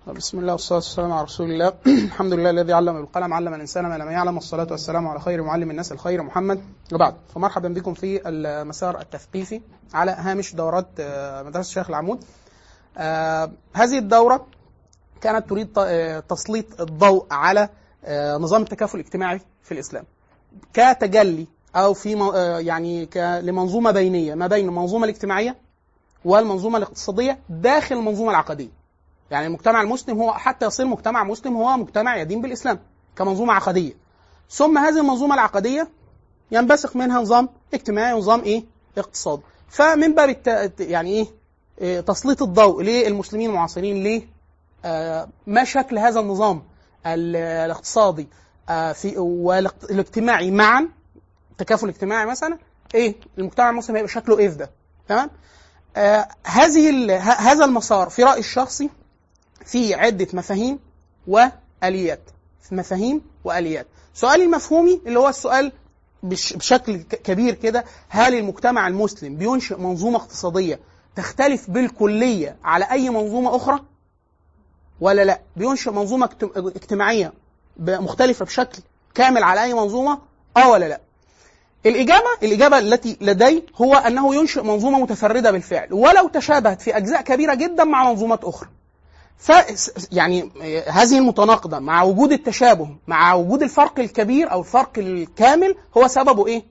بسم الله والصلاة والسلام على رسول الله الحمد لله الذي علم بالقلم علم الإنسان ما لم يعلم والصلاة والسلام على خير معلم الناس الخير محمد وبعد فمرحبا بكم في المسار التثقيفي على هامش دورات آه، مدرسة الشيخ العمود آه، هذه الدورة كانت تريد ت- آه، تسليط الضوء على آه، نظام التكافل الاجتماعي في الإسلام كتجلي أو في م- آه، يعني ك- لمنظومة بينية ما بين المنظومة الاجتماعية والمنظومة الاقتصادية داخل المنظومة العقدية يعني المجتمع المسلم هو حتى يصير مجتمع مسلم هو مجتمع يدين بالاسلام كمنظومه عقديه ثم هذه المنظومه العقديه ينبثق منها نظام اجتماعي ونظام ايه اقتصادي فمن باب الت... يعني ايه إيه، تسليط الضوء للمسلمين المعاصرين ليه آه ما شكل هذا النظام ال- الاقتصادي آه في والاجتماعي معا التكافل الاجتماعي مثلا ايه المجتمع المسلم هيبقى شكله ايه في ده تمام آه هذه ال... ه- هذا المسار في رايي الشخصي في عدة مفاهيم وآليات مفاهيم وآليات سؤالي المفهومي اللي هو السؤال بش- بشكل ك- كبير كده هل المجتمع المسلم بينشئ منظومة اقتصادية تختلف بالكلية على أي منظومة أخرى ولا لا بينشئ منظومة اجت- اجتماعية ب- مختلفة بشكل كامل على أي منظومة اه ولا لا الإجابة الإجابة التي لدي هو أنه ينشئ منظومة متفردة بالفعل ولو تشابهت في أجزاء كبيرة جدا مع منظومات أخرى ف يعني هذه المتناقضة مع وجود التشابه مع وجود الفرق الكبير أو الفرق الكامل هو سببه إيه؟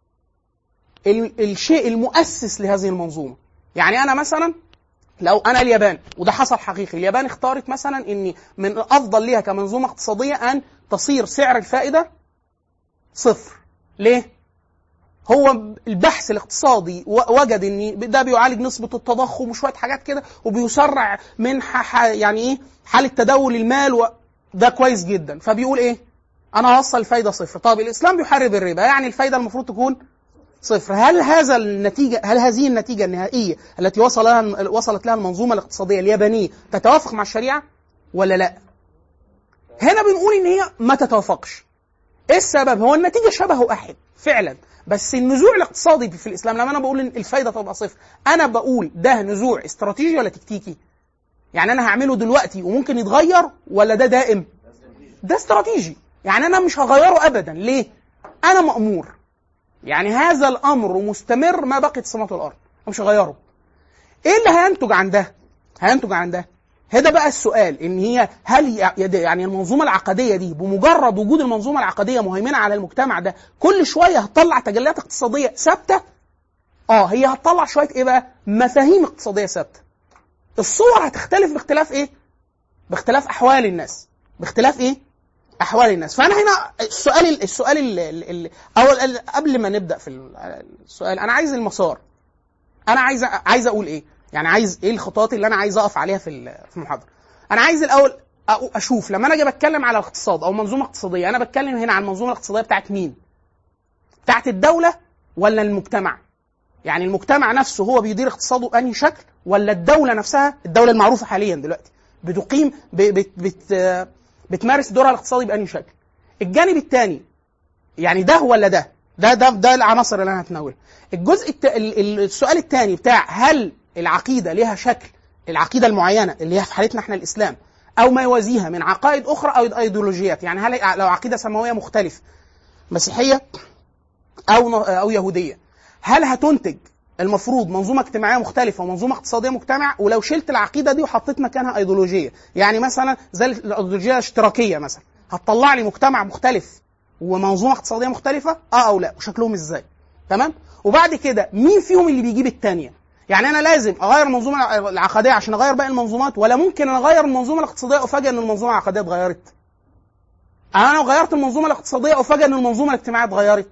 ال- الشيء المؤسس لهذه المنظومة يعني أنا مثلا لو أنا اليابان وده حصل حقيقي اليابان اختارت مثلا أن من الأفضل ليها كمنظومة اقتصادية أن تصير سعر الفائدة صفر ليه؟ هو البحث الاقتصادي و- وجد ان ده بيعالج نسبه التضخم وشويه حاجات كده وبيسرع من ح- ح- يعني ايه حاله تداول المال و... ده كويس جدا فبيقول ايه انا هوصل الفايده صفر طب الاسلام بيحارب الربا يعني الفايده المفروض تكون صفر هل هذا النتيجه هل هذه النتيجه النهائيه التي وصل لها وصلت لها المنظومه الاقتصاديه اليابانيه تتوافق مع الشريعه ولا لا هنا بنقول ان هي ما تتوافقش ايه السبب؟ هو النتيجه شبه واحد فعلا بس النزوع الاقتصادي في الاسلام لما انا بقول ان الفايده تبقى صفر انا بقول ده نزوع استراتيجي ولا تكتيكي؟ يعني انا هعمله دلوقتي وممكن يتغير ولا ده دائم؟ ده استراتيجي يعني انا مش هغيره ابدا ليه؟ انا مامور يعني هذا الامر مستمر ما بقيت سماوات الارض أنا مش هغيره ايه اللي هينتج عن ده؟ هينتج عن ده هذا بقى السؤال ان هي هل ي- يد- يعني المنظومه العقديه دي بمجرد وجود المنظومه العقديه مهيمنه على المجتمع ده كل شويه هتطلع تجليات اقتصاديه ثابته؟ اه هي هتطلع شويه ايه بقى؟ مفاهيم اقتصاديه ثابته. الصور هتختلف باختلاف ايه؟ باختلاف احوال الناس. باختلاف ايه؟ احوال الناس فانا هنا السؤال السؤال ال ال ال او ال- قبل ما نبدا في السؤال انا عايز المسار انا عايز عايز اقول ايه يعني عايز ايه الخطوات اللي انا عايز اقف عليها في ال- في المحاضره انا عايز الاول أ- اشوف لما انا اجي بتكلم على الاقتصاد او منظومه اقتصاديه انا بتكلم هنا عن المنظومه الاقتصاديه بتاعت مين بتاعت الدوله ولا المجتمع يعني المجتمع نفسه هو بيدير اقتصاده بأنهي شكل ولا الدوله نفسها الدوله المعروفه حاليا دلوقتي بتقيم ب- بت بت بتمارس دورها الاقتصادي بأنهي شكل الجانب الثاني يعني ده ولا ده ده ده ده العناصر اللي انا هتناولها الجزء الت... ال- ال- السؤال الثاني بتاع هل العقيده لها شكل العقيده المعينه اللي هي في حالتنا احنا الاسلام او ما يوازيها من عقائد اخرى او ايديولوجيات يعني هل لو عقيده سماويه مختلفه مسيحيه او ن- او يهوديه هل هتنتج المفروض منظومه اجتماعيه مختلفه ومنظومه اقتصاديه مجتمع ولو شلت العقيده دي وحطيت مكانها ايديولوجيه يعني مثلا زي الايديولوجيه الاشتراكيه مثلا هتطلع لي مجتمع مختلف ومنظومه اقتصاديه مختلفه اه او لا وشكلهم ازاي تمام وبعد كده مين فيهم اللي بيجيب الثانيه يعني انا لازم اغير المنظومه العقديه عشان اغير باقي المنظومات ولا ممكن اغير المنظومه الاقتصاديه وافاجئ ان المنظومه العقديه اتغيرت انا لو غيرت المنظومه الاقتصاديه افاجئ ان المنظومه الاجتماعيه اتغيرت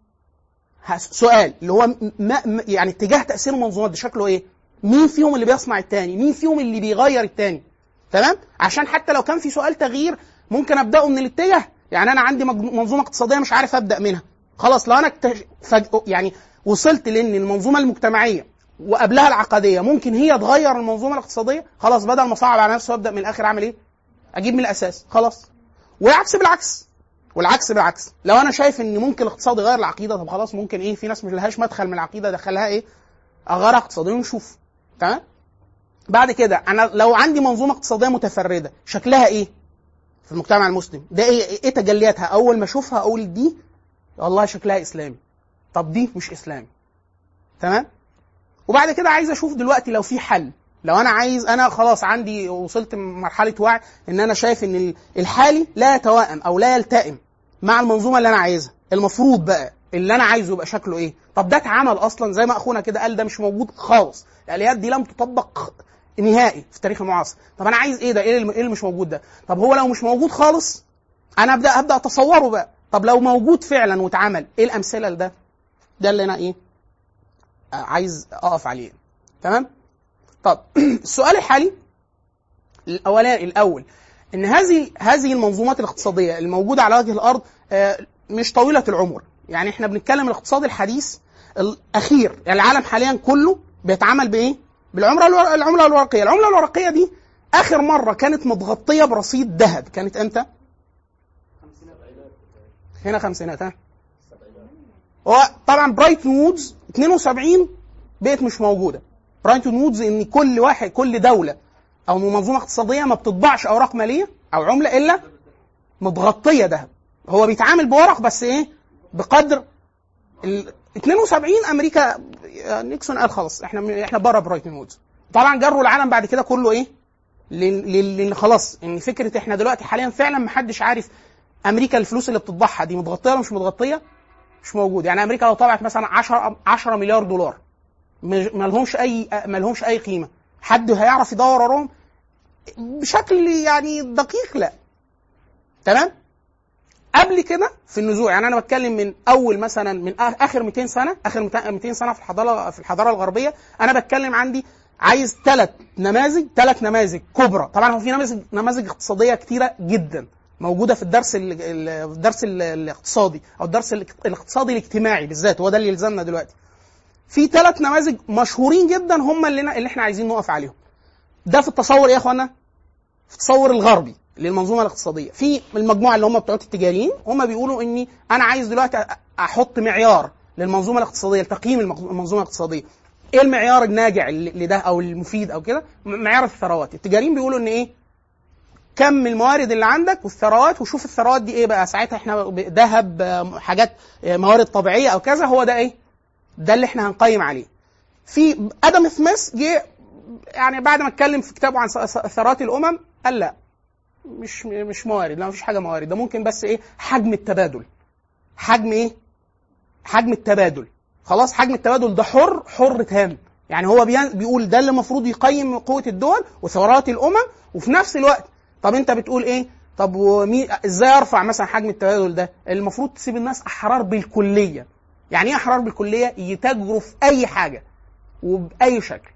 ه- سؤال اللي هو م- ما م- يعني اتجاه تاثير المنظومات ده شكله ايه مين فيهم اللي بيصنع الثاني مين فيهم اللي بيغير الثاني تمام عشان حتى لو كان في سؤال تغيير ممكن ابداه من الاتجاه يعني انا عندي مج- منظومه اقتصاديه مش عارف ابدا منها خلاص لو انا اكتش... فج... يعني وصلت لان المنظومه المجتمعيه وقبلها العقديه ممكن هي تغير المنظومه الاقتصاديه خلاص بدل ما اصعب على نفسي وابدا من الاخر اعمل ايه اجيب من الاساس خلاص والعكس بالعكس والعكس بالعكس لو انا شايف ان ممكن الاقتصاد يغير العقيده طب خلاص ممكن ايه في ناس مش لهاش مدخل من العقيده دخلها ايه اغيرها اقتصاديا ونشوف تمام بعد كده انا لو عندي منظومه اقتصاديه متفرده شكلها ايه في المجتمع المسلم ده ايه ايه تجلياتها اول ما اشوفها اقول دي والله شكلها اسلامي طب دي مش اسلامي تمام وبعد كده عايز اشوف دلوقتي لو في حل لو انا عايز انا خلاص عندي وصلت مرحله وعي ان انا شايف ان ال- الحالي لا يتوائم او لا يلتئم مع المنظومه اللي انا عايزها المفروض بقى اللي انا عايزه يبقى شكله ايه طب ده اتعمل اصلا زي ما اخونا كده قال ده مش موجود خالص الاليات دي لم تطبق نهائي في التاريخ المعاصر طب انا عايز ايه ده ايه اللي إيه اللي مش موجود ده طب هو لو مش موجود خالص انا ابدا ابدا اتصوره بقى طب لو موجود فعلا واتعمل ايه الامثله لده ده اللي انا ايه آه، عايز اقف عليه تمام طب السؤال الحالي الاولاني الاول ان هذه هذه المنظومات الاقتصاديه الموجوده على وجه الارض آه، مش طويله العمر يعني احنا بنتكلم الاقتصاد الحديث الاخير يعني العالم حاليا كله بيتعامل بايه بالعمله الور- العمله الورقيه العمله الورقيه دي اخر مره كانت متغطيه برصيد ذهب كانت امتى هنا خمسينات ها هو طبعا برايتون وودز 72 بقت مش موجوده برايتون وودز ان كل واحد كل دوله او منظومه اقتصاديه ما بتطبعش اوراق ماليه او عمله الا متغطيه ذهب هو بيتعامل بورق بس ايه بقدر ال 72 امريكا نيكسون قال خلاص احنا احنا بره برايتون وودز طبعا جروا العالم بعد كده كله ايه لل- لل- لان خلاص ان فكره احنا دلوقتي حاليا فعلا ما حدش عارف امريكا الفلوس اللي بتطبعها دي متغطيه ولا مش متغطيه مش موجود يعني امريكا لو طبعت مثلا 10 10 مليار دولار ما لهمش اي ما لهمش اي قيمه حد هيعرف يدور وراهم بشكل يعني دقيق لا تمام قبل كده في النزوع يعني انا بتكلم من اول مثلا من آ- اخر 200 سنه اخر 200 سنه في الحضاره في الحضاره الغربيه انا بتكلم عندي عايز ثلاث نماذج ثلاث نماذج كبرى طبعا هو في نماذج نماذج اقتصاديه كتيره جدا موجوده في الدرس ال- ال- في الدرس ال- الاقتصادي او الدرس الاق- الاقتصادي الاجتماعي بالذات هو ده اللي يلزمنا دلوقتي في ثلاث نماذج مشهورين جدا هم اللي, اللي احنا عايزين نقف عليهم ده في التصور ايه يا اخوانا في التصور الغربي للمنظومه الاقتصاديه في المجموعه اللي هم بتوع التجاريين هم بيقولوا اني انا عايز دلوقتي أ- احط معيار للمنظومه الاقتصاديه لتقييم المق- المنظومه الاقتصاديه ايه المعيار الناجع اللي- لده او المفيد او كده م- معيار الثروات التجاريين بيقولوا ان ايه كم الموارد اللي عندك والثروات وشوف الثروات دي ايه بقى ساعتها احنا ب- ذهب آه، حاجات آه، موارد طبيعيه او كذا هو ده ايه ده اللي احنا هنقيم عليه في ادم سميث جه يعني بعد ما اتكلم في كتابه عن ث- ث- ثروات الامم قال لا مش مش موارد لا مفيش حاجه موارد ده ممكن بس ايه حجم التبادل حجم ايه حجم التبادل خلاص حجم التبادل ده حر حر تام يعني هو بيان- بيقول ده اللي المفروض يقيم قوه الدول وثورات الامم وفي نفس الوقت طب انت بتقول ايه طب ومي ازاي ارفع مثلا حجم التبادل ده المفروض تسيب الناس احرار بالكليه يعني ايه احرار بالكليه يتاجروا في اي حاجه وباي شكل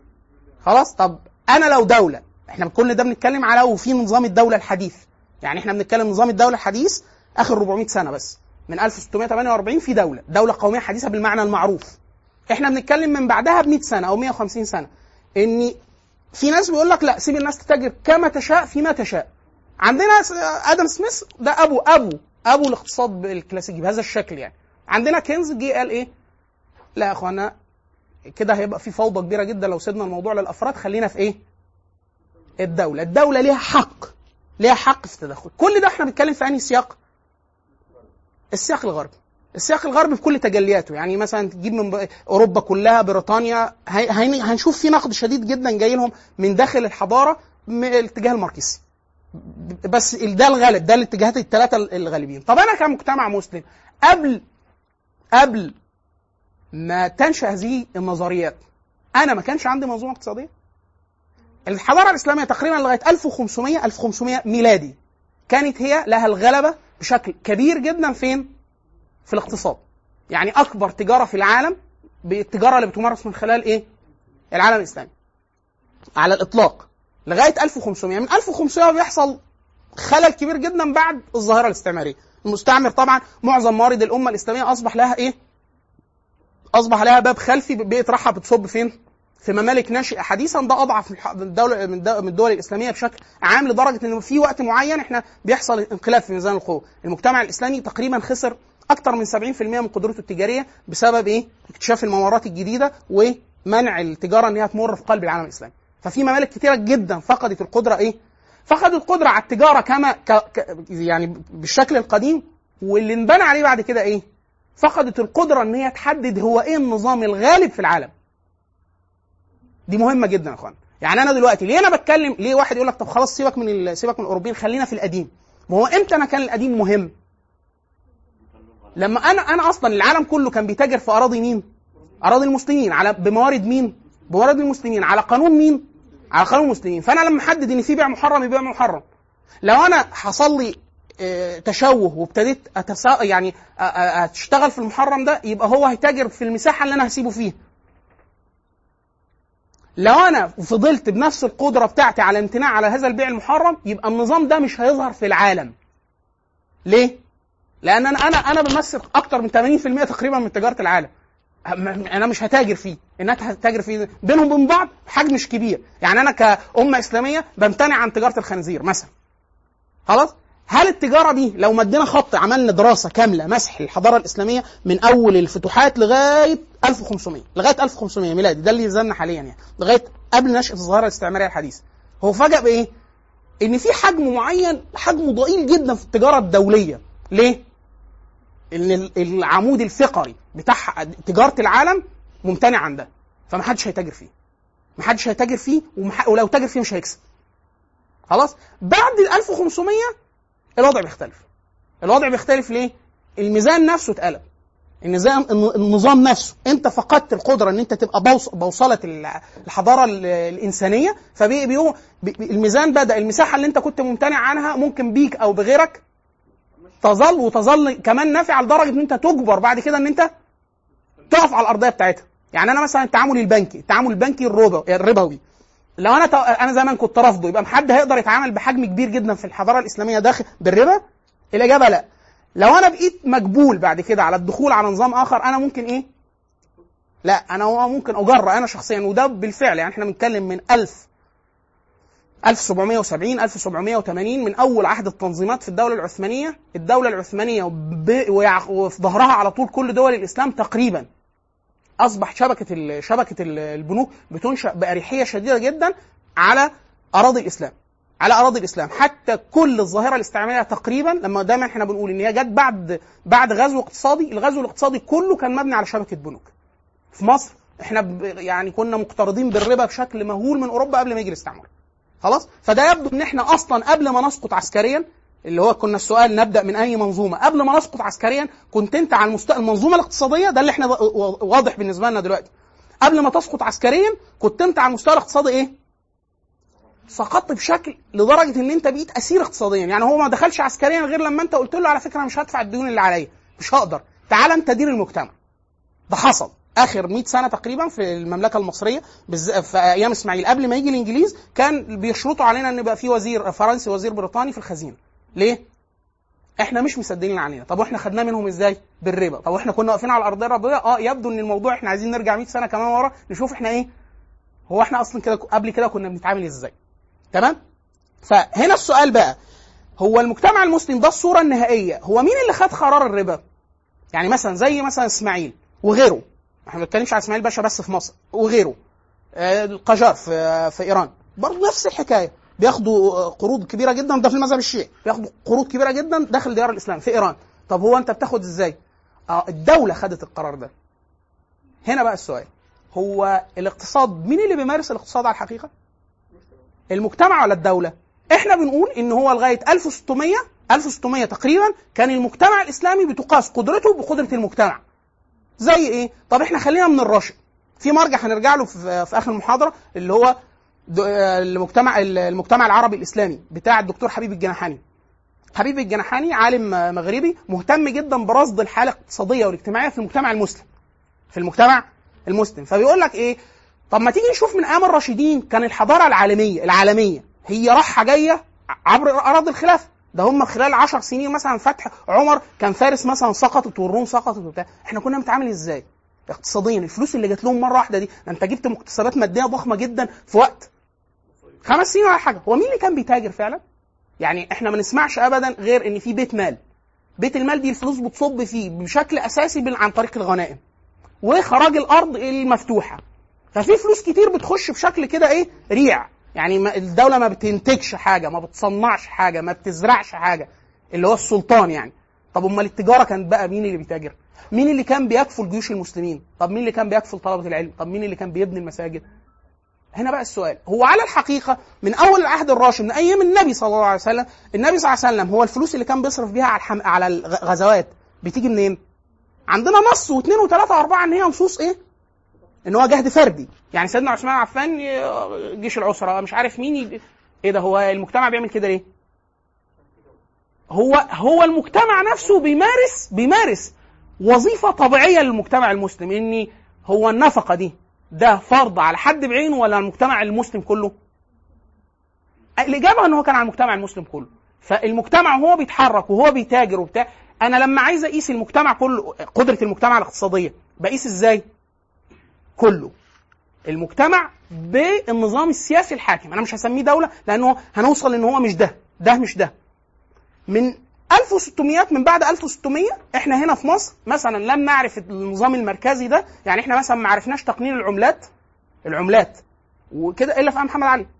خلاص طب انا لو دوله احنا كل ده بنتكلم على وفي نظام الدوله الحديث يعني احنا بنتكلم نظام الدوله الحديث اخر 400 سنه بس من 1648 في دوله دوله قوميه حديثه بالمعنى المعروف احنا بنتكلم من بعدها ب 100 سنه او 150 سنه ان في ناس بيقول لك لا سيب الناس تتاجر كما تشاء فيما تشاء عندنا س- ادم سميث ده ابو ابو ابو الاقتصاد الكلاسيكي بهذا الشكل يعني عندنا كينز جه قال ايه لا يا اخوانا كده هيبقى في فوضى كبيره جدا لو سيبنا الموضوع للافراد خلينا في ايه الدوله الدوله ليها حق ليها حق في التدخل كل ده احنا بنتكلم في انهي سياق السياق الغربي السياق الغربي بكل تجلياته يعني مثلا تجيب من ب- اوروبا كلها بريطانيا هي- هين- هنشوف في نقد شديد جدا جاي لهم من داخل الحضاره من الاتجاه الماركسي ب- بس ده الغالب ده الاتجاهات الثلاثه الغالبين طب انا كمجتمع مسلم قبل قبل ما تنشا هذه النظريات انا ما كانش عندي منظومه اقتصاديه الحضاره الاسلاميه تقريبا لغايه 1500 1500 ميلادي كانت هي لها الغلبه بشكل كبير جدا فين؟ في الاقتصاد. يعني اكبر تجاره في العالم بالتجاره اللي بتمارس من خلال ايه؟ العالم الاسلامي. على الاطلاق لغايه 1500 من 1500 بيحصل خلل كبير جدا بعد الظاهره الاستعماريه. المستعمر طبعا معظم موارد الامه الاسلاميه اصبح لها ايه؟ اصبح لها باب خلفي بقت راحه بتصب فين؟ في ممالك ناشئه حديثا ده اضعف من الح- من الدوله من الد- من الدول الاسلاميه بشكل عام لدرجه ان في وقت معين احنا بيحصل انقلاب في ميزان القوه، المجتمع الاسلامي تقريبا خسر اكثر من 70% من قدرته التجاريه بسبب ايه؟ اكتشاف الممرات الجديده ومنع التجاره ان هي تمر في قلب العالم الاسلامي. ففي ممالك كتيره جدا فقدت القدره ايه فقدت القدره على التجاره كما ك... ك... يعني بالشكل القديم واللي انبنى عليه بعد كده ايه فقدت القدره ان هي تحدد هو ايه النظام الغالب في العالم دي مهمه جدا يا اخوان يعني انا دلوقتي ليه انا بتكلم ليه واحد يقول لك طب خلاص سيبك من ال... سيبك من الاوروبيين خلينا في القديم ما هو امتى انا كان القديم مهم لما انا انا اصلا العالم كله كان بيتاجر في اراضي مين اراضي المسلمين على بموارد مين بموارد المسلمين على قانون مين على قانون المسلمين فانا لما احدد ان في بيع محرم يبقى محرم لو انا حصل لي آه، تشوه وابتديت أتسا... يعني أ- أ- اشتغل في المحرم ده يبقى هو هيتاجر في المساحه اللي انا هسيبه فيها لو انا فضلت بنفس القدره بتاعتي على الامتناع على هذا البيع المحرم يبقى النظام ده مش هيظهر في العالم ليه لان انا انا انا بمثل اكتر من 80% تقريبا من تجاره العالم أم- انا مش هتاجر فيه الناس هتتاجر فيه بينهم وبين بعض حجم مش كبير يعني انا كامه اسلاميه بمتنع عن تجاره الخنزير مثلا خلاص هل التجاره دي لو مدينا خط عملنا دراسه كامله مسح الحضاره الاسلاميه من اول الفتوحات لغايه 1500 لغايه 1500 ميلادي ده اللي يزلنا حاليا يعني لغايه قبل نشاه الظاهره الاستعماريه الحديثه هو فاجأ بايه؟ ان في حجم معين حجمه ضئيل جدا في التجاره الدوليه ليه؟ ان ال- العمود الفقري بتاع تجاره العالم ممتنع عن ده فمحدش هيتاجر فيه محدش هيتاجر فيه ومح... ولو تاجر فيه مش هيكسب خلاص بعد ال 1500 الوضع بيختلف الوضع بيختلف ليه الميزان نفسه اتقلب النظام النظام نفسه انت فقدت القدره ان انت تبقى بوص- بوصله ال- الحضاره ال- الانسانيه فبيقوا الميزان بدا المساحه اللي انت كنت ممتنع عنها ممكن بيك او بغيرك تظل وتظل كمان نافعه لدرجه ان انت تجبر بعد كده ان انت تقف على الارضيه بتاعتها يعني انا مثلا التعامل البنكي التعامل البنكي الربوي الربوي لو انا ت- انا زمان كنت رافضه يبقى حد هيقدر يتعامل بحجم كبير جدا في الحضاره الاسلاميه داخل بالربا الاجابه لا لو انا بقيت مقبول بعد كده على الدخول على نظام اخر انا ممكن ايه لا انا هو ممكن اجرى انا شخصيا وده بالفعل يعني احنا بنتكلم من 1000 1770 1780 من اول عهد التنظيمات في الدوله العثمانيه الدوله العثمانيه ب- ويع- وفي ظهرها على طول كل دول الاسلام تقريبا اصبح شبكه ال- شبكه ال- البنوك بتنشا باريحيه شديده جدا على اراضي الاسلام على اراضي الاسلام حتى كل الظاهره الاستعماريه تقريبا لما دايما احنا بنقول ان هي جت بعد بعد غزو اقتصادي الغزو الاقتصادي كله كان مبني على شبكه بنوك في مصر احنا ب- يعني كنا مقترضين بالربا بشكل مهول من اوروبا قبل ما يجي الاستعمار خلاص فده يبدو ان احنا اصلا قبل ما نسقط عسكريا اللي هو كنا السؤال نبدا من اي منظومه قبل ما نسقط عسكريا كنت انت على المست... المنظومه الاقتصاديه ده اللي احنا وا- وا- واضح بالنسبه لنا دلوقتي قبل ما تسقط عسكريا كنت انت على المستوى الاقتصادي ايه سقطت بشكل لدرجه ان انت بقيت اسير اقتصاديا يعني هو ما دخلش عسكريا غير لما انت قلت له على فكره انا مش هدفع الديون اللي عليا مش هقدر تعال انت دير المجتمع ده حصل اخر 100 سنه تقريبا في المملكه المصريه بالز... في ايام اسماعيل قبل ما يجي الانجليز كان بيشرطوا علينا ان يبقى في وزير فرنسي وزير بريطاني في الخزينه ليه احنا مش مسدين علينا طب واحنا خدناه منهم ازاي بالربا طب واحنا كنا واقفين على الارضيه الربويه اه يبدو ان الموضوع احنا عايزين نرجع 100 سنه كمان ورا نشوف احنا ايه هو احنا اصلا كده قبل كده كنا بنتعامل ازاي تمام فهنا السؤال بقى هو المجتمع المسلم ده الصوره النهائيه هو مين اللي خد قرار الربا يعني مثلا زي مثلا اسماعيل وغيره احنا ما بنتكلمش على اسماعيل باشا بس في مصر وغيره آه، القجار في في ايران برضه نفس الحكايه بياخدوا آه، قروض كبيره جدا ده في المذهب الشيعي بياخدوا قروض كبيره جدا داخل ديار الاسلام في ايران طب هو انت بتاخد ازاي اه الدوله خدت القرار ده هنا بقى السؤال هو الاقتصاد مين اللي بيمارس الاقتصاد على الحقيقه المجتمع ولا الدوله احنا بنقول ان هو لغايه 1600 1600 تقريبا كان المجتمع الاسلامي بتقاس قدرته بقدره المجتمع زي ايه طب احنا خلينا من الراشد في مرجع هنرجع له في, في اخر المحاضره اللي هو د- آه، المجتمع المجتمع العربي الاسلامي بتاع الدكتور حبيب الجناحاني حبيب الجناحاني عالم آه، مغربي مهتم جدا برصد الحاله الاقتصاديه والاجتماعيه في المجتمع المسلم في المجتمع المسلم فبيقول لك ايه طب ما تيجي نشوف من ايام الراشدين كان الحضاره العالميه العالميه هي راحه جايه عبر اراضي الخلافه ده هم خلال عشر سنين مثلا فتح عمر كان فارس مثلا سقطت والروم سقطت وبتاع احنا كنا بنتعامل ازاي اقتصاديا الفلوس اللي جات لهم مره واحده دي ده انت جبت مكتسبات ماديه ضخمه جدا في وقت خمس سنين ولا حاجه هو مين اللي كان بيتاجر فعلا يعني احنا ما نسمعش ابدا غير ان في بيت مال بيت المال دي الفلوس بتصب فيه بشكل اساسي بال- عن طريق الغنائم وخراج الارض المفتوحه ففي فلوس كتير بتخش بشكل كده ايه ريع يعني ما الدوله ما بتنتجش حاجه ما بتصنعش حاجه ما بتزرعش حاجه اللي هو السلطان يعني طب امال التجاره كانت بقى مين اللي بيتاجر مين اللي كان بيكفل جيوش المسلمين طب مين اللي كان بيكفل طلبه العلم طب مين اللي كان بيبني المساجد هنا بقى السؤال هو على الحقيقه من اول العهد الراشد من ايام النبي صلى الله عليه وسلم النبي صلى الله عليه وسلم هو الفلوس اللي كان بيصرف بيها على الحم... على الغزوات بتيجي منين عندنا نص واثنين وثلاثه واربعه ان هي نصوص ايه ان هو جهد فردي يعني سيدنا عثمان عفان ي- جيش العسره مش عارف مين ي... ايه ده هو المجتمع بيعمل كده ليه هو هو المجتمع نفسه بيمارس بيمارس وظيفه طبيعيه للمجتمع المسلم ان هو النفقه دي ده فرض على حد بعينه ولا على المجتمع المسلم كله؟ الاجابه ان هو كان على المجتمع المسلم كله فالمجتمع وهو بيتحرك وهو بيتاجر وبتاع انا لما عايز اقيس المجتمع كله قدره المجتمع الاقتصاديه بقيس ازاي؟ كله المجتمع بالنظام السياسي الحاكم انا مش هسميه دوله لانه هنوصل ان هو مش ده ده مش ده من 1600 من بعد 1600 احنا هنا في مصر مثلا لم نعرف النظام المركزي ده يعني احنا مثلا ما عرفناش تقنين العملات العملات وكده الا في أيام محمد علي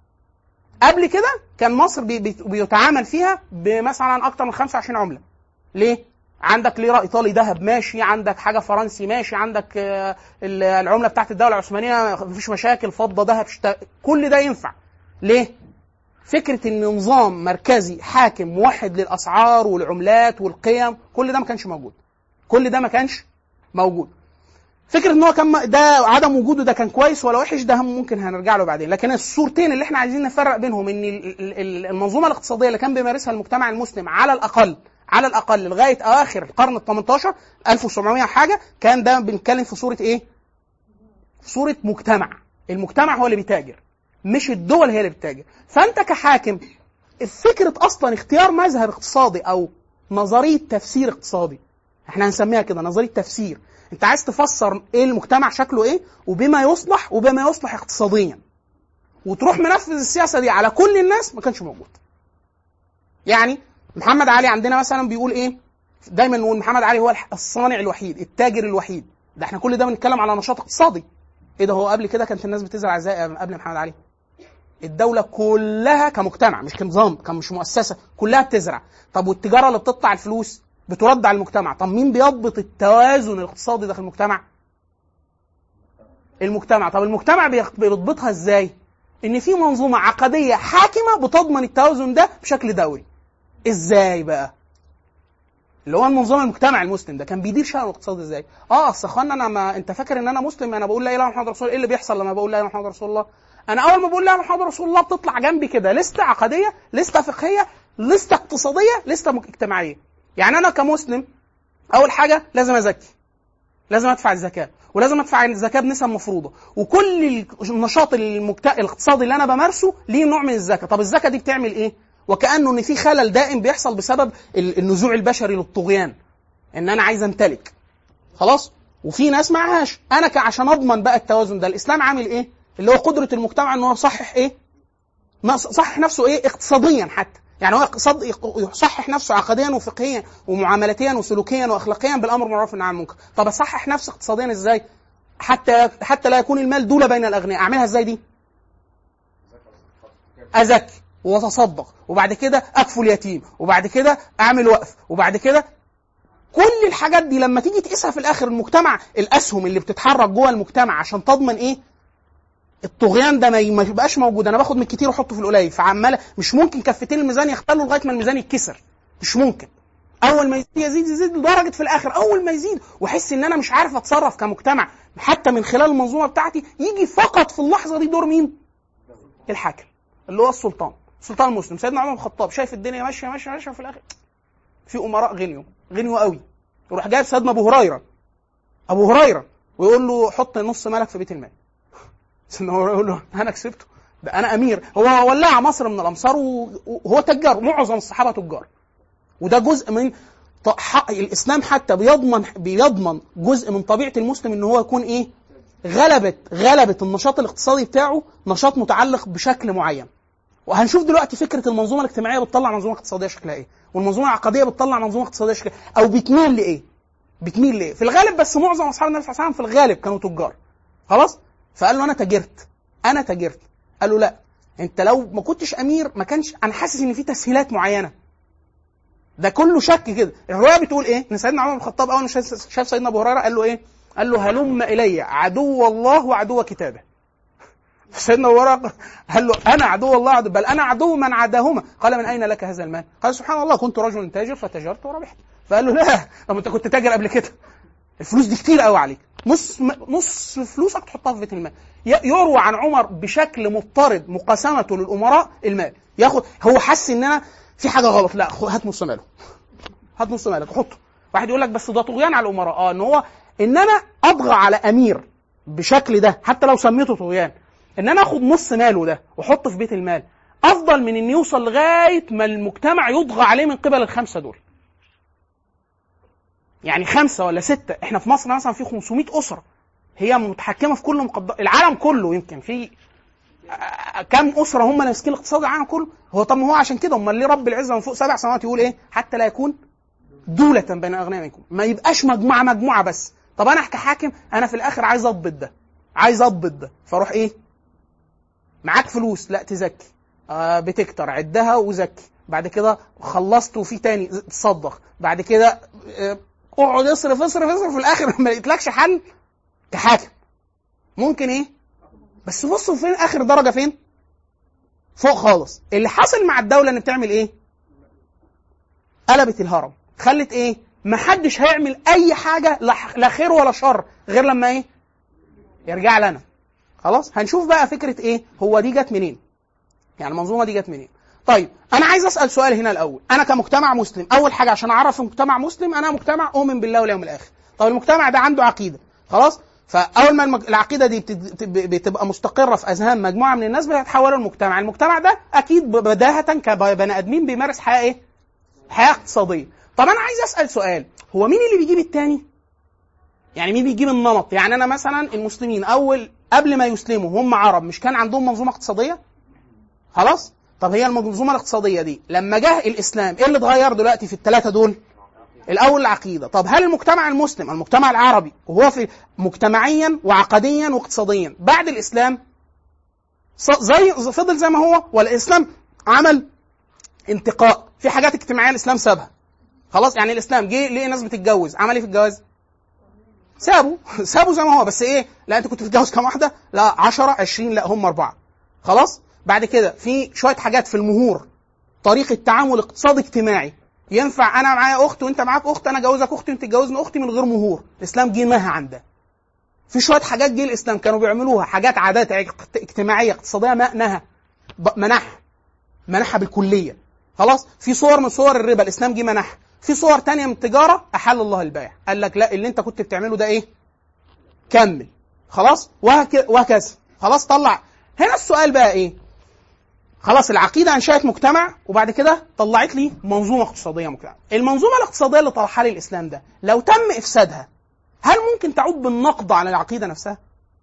قبل كده كان مصر بي بي بيتعامل فيها بمثلا اكتر من 25 عمله ليه عندك ليره ايطالي ذهب ماشي عندك حاجه فرنسي ماشي عندك آه، ال- العمله بتاعت الدوله العثمانيه مفيش مشاكل فضه ذهب شتا... كل ده ينفع ليه فكره ان نظام مركزي حاكم موحد للاسعار والعملات والقيم كل ده ما كانش موجود كل ده ما كانش موجود فكره ان هو كان م- ده عدم وجوده ده كان كويس ولا وحش ده هم ممكن هنرجع له بعدين لكن الصورتين اللي احنا عايزين نفرق بينهم ان ال- ال- ال- المنظومه الاقتصاديه اللي كان بيمارسها المجتمع المسلم على الاقل على الاقل لغايه اواخر القرن ال 18 1700 حاجه كان ده بنتكلم في صوره ايه؟ في صوره مجتمع المجتمع هو اللي بيتاجر مش الدول هي اللي بتتاجر فانت كحاكم فكره اصلا اختيار مذهب اقتصادي او نظريه تفسير اقتصادي احنا هنسميها كده نظريه تفسير انت عايز تفسر ايه المجتمع شكله ايه وبما يصلح وبما يصلح اقتصاديا وتروح منفذ السياسه دي على كل الناس ما كانش موجود يعني محمد علي عندنا مثلا بيقول ايه دايما نقول محمد علي هو الح- الصانع الوحيد التاجر الوحيد ده احنا كل ده بنتكلم على نشاط اقتصادي ايه ده هو قبل كده كانت الناس بتزرع ازاي قبل محمد علي الدولة كلها كمجتمع مش كنظام كان مش مؤسسة كلها بتزرع طب والتجارة اللي بتطلع الفلوس بترد على المجتمع طب مين بيضبط التوازن الاقتصادي داخل المجتمع المجتمع طب المجتمع بيخ- بيضبطها ازاي ان في منظومة عقدية حاكمة بتضمن التوازن ده بشكل دوري ازاي بقى اللي هو المنظومه المجتمع المسلم ده كان بيدير شأنه الاقتصادي ازاي؟ اه اصل يا اخوانا انا ما انت فاكر ان انا مسلم انا بقول لا اله الا الله محمد رسول الله ايه اللي بيحصل لما بقول لا اله الا الله محمد رسول الله؟ انا اول ما بقول لا اله الا الله محمد رسول الله بتطلع جنبي كده لسته عقديه، لسته فقهيه، لسته اقتصاديه، لسته مج- اجتماعيه. يعني انا كمسلم اول حاجه لازم ازكي. لازم ادفع الزكاه ولازم ادفع الزكاه بنسب مفروضه وكل النشاط المجت... الاقتصادي اللي انا بمارسه ليه نوع من الزكاه طب الزكاه دي بتعمل ايه وكانه ان في خلل دائم بيحصل بسبب ال- النزوع البشري للطغيان ان انا عايز امتلك خلاص وفي ناس معهاش انا ك- عشان اضمن بقى التوازن ده الاسلام عامل ايه اللي هو قدره المجتمع ان هو يصحح ايه نص- صحح نفسه ايه اقتصاديا حتى يعني هو اقتصاد يصحح نفسه عقديا وفقهيا ومعاملاتيا وسلوكيا واخلاقيا بالامر بالمعروف والنهي عن المنكر طب اصحح نفسي اقتصاديا ازاي حتى حتى لا يكون المال دوله بين الاغنياء اعملها ازاي دي ازكي واتصدق وبعد كده اكفل يتيم وبعد كده اعمل وقف وبعد كده كل الحاجات دي لما تيجي تقيسها في الاخر المجتمع الاسهم اللي بتتحرك جوه المجتمع عشان تضمن ايه الطغيان ده ما ي- ما يبقاش موجود انا باخد من الكتير واحطه في القليل فعمال مش ممكن كفتين الميزان يختلوا لغايه ما الميزان يتكسر مش ممكن اول ما يزيد يزيد يزيد لدرجه في الاخر اول ما يزيد واحس ان انا مش عارف اتصرف كمجتمع حتى من خلال المنظومه بتاعتي يجي فقط في اللحظه دي دور مين الحاكم اللي هو السلطان السلطان المسلم سيدنا عمر بن الخطاب شايف الدنيا ماشيه ماشيه ماشيه وفي الاخر في امراء غنيوا غنيوا قوي يروح جايب سيدنا ابو هريره ابو هريره ويقول له حط نص مالك في بيت المال سيدنا ابو هريره يقول له انا كسبته ده انا امير هو ولع مصر من الامصار و- وهو تجار معظم الصحابه تجار وده جزء من ط- حق الاسلام حتى بيضمن بيضمن جزء من طبيعه المسلم ان هو يكون ايه غلبت غلبت النشاط الاقتصادي بتاعه نشاط متعلق بشكل معين وهنشوف دلوقتي فكره المنظومه الاجتماعيه بتطلع منظومه اقتصاديه شكلها ايه والمنظومه العقديه بتطلع منظومه اقتصاديه شكلها او بتميل لايه بتميل لايه في الغالب بس معظم اصحاب النبي صلى الله عليه وسلم في الغالب كانوا تجار خلاص فقال له انا تاجرت انا تاجرت قال له لا انت لو ما كنتش امير ما كانش انا حاسس ان في تسهيلات معينه ده كله شك كده الروايه بتقول ايه ان سيدنا عمر بن الخطاب اول ما شاف شاف سيدنا ابو هريره قال له ايه قال له هلم الي عدو الله وعدو كتابه سيدنا ابو هريره قال له انا عدو الله عدو بل انا عدو من عداهما قال من اين لك هذا المال قال سبحان الله كنت رجل تاجر فتجرت وربحت فقال له لا طب انت كنت تاجر قبل كده الفلوس دي كتير قوي عليك نص نص فلوسك تحطها في بيت المال ي- يروى عن عمر بشكل مضطرد مقاسمته للامراء المال ياخد هو حس ان انا في حاجه غلط لا خد- هات نص ماله هات نص مالك وحطه واحد يقول لك بس ده طغيان على الامراء اه ان هو ان انا اطغى على امير بشكل ده حتى لو سميته طغيان ان انا اخد نص ماله ده واحطه في بيت المال افضل من ان يوصل لغايه ما المجتمع يطغى عليه من قبل الخمسه دول يعني خمسه ولا سته احنا في مصر مثلا في 500 اسره هي متحكمه في كل مقدر العالم كله يمكن في آه، كم اسره هم اللي ماسكين الاقتصاد العالم كله هو طب ما هو عشان كده امال ليه رب العزه من فوق سبع سماوات يقول ايه حتى لا يكون دولة بين اغنياء منكم ما يبقاش مجموعه مجموعه بس طب انا كحاكم انا في الاخر عايز اضبط ده عايز اضبط ده فاروح ايه معاك فلوس لا تزكي آه بتكتر عدها وزكي بعد كده خلصت وفي تاني تصدق بعد كده آه، اقعد اصرف اصرف اصرف في الاخر ما لقيتلكش حل كحاكم ممكن ايه بس بصوا فين اخر درجه فين فوق خالص اللي حصل مع الدوله ان بتعمل ايه قلبت الهرم خلت ايه محدش هيعمل اي حاجه لا لا خير ولا شر غير لما ايه يرجع لنا خلاص هنشوف بقى فكره ايه هو دي جت منين يعني المنظومه دي جت منين طيب انا عايز اسال سؤال هنا الاول انا كمجتمع مسلم اول حاجه عشان اعرف مجتمع مسلم انا مجتمع اؤمن بالله واليوم الاخر طب المجتمع ده عنده عقيده خلاص فاول ما المج... العقيده دي بتد... بتبقى مستقره في اذهان مجموعه من الناس بتتحول للمجتمع المجتمع ده اكيد بداهه كبني ادمين بيمارس حياه ايه حياه اقتصاديه طب انا عايز اسال سؤال هو مين اللي بيجيب التاني يعني مين بيجيب النمط يعني انا مثلا المسلمين اول قبل ما يسلموا هم عرب مش كان عندهم منظومه اقتصاديه خلاص طب هي المنظومه الاقتصاديه دي لما جه الاسلام ايه اللي اتغير دلوقتي في الثلاثه دول الاول العقيده طب هل المجتمع المسلم المجتمع العربي وهو في مجتمعيا وعقديا واقتصاديا بعد الاسلام ص- زي فضل زي ما هو ولا الاسلام عمل انتقاء في حاجات اجتماعيه الاسلام سابها خلاص يعني الاسلام جه ليه ناس بتتجوز عمل ايه في الجواز سابوا سابوا زي ما هو بس ايه لا انت كنت بتتجوز كام واحده لا 10 20 لا هم اربعه خلاص بعد كده في شويه حاجات في المهور طريقه تعامل اقتصادي اجتماعي ينفع انا معايا اخت وانت معاك اخت انا اجوزك اختي وانت تجوزني اختي من غير مهور الاسلام جه نهى عن ده في شويه حاجات جه الاسلام كانوا بيعملوها حاجات عادات اجت- اجتماعيه اقتصاديه ما نهى ب- منحها منحها بالكليه خلاص في صور من صور الربا الاسلام جه منحها في صور تانية من التجاره احل الله البيع قال لك لا اللي انت كنت بتعمله ده ايه كمل خلاص وهك- وهكذا خلاص طلع هنا السؤال بقى ايه خلاص العقيده انشات مجتمع وبعد كده طلعت لي منظومه اقتصاديه مجتمع المنظومه الاقتصاديه اللي طرحها لي الاسلام ده لو تم افسادها هل ممكن تعود بالنقض على العقيده نفسها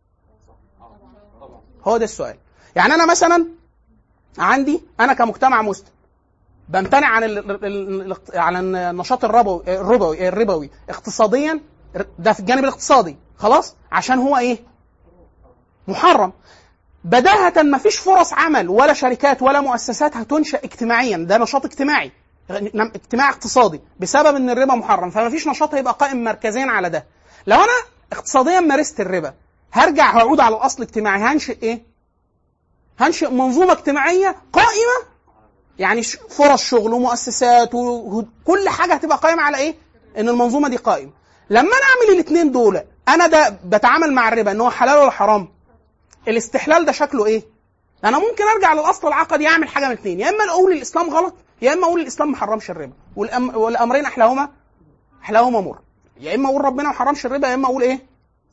هو ده السؤال يعني انا مثلا عندي انا كمجتمع مسلم بمتنع عن ال ال ال ال عن النشاط الربوي الربوي الربوي اقتصاديا ده في الجانب الاقتصادي خلاص عشان هو ايه محرم بداهة ما فيش فرص عمل ولا شركات ولا مؤسسات هتنشأ اجتماعيا ده نشاط اجتماعي نم- اجتماع اقتصادي بسبب ان الربا محرم فما فيش نشاط هيبقى قائم مركزيا على ده لو انا اقتصاديا مارست الربا هرجع هعود على الاصل الاجتماعي هنشئ ايه هنشئ منظومه اجتماعيه قائمه يعني ش- فرص شغل ومؤسسات وكل حاجه هتبقى قائمه على ايه ان المنظومه دي قائمه لما انا اعمل الاثنين دول انا ده بتعامل مع الربا ان هو حلال ولا حرام الاستحلال ده شكله ايه انا ممكن ارجع للاصل العقدي اعمل حاجه من اثنين يا اما اقول الاسلام غلط يا اما اقول الاسلام ما حرمش الربا والأم... والامرين احلاهما احلاهما مر يا اما اقول ربنا ما حرمش الربا يا اما اقول ايه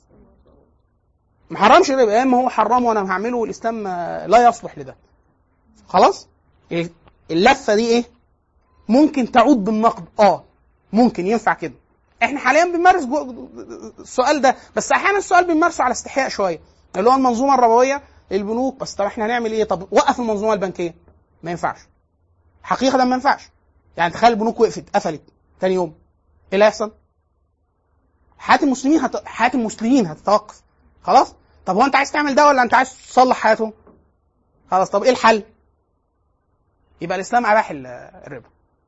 ما حرمش الربا يا اما هو حرمه وانا هعمله والاسلام آه، لا يصلح لده خلاص ال- اللفه دي ايه ممكن تعود بالنقد اه ممكن ينفع كده احنا حاليا بنمارس جو... السؤال ده بس احيانا السؤال بنمارسه على استحياء شويه اللي هو المنظومه الربويه البنوك بس طب احنا هنعمل ايه طب وقف المنظومه البنكيه ما ينفعش حقيقه ده ما ينفعش يعني تخيل البنوك وقفت قفلت تاني يوم ايه اللي هيحصل حياه المسلمين هت... حياه المسلمين هتتوقف خلاص طب هو انت عايز تعمل ده ولا انت عايز تصلح حياته خلاص طب ايه الحل يبقى الاسلام اباح ال- الربا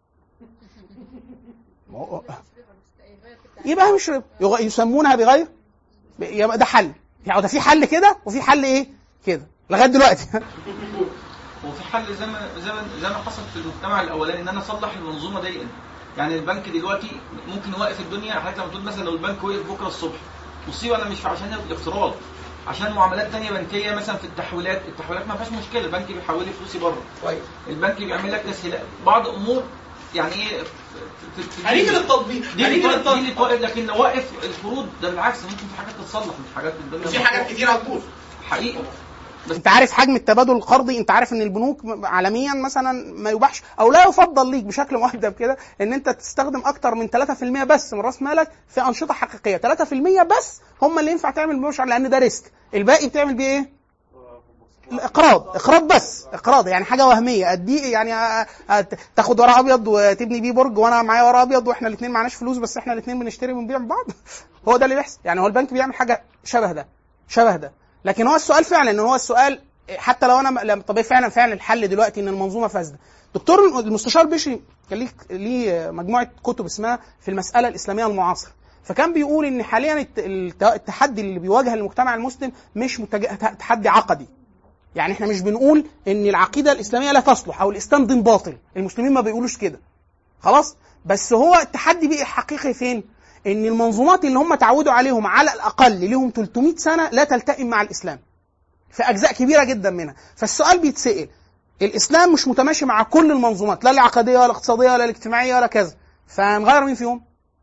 ما هو- يبقى مش ربا يغ- يسمونها بغير يبقى ده حل يعني ده في حل كده وفي حل ايه كده لغايه دلوقتي وفي حل زي ما زي ما زي ما حصل في المجتمع الاولاني ان انا اصلح المنظومه دي يعني البنك دلوقتي ممكن يوقف الدنيا حضرتك لما تقول مثلا لو البنك وقف بكره الصبح مصيبه انا مش عشان الافتراض عشان معاملات تانية بنكيه مثلا في التحويلات التحويلات ما فيهاش مشكله البنك بيحول لي فلوسي بره طيب البنك بيعمل لك تسهيلات بعض امور يعني ايه في- في- في- هنيجي للتطبيق دي هنيجي اللي توقف- دي للتطبيق اللي توقف لكن لو واقف القروض ده بالعكس ممكن في حاجات تتصلح مش حاجات الدنيا في حاجات كتير هتبوظ حقيقه انت عارف حجم التبادل القرضي انت عارف ان البنوك عالميا مثلا ما يباحش او لا يفضل ليك بشكل مؤدب كده ان انت تستخدم اكتر من 3% بس من راس مالك في انشطه حقيقيه 3% بس هم اللي ينفع تعمل بيه مشروع لان ده ريسك الباقي بتعمل بيه ايه الاقراض اقراض بس اقراض يعني حاجه وهميه ادي يعني اه، اه، تاخد ورق ابيض وتبني بيه برج وانا معايا ورق ابيض واحنا الاثنين معناش فلوس بس احنا الاثنين بنشتري ونبيع من بعض هو ده اللي بيحصل يعني هو البنك بيعمل حاجه شبه ده شبه ده لكن هو السؤال فعلا ان هو السؤال حتى لو انا لم- طب فعلا فعلا الحل دلوقتي ان المنظومه فاسده دكتور المستشار بشري كان ليه ليه مجموعه كتب اسمها في المساله الاسلاميه المعاصره فكان بيقول ان حاليا الت- الت- التحدي اللي بيواجه المجتمع المسلم مش متج- تحدي عقدي يعني احنا مش بنقول ان العقيده الاسلاميه لا تصلح او الاسلام دين باطل المسلمين ما بيقولوش كده خلاص بس هو التحدي بقى الحقيقي فين ان المنظومات اللي هم تعودوا عليهم على الاقل لهم 300 سنه لا تلتئم مع الاسلام في اجزاء كبيره جدا منها فالسؤال بيتسال الاسلام مش متماشي مع كل المنظومات لا العقديه ولا الاقتصاديه ولا الاجتماعيه ولا كذا فنغير مين فيهم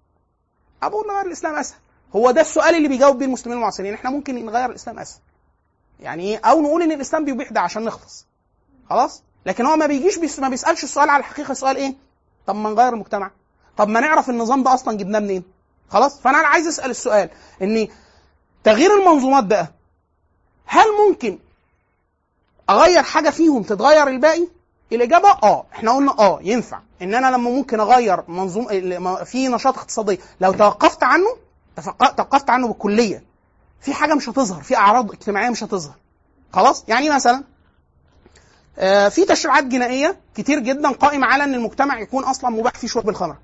ابو نغير الاسلام اسهل هو ده السؤال اللي بيجاوب بيه المسلمين المعاصرين احنا ممكن نغير الاسلام اسهل يعني ايه او نقول ان الاسلام بيبيح ده عشان نخلص خلاص لكن هو ما بيجيش بيس ما بيسالش السؤال على الحقيقه سؤال ايه طب ما نغير المجتمع طب ما نعرف النظام ده اصلا جبناه منين خلاص فانا عايز اسال السؤال ان تغيير المنظومات بقى هل ممكن اغير حاجه فيهم تتغير الباقي الاجابه اه احنا قلنا اه ينفع ان انا لما ممكن اغير منظوم ال- في نشاط اقتصادي لو توقفت عنه تفق- توقفت عنه بالكليه في حاجه مش هتظهر في اعراض اجتماعيه مش هتظهر خلاص يعني مثلا آه، في تشريعات جنائيه كتير جدا قائمه على ان المجتمع يكون اصلا مباح فيه شرب الخمر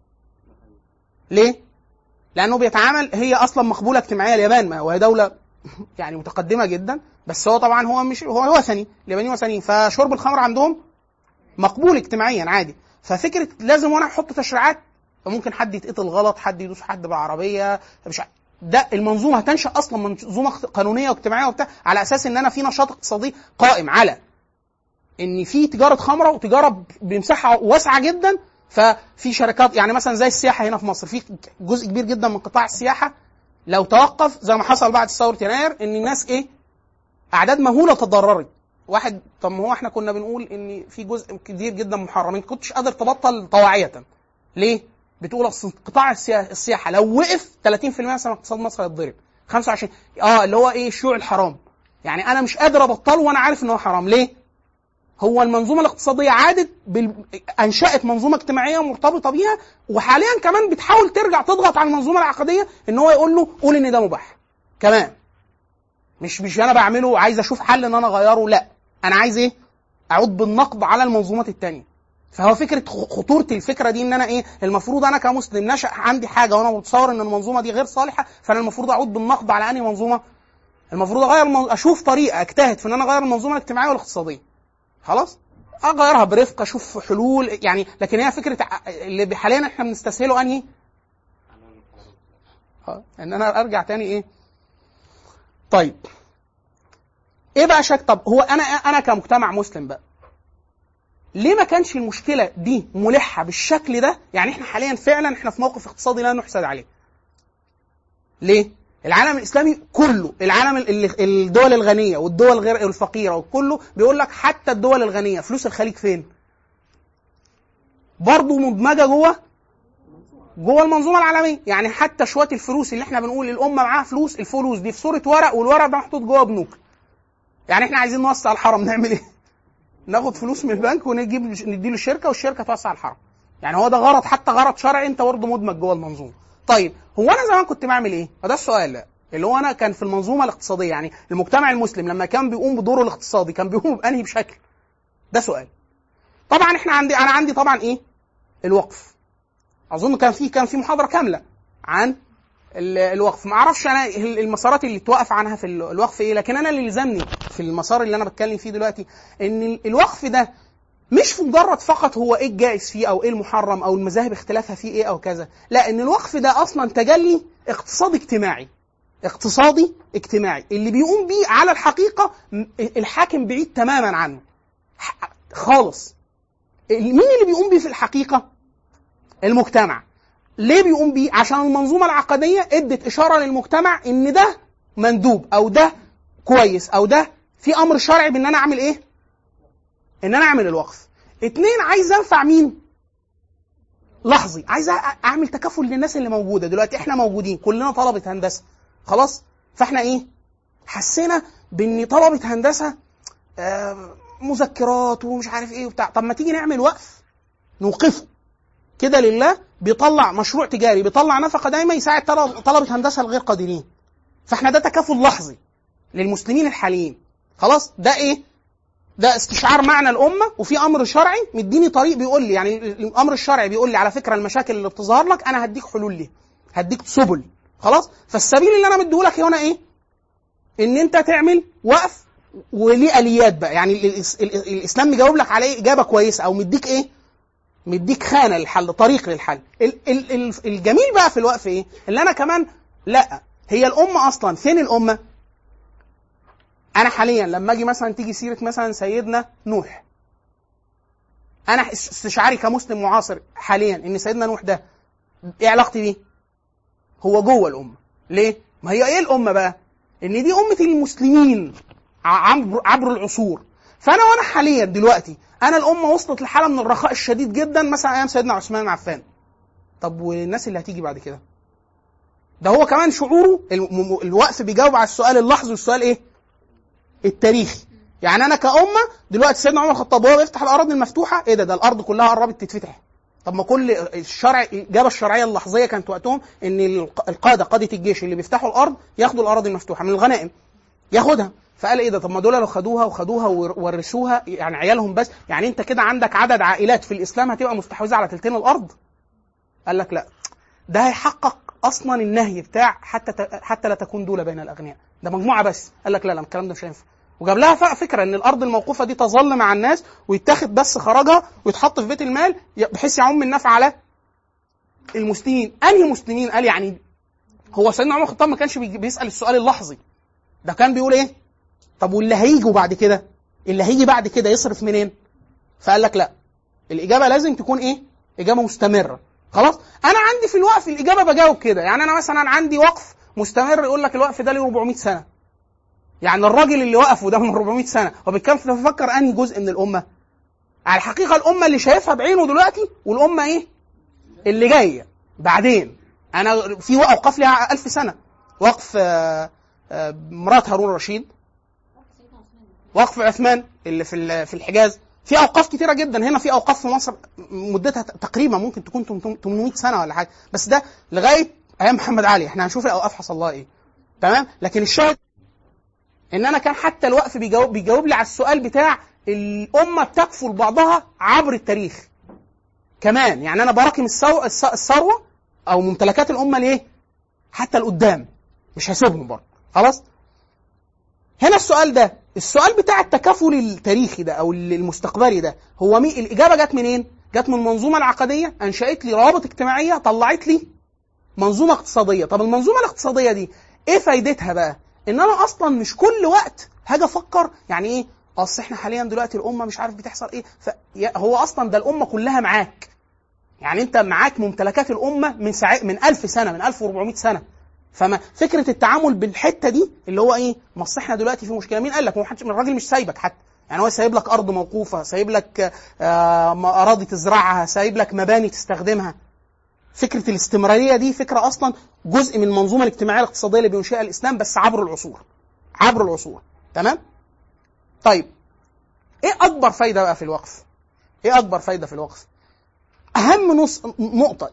ليه لانه بيتعامل هي اصلا مقبوله اجتماعيا اليابان ما وهي دوله يعني متقدمه جدا بس هو طبعا هو مش هو وثني اليابانيين وثنيين فشرب الخمر عندهم مقبول اجتماعيا عادي ففكره لازم وانا احط تشريعات ممكن حد يتقتل غلط حد يدوس حد بالعربيه مش ع- ده المنظومه هتنشا اصلا منظومه قانونيه واجتماعيه وبتاع على اساس ان انا في نشاط اقتصادي قائم على ان في تجاره خمره وتجاره ب- بمساحه واسعه جدا ففي شركات يعني مثلا زي السياحه هنا في مصر في جزء كبير جدا من قطاع السياحه لو توقف زي ما حصل بعد ثوره يناير ان الناس ايه اعداد مهوله تضررت واحد طب ما هو احنا كنا بنقول ان في جزء كبير جدا محرمين كنتش قادر تبطل طواعيه ليه بتقول اصل قطاع السيا- السياحه لو وقف 30% مثلا اقتصاد مصر هيتضرب 25 اه اللي هو ايه الشيوع الحرام يعني انا مش قادر ابطله وانا عارف ان هو حرام ليه هو المنظومه الاقتصاديه عادت بال... انشات منظومه اجتماعيه مرتبطه بيها وحاليا كمان بتحاول ترجع تضغط على المنظومه العقديه ان هو يقول له قول ان ده مباح كمان مش مش انا بعمله عايز اشوف حل ان انا اغيره لا انا عايز ايه اعود بالنقد على المنظومات التانية فهو فكره خ- خطوره الفكره دي ان انا ايه المفروض انا كمسلم نشا عندي حاجه وانا متصور ان المنظومه دي غير صالحه فانا المفروض اعود بالنقد على انهي منظومه المفروض اغير من... اشوف طريقه اجتهد في ان انا اغير المنظومه الاجتماعيه والاقتصاديه خلاص اغيرها برفق اشوف حلول يعني لكن هي فكره ع- اللي حاليا احنا بنستسهله انهي اه ان انا ارجع تاني ايه طيب ايه بقى شك طب هو انا انا كمجتمع مسلم بقى ليه ما كانش المشكله دي ملحه بالشكل ده يعني احنا حاليا فعلا احنا في موقف اقتصادي لا نحسد عليه ليه العالم الاسلامي كله العالم ال- ال- الدول الغنيه والدول غير الفقيره وكله بيقول لك حتى الدول الغنيه فلوس الخليج فين برضه مدمجه جوه جوه المنظومه العالميه يعني حتى شويه الفلوس اللي احنا بنقول الامه معاها فلوس الفلوس دي في صوره ورق والورق ده محطوط جوه بنوك يعني احنا عايزين نوسع الحرم نعمل ايه ناخد فلوس من البنك ونجيب نديله الشركه والشركه توسع الحرم يعني هو ده غرض حتى غرض شرعي انت برضه مدمج جوه المنظومه طيب هو انا زمان كنت بعمل ايه؟ وده السؤال لا اللي هو انا كان في المنظومه الاقتصاديه يعني المجتمع المسلم لما كان بيقوم بدوره الاقتصادي كان بيقوم بانهي بشكل ده سؤال طبعا احنا عندي انا عندي طبعا ايه الوقف اظن كان في كان في محاضره كامله عن ال- الوقف ما اعرفش انا ال- المسارات اللي توقف عنها في ال- الوقف ايه لكن انا اللي لزمني في المسار اللي انا بتكلم فيه دلوقتي ان ال- الوقف ده مش في مجرد فقط هو ايه الجائز فيه او ايه المحرم او المذاهب اختلافها فيه ايه او كذا لا ان الوقف ده اصلا تجلي اقتصادي اجتماعي اقتصادي اجتماعي اللي بيقوم بيه على الحقيقه م- الحاكم بعيد تماما عنه ح- خالص مين اللي بيقوم بيه في الحقيقه المجتمع ليه بيقوم بيه عشان المنظومه العقديه ادت اشاره للمجتمع ان ده مندوب او ده كويس او ده في امر شرعي بان انا اعمل ايه ان انا اعمل الوقف اتنين عايز انفع مين لحظي عايز أ- اعمل تكافل للناس اللي موجوده دلوقتي احنا موجودين كلنا طلبه هندسه خلاص فاحنا ايه حسينا بان طلبه هندسه آه، مذكرات ومش عارف ايه وبتاع طب ما تيجي نعمل وقف نوقفه كده لله بيطلع مشروع تجاري بيطلع نفقه دايما يساعد طلب- طلبه هندسه الغير قادرين فاحنا ده تكافل لحظي للمسلمين الحاليين خلاص ده ايه ده استشعار معنى الامه وفي امر شرعي مديني طريق بيقول لي يعني الامر الشرعي بيقول لي على فكره المشاكل اللي بتظهر لك انا هديك حلول ليها هديك سبل خلاص فالسبيل اللي انا مديهولك هنا ايه ان انت تعمل وقف وليه اليات بقى يعني ال- ال- ال- الاسلام مجاوب لك عليه اجابه كويسه او مديك ايه مديك خانه للحل طريق للحل ال- ال- ال- الجميل بقى في الوقف ايه اللي انا كمان لا هي الامه اصلا فين الامه انا حاليا لما اجي مثلا تيجي سيره مثلا سيدنا نوح انا استشعاري كمسلم معاصر حاليا ان سيدنا نوح ده ايه علاقتي بيه هو جوه الامه ليه ما هي ايه الامه بقى ان دي امه المسلمين ع- عبر عبر العصور فانا وانا حاليا دلوقتي انا الامه وصلت لحاله من الرخاء الشديد جدا مثلا ايام سيدنا عثمان بن عفان طب والناس اللي هتيجي بعد كده ده هو كمان شعوره الم- م- الوقف بيجاوب على السؤال اللحظي والسؤال ايه التاريخي يعني انا كأمة دلوقتي سيدنا عمر الخطاب وهو بيفتح الأراضي المفتوحة إيه ده ده الأرض كلها قربت تتفتح طب ما كل الشرع الإجابة الشرعية اللحظية كانت وقتهم إن الق- القادة قادة الجيش اللي بيفتحوا الأرض ياخدوا الأراضي المفتوحة من الغنائم ياخدها فقال ايه ده طب ما دول لو خدوها وخدوها وورثوها يعني عيالهم بس يعني انت كده عندك عدد عائلات في الاسلام هتبقى مستحوذه على تلتين الارض قال لك لا ده هيحقق اصلا النهي بتاع حتى ت... حتى لا تكون دوله بين الاغنياء ده مجموعه بس قال لك لا لا الكلام ده مش هينفع وجاب لها ف- فكره ان الارض الموقوفه دي تظل مع الناس ويتاخد بس خراجها ويتحط في بيت المال ي- بحيث يعم النفع على المسلمين انهي مسلمين قال يعني هو سيدنا عمر الخطاب ما كانش بيجي- بيسال السؤال اللحظي ده كان بيقول ايه طب واللي هيجوا بعد كده اللي هيجي بعد كده يصرف منين فقال لك لا الاجابه لازم تكون ايه اجابه مستمره خلاص انا عندي في الوقف الاجابه بجاوب كده يعني انا مثلا عندي وقف مستمر يقول لك الوقف ده له 400 سنه يعني الراجل اللي وقفه ده من 400 سنه هو بيتكلم في تفكر انهي جزء من الامه على الحقيقه الامه اللي شايفها بعينه دلوقتي والامه ايه اللي جايه بعدين انا في اوقاف لها ألف سنه وقف آه، آه، مرات هارون الرشيد وقف عثمان اللي في ال- في الحجاز في اوقاف كتيره جدا هنا في اوقاف في مصر مدتها ت- تقريبا ممكن تكون 800 سنه ولا حاجه بس ده لغايه ايام محمد علي احنا هنشوف الاوقاف حصل لها ايه تمام لكن الشاهد ان انا كان حتى الوقف بيجاوب بيجاوب لي على السؤال بتاع الامه بتكفل بعضها عبر التاريخ كمان يعني انا براكم السو... الس- الثروه او ممتلكات الامه ليه حتى لقدام مش هسيبهم برضه خلاص هنا السؤال ده السؤال بتاع التكافل التاريخي ده او المستقبلي ده هو مين الاجابه جت منين جت من المنظومه العقديه انشات لي روابط اجتماعيه طلعت لي منظومه اقتصاديه طب المنظومه الاقتصاديه دي ايه فايدتها بقى ان انا اصلا مش كل وقت هاجي افكر يعني ايه اصل احنا حاليا دلوقتي الامه مش عارف بتحصل ايه ف... يا- هو اصلا ده الامه كلها معاك يعني انت معاك ممتلكات الامه من ساع... من 1000 سنه من 1400 سنه فما فكره التعامل بالحته دي اللي هو ايه ما أصل احنا دلوقتي في مشكله مين قال لك ما حدش الراجل مش سايبك حتى يعني هو سايب لك ارض موقوفه سايب لك آه اراضي تزرعها سايب لك مباني تستخدمها فكره الاستمراريه دي فكره اصلا جزء من المنظومه الاجتماعيه الاقتصاديه اللي بينشئها الاسلام بس عبر العصور عبر العصور تمام طيب ايه اكبر فايده بقى في الوقف ايه اكبر فايده في الوقف اهم نص نقطه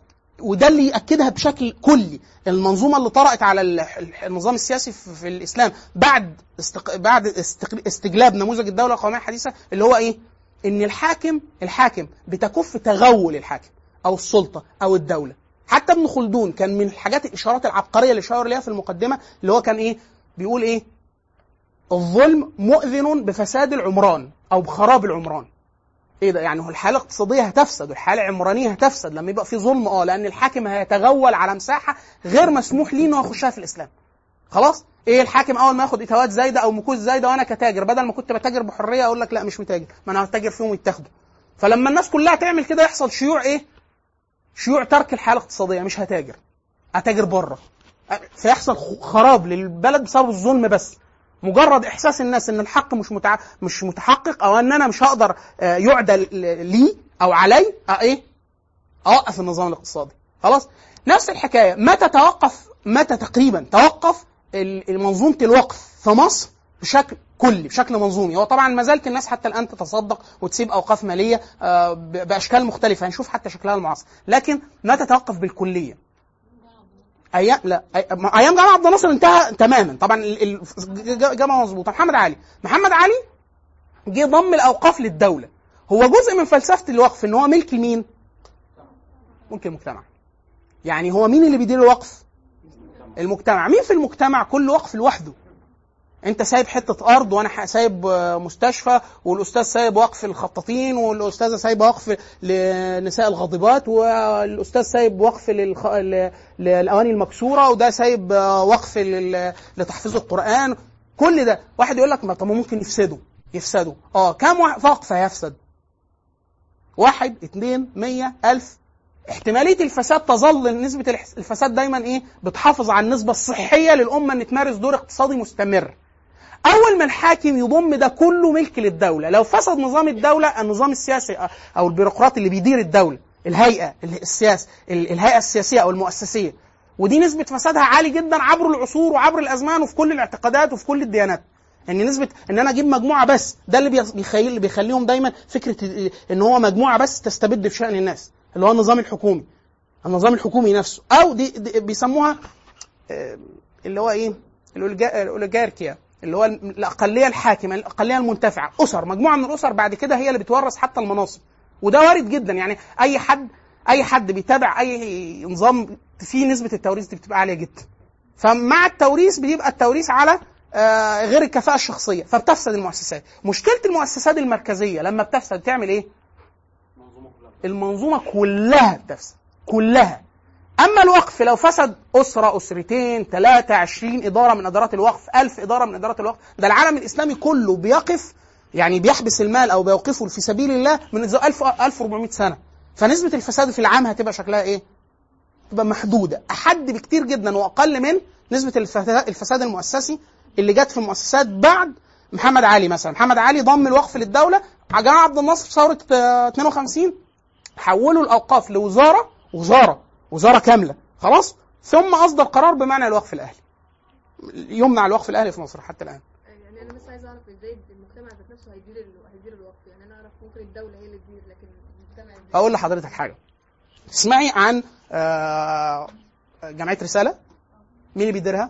وده اللي ياكدها بشكل كلي المنظومه اللي طرات على ال- ال- النظام السياسي في في الاسلام بعد استق... بعد استق... استجلاب نموذج الدوله القوميه الحديثه اللي هو ايه؟ ان الحاكم الحاكم بتكف تغول الحاكم او السلطه او الدوله حتى ابن خلدون كان من الحاجات الاشارات العبقريه اللي شاور ليها في المقدمه اللي هو كان ايه؟ بيقول ايه؟ الظلم مؤذن بفساد العمران او بخراب العمران ايه ده يعني هو الحاله الاقتصاديه هتفسد والحاله العمرانيه هتفسد لما يبقى في ظلم اه لان الحاكم هيتغول على مساحه غير مسموح ليه انه يخشها في الاسلام خلاص ايه الحاكم اول ما ياخد اتوات زايده او مكوس زايده وانا كتاجر بدل ما كنت بتاجر بحريه اقول لك لا مش متاجر ما انا هتاجر فيهم يتاخدوا فلما الناس كلها تعمل كده يحصل شيوع ايه شيوع ترك الحاله الاقتصاديه مش هتاجر هتاجر بره فيحصل خراب للبلد بسبب الظلم بس مجرد احساس الناس ان الحق مش متع... مش متحقق او ان انا مش هقدر آه، يعدل لي او علي آه، ايه اوقف النظام الاقتصادي خلاص نفس الحكايه متى توقف متى تقريبا توقف ال- منظومه الوقف في مصر بشكل كلي بشكل منظومي هو طبعا ما زالت الناس حتى الان تتصدق وتسيب اوقاف ماليه آه، ب- باشكال مختلفه هنشوف حتى شكلها المعاصر لكن متى توقف بالكليه ايام لا أي- ما- ايام جمال عبد الناصر انتهى تماما طبعا ال- ال- ج- جمع مظبوطه محمد علي محمد علي جه ضم الاوقاف للدوله هو جزء من فلسفه الوقف ان هو ملك لمين ملك المجتمع يعني هو مين اللي بيدير الوقف المجتمع مين في المجتمع كل وقف لوحده انت سايب حته ارض وانا ح- سايب آه، مستشفى والاستاذ سايب وقف الخطاطين والاستاذه سايبه وقف لنساء الغاضبات والاستاذ سايب وقف للخ... ل- للاواني المكسوره وده سايب آه، وقف لل... لتحفيظ القران كل ده واحد يقول لك ما طب ما ممكن يفسدوا يفسدوا اه كم وا- وقف هيفسد واحد اتنين مية ألف احتمالية الفساد تظل نسبة الح- الفساد دايما ايه بتحافظ على النسبة الصحية للأمة ان تمارس دور اقتصادي مستمر اول ما الحاكم يضم ده كله ملك للدوله لو فسد نظام الدوله النظام السياسي او البيروقراطي اللي بيدير الدوله الهيئه السياسه الهيئه السياسيه او المؤسسيه ودي نسبه فسادها عالي جدا عبر العصور وعبر الازمان وفي كل الاعتقادات وفي كل الديانات ان نسبه ان انا اجيب مجموعه بس ده اللي بيخ- بيخلي اللي بيخليهم دايما فكره ان هو مجموعه بس تستبد بشان الناس اللي هو النظام الحكومي النظام الحكومي نفسه او دي, دي بيسموها آه، اللي هو ايه الأولجا- الاوليجاركيا اللي هو الاقليه الحاكمه الاقليه المنتفعه اسر مجموعه من الاسر بعد كده هي اللي بتورث حتى المناصب وده وارد جدا يعني اي حد اي حد بيتابع اي نظام فيه نسبه التوريث دي بتبقى عاليه جدا فمع التوريث بيبقى التوريث على آه، غير الكفاءه الشخصيه فبتفسد المؤسسات مشكله المؤسسات المركزيه لما بتفسد تعمل ايه المنظومه كلها بتفسد كلها اما الوقف لو فسد اسره اسرتين ثلاثه عشرين اداره من ادارات الوقف ألف اداره من ادارات الوقف ده العالم الاسلامي كله بيقف يعني بيحبس المال او بيوقفه في سبيل الله من 1000 1400 سنه فنسبه الفساد في العام هتبقى شكلها ايه تبقى محدوده احد بكتير جدا واقل من نسبه الفساد الفساد المؤسسي اللي جت في المؤسسات بعد محمد علي مثلا محمد علي ضم الوقف للدوله جمال عبد الناصر في ثوره آه، 52 حولوا الاوقاف لوزاره وزاره وزاره كامله خلاص ثم اصدر قرار بمنع الوقف الاهلي يمنع الوقف الاهلي في مصر حتى الان يعني انا بس عايز اعرف ازاي المجتمع ذات نفسه هيدير ال- هيدير الوقت يعني انا اعرف ممكن الدوله هي اللي تدير لكن المجتمع ازاي اقول لحضرتك حاجه تسمعي عن آه، جمعيه رساله مين اللي بيديرها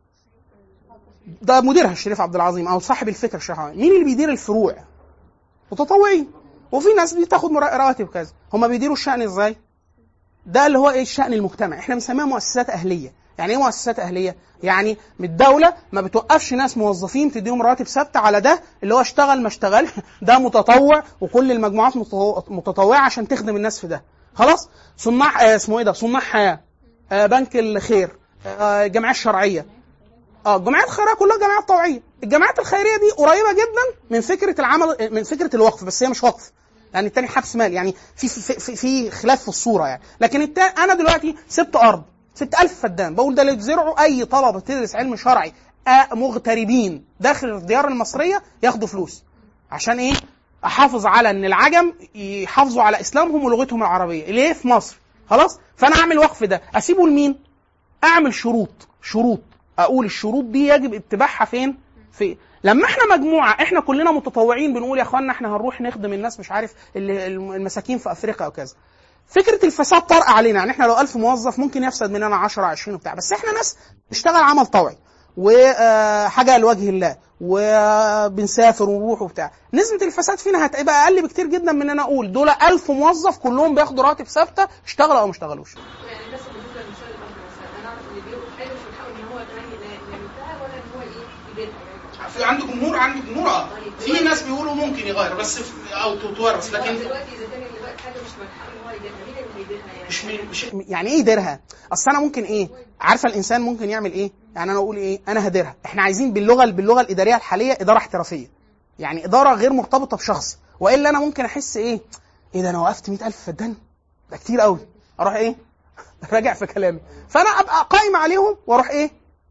ده مديرها الشريف عبد العظيم او صاحب الفكره الشيخ عبد- مين اللي بيدير الفروع متطوعين وفي ناس بتاخد مرا- رواتب كذا هم بيديروا الشأن ازاي ده اللي هو ايه الشأن المجتمعي احنا بنسميها مؤسسات اهليه يعني ايه مؤسسات اهليه يعني من الدوله ما بتوقفش ناس موظفين تديهم رواتب ثابته على ده اللي هو اشتغل ما اشتغل ده متطوع وكل المجموعات متطو- متطوعه عشان تخدم الناس في ده خلاص صناع آه، اسمه ايه ده صناع حياه آه، بنك الخير آه، الجمعيه الشرعيه اه الجمعيات الخيريه كلها جمعيات طوعيه الجمعيات الخيريه دي قريبه جدا من فكره العمل من فكره الوقف بس هي مش وقف يعني التاني حبس مال يعني في في, في, في خلاف في الصوره يعني لكن التا انا دلوقتي سبت ارض سبت ألف فدان بقول ده اللي يزرعوا اي طلبه تدرس علم شرعي آه مغتربين داخل الديار المصريه ياخدوا فلوس عشان ايه احافظ على ان العجم يحافظوا على اسلامهم ولغتهم العربيه ليه في مصر خلاص فانا اعمل وقف ده اسيبه لمين اعمل شروط شروط اقول الشروط دي يجب اتباعها فين في لما احنا مجموعه احنا كلنا متطوعين بنقول يا اخوانا احنا هنروح نخدم الناس مش عارف اللي المساكين في افريقيا او كذا فكره الفساد طارئه علينا يعني احنا لو 1000 موظف ممكن يفسد مننا 10 20 وبتاع بس احنا ناس بنشتغل عمل طوعي وحاجه لوجه الله وبنسافر ونروح وبتاع نسبه الفساد فينا هتبقى اقل بكتير جدا من ان انا اقول دول 1000 موظف كلهم بياخدوا راتب ثابته اشتغلوا او ما اشتغلوش يعني بس بالنسبه للمثال الارض مثلا انا اعرف اللي بيقول حلو في الحول ان هو كمان يملكها ولا ان هو ايه يبيعها يعني في عنده جمهور عنده جمهور اه في ناس بيقولوا ممكن يغير بس في او تتورث هو لكن دلوقتي اذا كان اللي بقى حاجه مش ملحق ان هو يبيعها مين اللي هيبيعها يعني؟ مش مين مش يعني ايه يديرها؟ اصل انا ممكن ايه؟ عارفه الانسان ممكن يعمل ايه؟ يعني انا اقول ايه؟ انا هديرها، احنا عايزين باللغه باللغه الاداريه الحاليه اداره احترافيه. يعني اداره غير مرتبطه بشخص، والا انا ممكن احس ايه؟ ايه ده انا وقفت 100000 فدان؟ ده كتير قوي. اروح ايه؟ راجع في كلامي. فانا ابقى قائم عليهم واروح ايه؟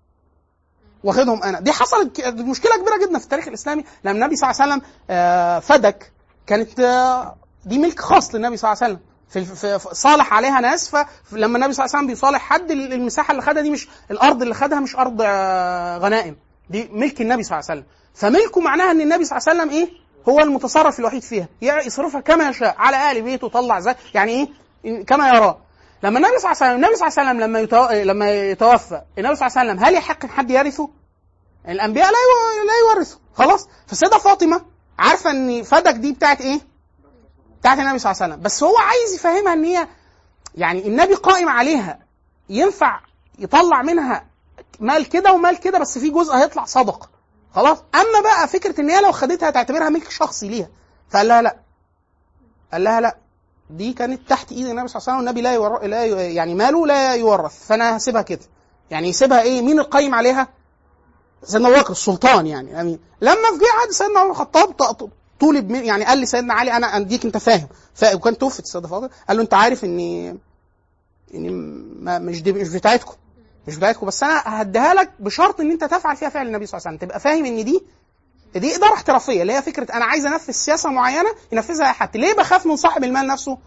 واخدهم انا دي حصلت ك- مشكله كبيره جدا في التاريخ الاسلامي لما النبي صلى الله عليه وسلم آه، فدك كانت آه، دي ملك خاص للنبي صلى الله عليه وسلم في في في- صالح عليها ناس فلما النبي صلى الله عليه وسلم بيصالح حد ال- المساحه اللي خدها دي مش الارض اللي خدها مش ارض آه، غنائم دي ملك النبي صلى الله عليه وسلم فملكه معناها ان النبي صلى الله عليه وسلم ايه هو المتصرف الوحيد فيها يعني يصرفها كما يشاء على اهل بيته طلع زي يعني ايه إن- كما يراه لما النبي صلى الله عليه وسلم النبي صلى الله عليه وسلم لما يتو... لما يتوفى النبي صلى الله عليه وسلم هل يحق ان حد يرثه؟ الانبياء لا يو... لا يورثوا خلاص فالسيده فاطمه عارفه ان فدك دي بتاعت ايه؟ بتاعت النبي صلى الله عليه وسلم بس هو عايز يفهمها ان هي يعني النبي قائم عليها ينفع يطلع منها مال كده ومال كده بس في جزء هيطلع صدقه خلاص اما بقى فكره ان هي لو خدتها تعتبرها ملك شخصي ليها فقال لها لا قال لها لا دي كانت تحت ايد النبي صلى الله عليه وسلم والنبي لا, يور... لا ي... يعني ماله لا يورث فانا هسيبها كده يعني يسيبها ايه مين القيم عليها سيدنا ابو بكر السلطان يعني امين لما في جه عهد سيدنا عمر الخطاب ط- ط- طولب من يعني قال لي سيدنا علي انا اديك انت فاهم ف- وكان توفت السيده فاطمه قال له انت عارف اني اني ما مش دي مش بتاعتكم مش بتاعتكم بس انا هديها لك بشرط ان انت تفعل فيها فعل النبي صلى الله عليه وسلم تبقى فاهم ان دي دي اداره احترافيه اللي هي فكره انا عايز انفذ سياسه معينه ينفذها اي حد ليه بخاف من صاحب المال نفسه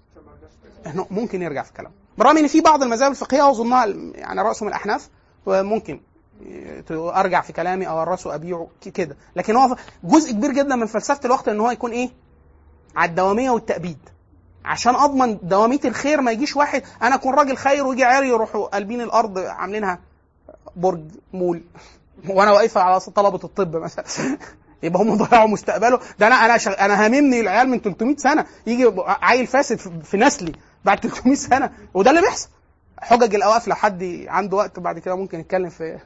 إنه ممكن يرجع في كلامه بالرغم ان في بعض المذاهب الفقهيه اظنها يعني راسهم الاحناف وممكن ارجع في كلامي او ارثه ابيعه ك- كده لكن هو جزء كبير جدا من فلسفه الوقت ان هو يكون ايه على الدواميه والتأبيد عشان اضمن دواميه الخير ما يجيش واحد انا اكون راجل خير ويجي عيالي يروحوا قلبين الارض عاملينها برج مول وانا واقفه على طلبه الطب مثلا يبقى هم ضيعوا مستقبله ده انا انا شغ... انا هاممني العيال من 300 سنه يجي يبقى عيل فاسد في- في نسلي بعد 300 سنه وده اللي بيحصل حجج الاوقاف لو حد عنده وقت بعد كده ممكن يتكلم في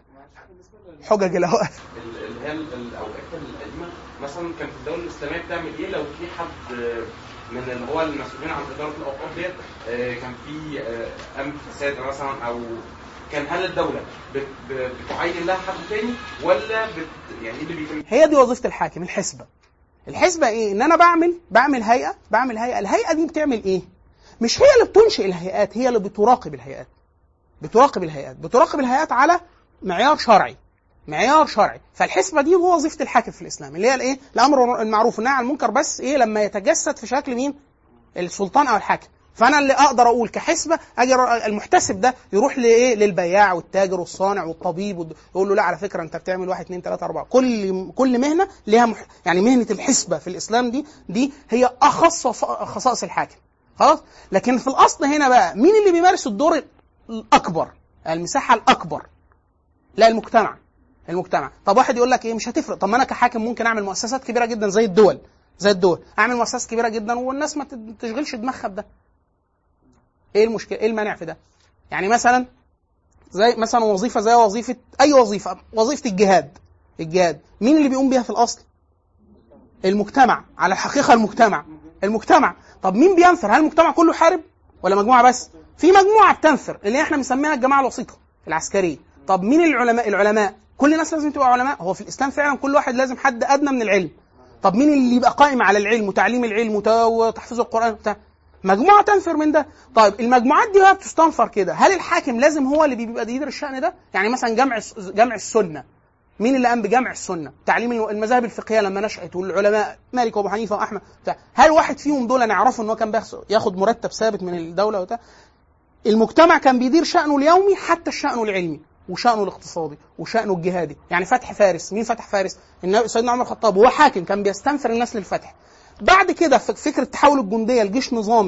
حجج الاوقاف ال- اللي هي ال- الاوقات القديمه مثلا كانت الدوله الاسلاميه بتعمل ايه لو في حد آه، من اللي هو المسؤولين عن اداره الاوقاف ديت آه، كان في آه، امن فساد مثلا او كان هل الدوله بت- ب- بتعين لها حد تاني ولا بت يعني ايه اللي بيتم هي دي وظيفه الحاكم الحسبه الحسبه ايه ان انا بعمل بعمل هيئه بعمل هيئه الهيئه دي بتعمل ايه مش هي اللي بتنشئ الهيئات هي اللي بتراقب الهيئات بتراقب الهيئات بتراقب الهيئات على معيار شرعي معيار شرعي فالحسبه دي هو وظيفه الحاكم في الاسلام اللي هي الايه الامر المعروف والنهي عن المنكر بس ايه لما يتجسد في شكل مين السلطان او الحاكم فانا اللي اقدر اقول كحسبه اجي أر- المحتسب ده يروح لايه للبياع والتاجر والصانع والطبيب والد- يقول له لا على فكره انت بتعمل واحد اثنين ثلاثه اربعه كل كل مهنه ليها مح... يعني مهنه الحسبه في الاسلام دي دي هي اخص وص- خصائص الحاكم خلاص لكن في الاصل هنا بقى مين اللي بيمارس الدور الاكبر المساحه الاكبر لا المجتمع المجتمع طب واحد يقول لك ايه مش هتفرق طب ما انا كحاكم ممكن اعمل مؤسسات كبيره جدا زي الدول زي الدول اعمل مؤسسات كبيره جدا والناس ما تشغلش دماغها بده ايه المشكله ايه المانع في ده يعني مثلا زي مثلا وظيفه زي وظيفه اي وظيفه وظيفه الجهاد الجهاد مين اللي بيقوم بيها في الاصل المجتمع على الحقيقه المجتمع المجتمع طب مين بينفر هل المجتمع كله حارب ولا مجموعه بس في مجموعه بتنفر اللي احنا بنسميها الجماعه الوسيطه العسكريه طب مين العلماء العلماء كل الناس لازم تبقى علماء هو في الاسلام فعلا كل واحد لازم حد ادنى من العلم طب مين اللي يبقى قائم على العلم وتعليم العلم وت- وتحفيظ القران وبتاع مجموعه تنفر من ده طيب المجموعات دي بقى بتستنفر كده هل الحاكم لازم هو اللي بيبقى بيدير الشان ده يعني مثلا جمع الس- جمع السنه مين اللي قام بجمع السنه تعليم الم- المذاهب الفقهيه لما نشات والعلماء مالك وابو حنيفه واحمد بتاع هل واحد فيهم دول نعرفه ان هو كان بياخد- ياخد مرتب ثابت من الدوله وبتاع المجتمع كان بيدير شأنه اليومي حتى الشأن العلمي وشأنه الاقتصادي وشأنه الجهادي يعني فتح فارس مين فتح فارس النبي سيدنا عمر الخطاب وهو حاكم كان بيستنفر الناس للفتح بعد كده ف- فكره تحول الجنديه لجيش نظامي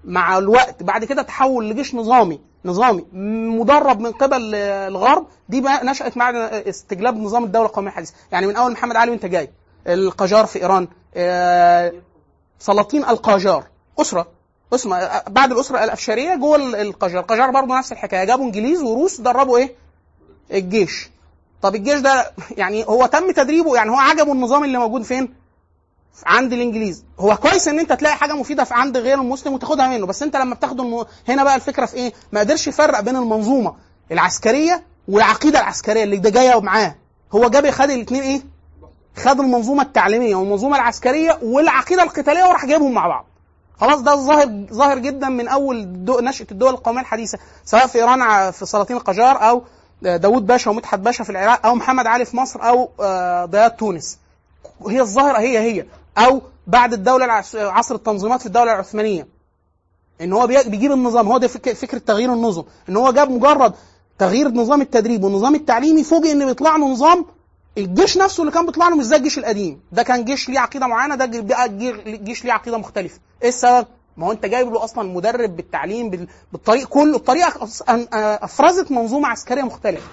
مع الوقت بعد كده تحول لجيش نظامي نظامي مدرب من قبل الغرب دي بقى نشأت مع استجلاب نظام الدولة القومية الحديثة يعني من أول محمد علي وأنت جاي القجار في إيران آه، سلاطين القاجار أسرة اسمه بعد الأسرة الأفشارية جوه ال- القجار القجار برضه نفس الحكاية جابوا إنجليز وروس دربوا إيه الجيش طب الجيش ده يعني هو تم تدريبه يعني هو عجبه النظام اللي موجود فين عند الانجليز هو كويس ان انت تلاقي حاجه مفيده في عند غير المسلم وتاخدها منه بس انت لما بتاخده الم... هنا بقى الفكره في ايه ما قدرش يفرق بين المنظومه العسكريه والعقيده العسكريه اللي ده جايه معاه هو جاب خد الاثنين ايه خد المنظومه التعليميه والمنظومه العسكريه والعقيده القتاليه وراح جايبهم مع بعض خلاص ده ظاهر ظاهر جدا من اول دو نشاه الدول القوميه الحديثه سواء في ايران ع- في سلاطين القجار او داوود باشا ومدحت باشا في العراق او محمد علي في مصر او آه، ضياء تونس هي الظاهره هي هي او بعد الدوله العس- عصر التنظيمات في الدوله العثمانيه ان هو بي- بيجيب النظام هو ده فك- فكره تغيير النظم ان هو جاب مجرد تغيير نظام التدريب والنظام التعليمي فوجئ ان بيطلع له نظام الجيش نفسه اللي كان بيطلع له مش زي الجيش القديم ده كان جيش ليه عقيده معينه ده بقى جي- جيش ليه عقيده مختلفه ايه السبب ما هو انت جايب له اصلا مدرب بالتعليم بال- بالطريق كله الطريقه أص- أن- افرزت منظومه عسكريه مختلفه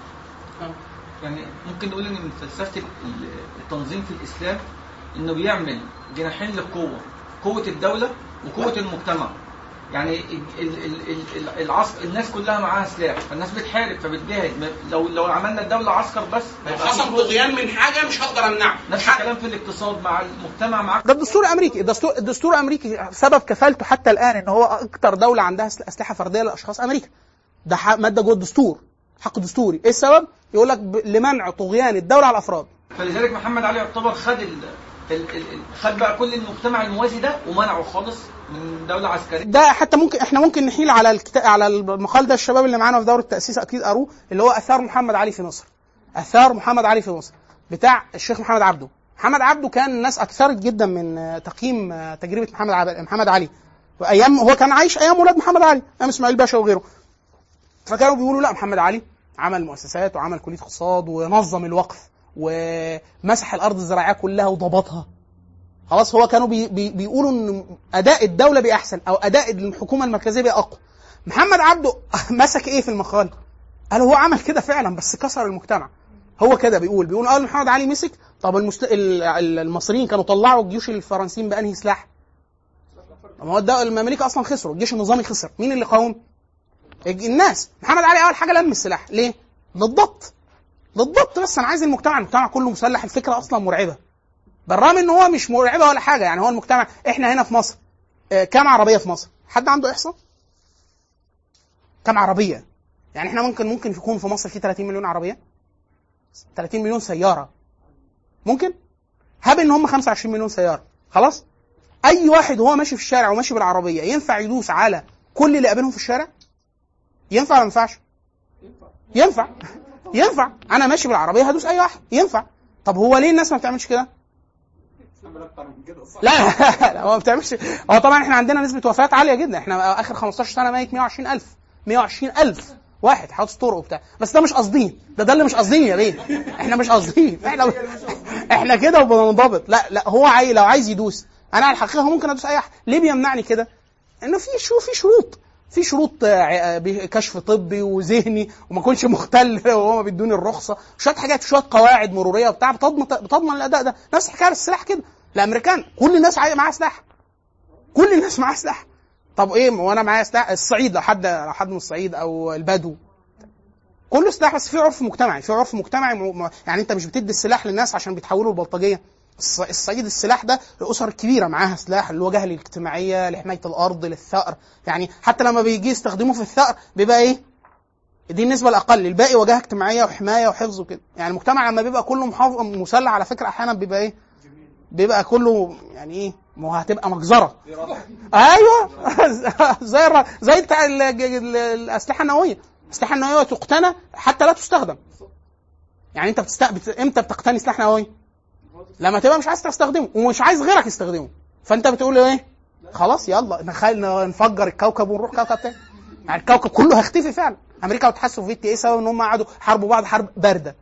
يعني ممكن نقول ان من فلسفه ال- التنظيم في الاسلام انه بيعمل جناحين للقوه قوه الدوله وقوه المجتمع يعني ال- ال- ال- ال- العصر الناس كلها معاها سلاح فالناس بتحارب فبتجاهد ما- لو لو عملنا الدوله عسكر بس هيبقى في- طغيان من حاجه مش هقدر امنعه نفس الكلام في الاقتصاد مع المجتمع معاك ده الدستور الامريكي الدستور الدستور الامريكي سبب كفالته حتى الان ان هو اكتر دوله عندها أسل- اسلحه فرديه للاشخاص امريكا ده ح- ماده جوه الدستور حق دستوري ايه السبب يقول لك ب- لمنع طغيان الدوله على الافراد فلذلك محمد علي يعتبر خد ال... ال... ال... ال- خد بقى كل المجتمع الموازي ده ومنعه خالص من دوله عسكريه ده حتى ممكن احنا ممكن نحيل على الكتاب على المقال ده الشباب اللي معانا في دوره التاسيس اكيد قروه اللي هو اثار محمد علي في مصر اثار محمد علي في مصر بتاع الشيخ محمد عبده محمد عبده كان الناس اكثرت جدا من آه، تقييم آه، تجربه محمد عب... محمد علي وايام هو كان عايش ايام ولاد محمد علي ايام اسماعيل باشا وغيره فكانوا بيقولوا لا محمد علي عمل مؤسسات وعمل كليه اقتصاد ونظم الوقف ومسح الارض الزراعيه كلها وضبطها خلاص هو كانوا بي بي بيقولوا ان اداء الدوله بقى احسن او اداء الحكومه المركزيه بقى اقوى محمد عبده مسك ايه في المقال قال هو عمل كده فعلا بس كسر المجتمع هو كده بيقول بيقول اول محمد علي مسك طب المسل... ال- ال- المصريين كانوا طلعوا الجيوش الفرنسيين بانهي سلاح ما هو الد- المماليك اصلا خسروا الجيش النظامي خسر مين اللي قاوم الج- الناس محمد علي اول حاجه لم السلاح ليه للضبط للضبط بس انا عايز المجتمع المجتمع كله مسلح الفكره اصلا مرعبه بالرغم ان هو مش مرعبه ولا حاجه يعني هو المجتمع احنا هنا في مصر آه، كام عربيه في مصر حد عنده احصاء كام عربيه يعني احنا ممكن ممكن يكون في مصر في 30 مليون عربيه 30 مليون سياره ممكن هاب ان هم 25 مليون سياره خلاص اي واحد وهو ماشي في الشارع وماشي بالعربيه ينفع يدوس على كل اللي قابلهم في الشارع ينفع ولا ما ينفعش ينفع ينفع انا ماشي بالعربيه هدوس اي واحد ينفع طب هو ليه الناس ما بتعملش كده لا لا هو ما بتعملش هو طبعا احنا عندنا نسبه وفاه عاليه جدا احنا اخر 15 سنه ميت 120000 120000 واحد حوادث طرق وبتاع بس ده مش قاصدين ده ده اللي مش قاصدين يا بيه احنا مش قاصدين احنا احنا كده وبننضبط لا لا هو عاي لو عايز يدوس انا على الحقيقه ممكن ادوس اي واحد ليه بيمنعني كده انه في شو في شروط في شروط آه، ع- ب- كشف طبي وذهني وما اكونش مختل وهما بيدوني الرخصه شويه حاجات شويه قواعد مروريه وبتاع بتضمن بتضمن الاداء ده نفس الحكايه السلاح كده الامريكان كل الناس عاي- معاها سلاح كل الناس معاها سلاح طب ايه وانا معايا سلاح الصعيد لو حد لو حد من الصعيد او البدو كله سلاح بس في عرف مجتمعي في عرف مجتمعي م... م- يعني انت مش بتدي السلاح للناس عشان بيتحولوا البلطجيه الص- الصعيد السلاح ده الاسر الكبيره معاها سلاح الوجهه الاجتماعيه لحمايه الارض للثأر يعني حتى لما بيجي يستخدموه في الثأر بيبقى ايه دي النسبه الاقل الباقي وجهه اجتماعيه وحمايه وحفظ وكده يعني المجتمع لما بيبقى كله محافظ مسلح على فكره احيانا بيبقى ايه بيبقى كله يعني ايه ما هو هتبقى مجزره ايوه زي الر... زي بتاع ال- ال- الاسلحه النوويه الاسلحه النوويه تقتنى حتى لا تستخدم يعني انت بتست... بت... امتى بتقتني سلاح نووي لما تبقى مش عايز تستخدمه ومش عايز غيرك يستخدمه فانت بتقول له ايه خلاص يلا نخل... نفجر الكوكب ونروح كوكب تاني يعني الكوكب كله هيختفي فعلا امريكا والاتحاد السوفيتي ايه سبب ان هم قعدوا حاربوا بعض حرب بارده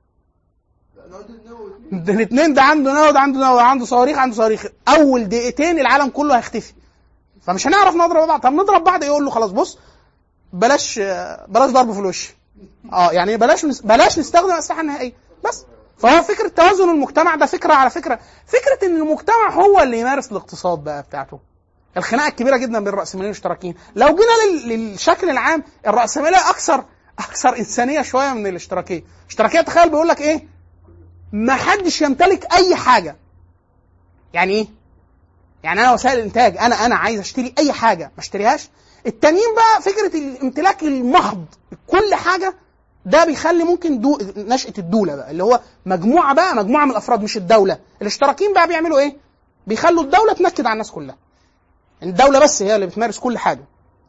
ده الاثنين ده عنده نووي ده عنده نووي عنده صواريخ عنده صواريخ اول دقيقتين العالم كله هيختفي فمش هنعرف نضرب بعض طب نضرب بعض يقول له خلاص بص بلاش بلاش ضرب في الوش اه يعني بلاش نس- بلاش نستخدم الاسلحه النهائيه بس فهو فكره توازن المجتمع ده فكره على فكره فكره ان المجتمع هو اللي يمارس الاقتصاد بقى بتاعته الخناقه الكبيره جدا بين الراسماليين والاشتراكيين لو جينا لل- للشكل العام الراسماليه اكثر اكثر انسانيه شويه من الاشتراكيه الاشتراكيه تخيل بيقول لك ايه ما حدش يمتلك اي حاجه يعني ايه يعني انا وسائل الانتاج انا انا عايز اشتري اي حاجه ما اشتريهاش التانيين بقى فكره الامتلاك المحض كل حاجه ده بيخلي ممكن دو نشأة الدولة بقى اللي هو مجموعة بقى مجموعة من الأفراد مش الدولة الاشتراكيين بقى بيعملوا إيه؟ بيخلوا الدولة تنكد على الناس كلها الدولة بس هي اللي بتمارس كل حاجة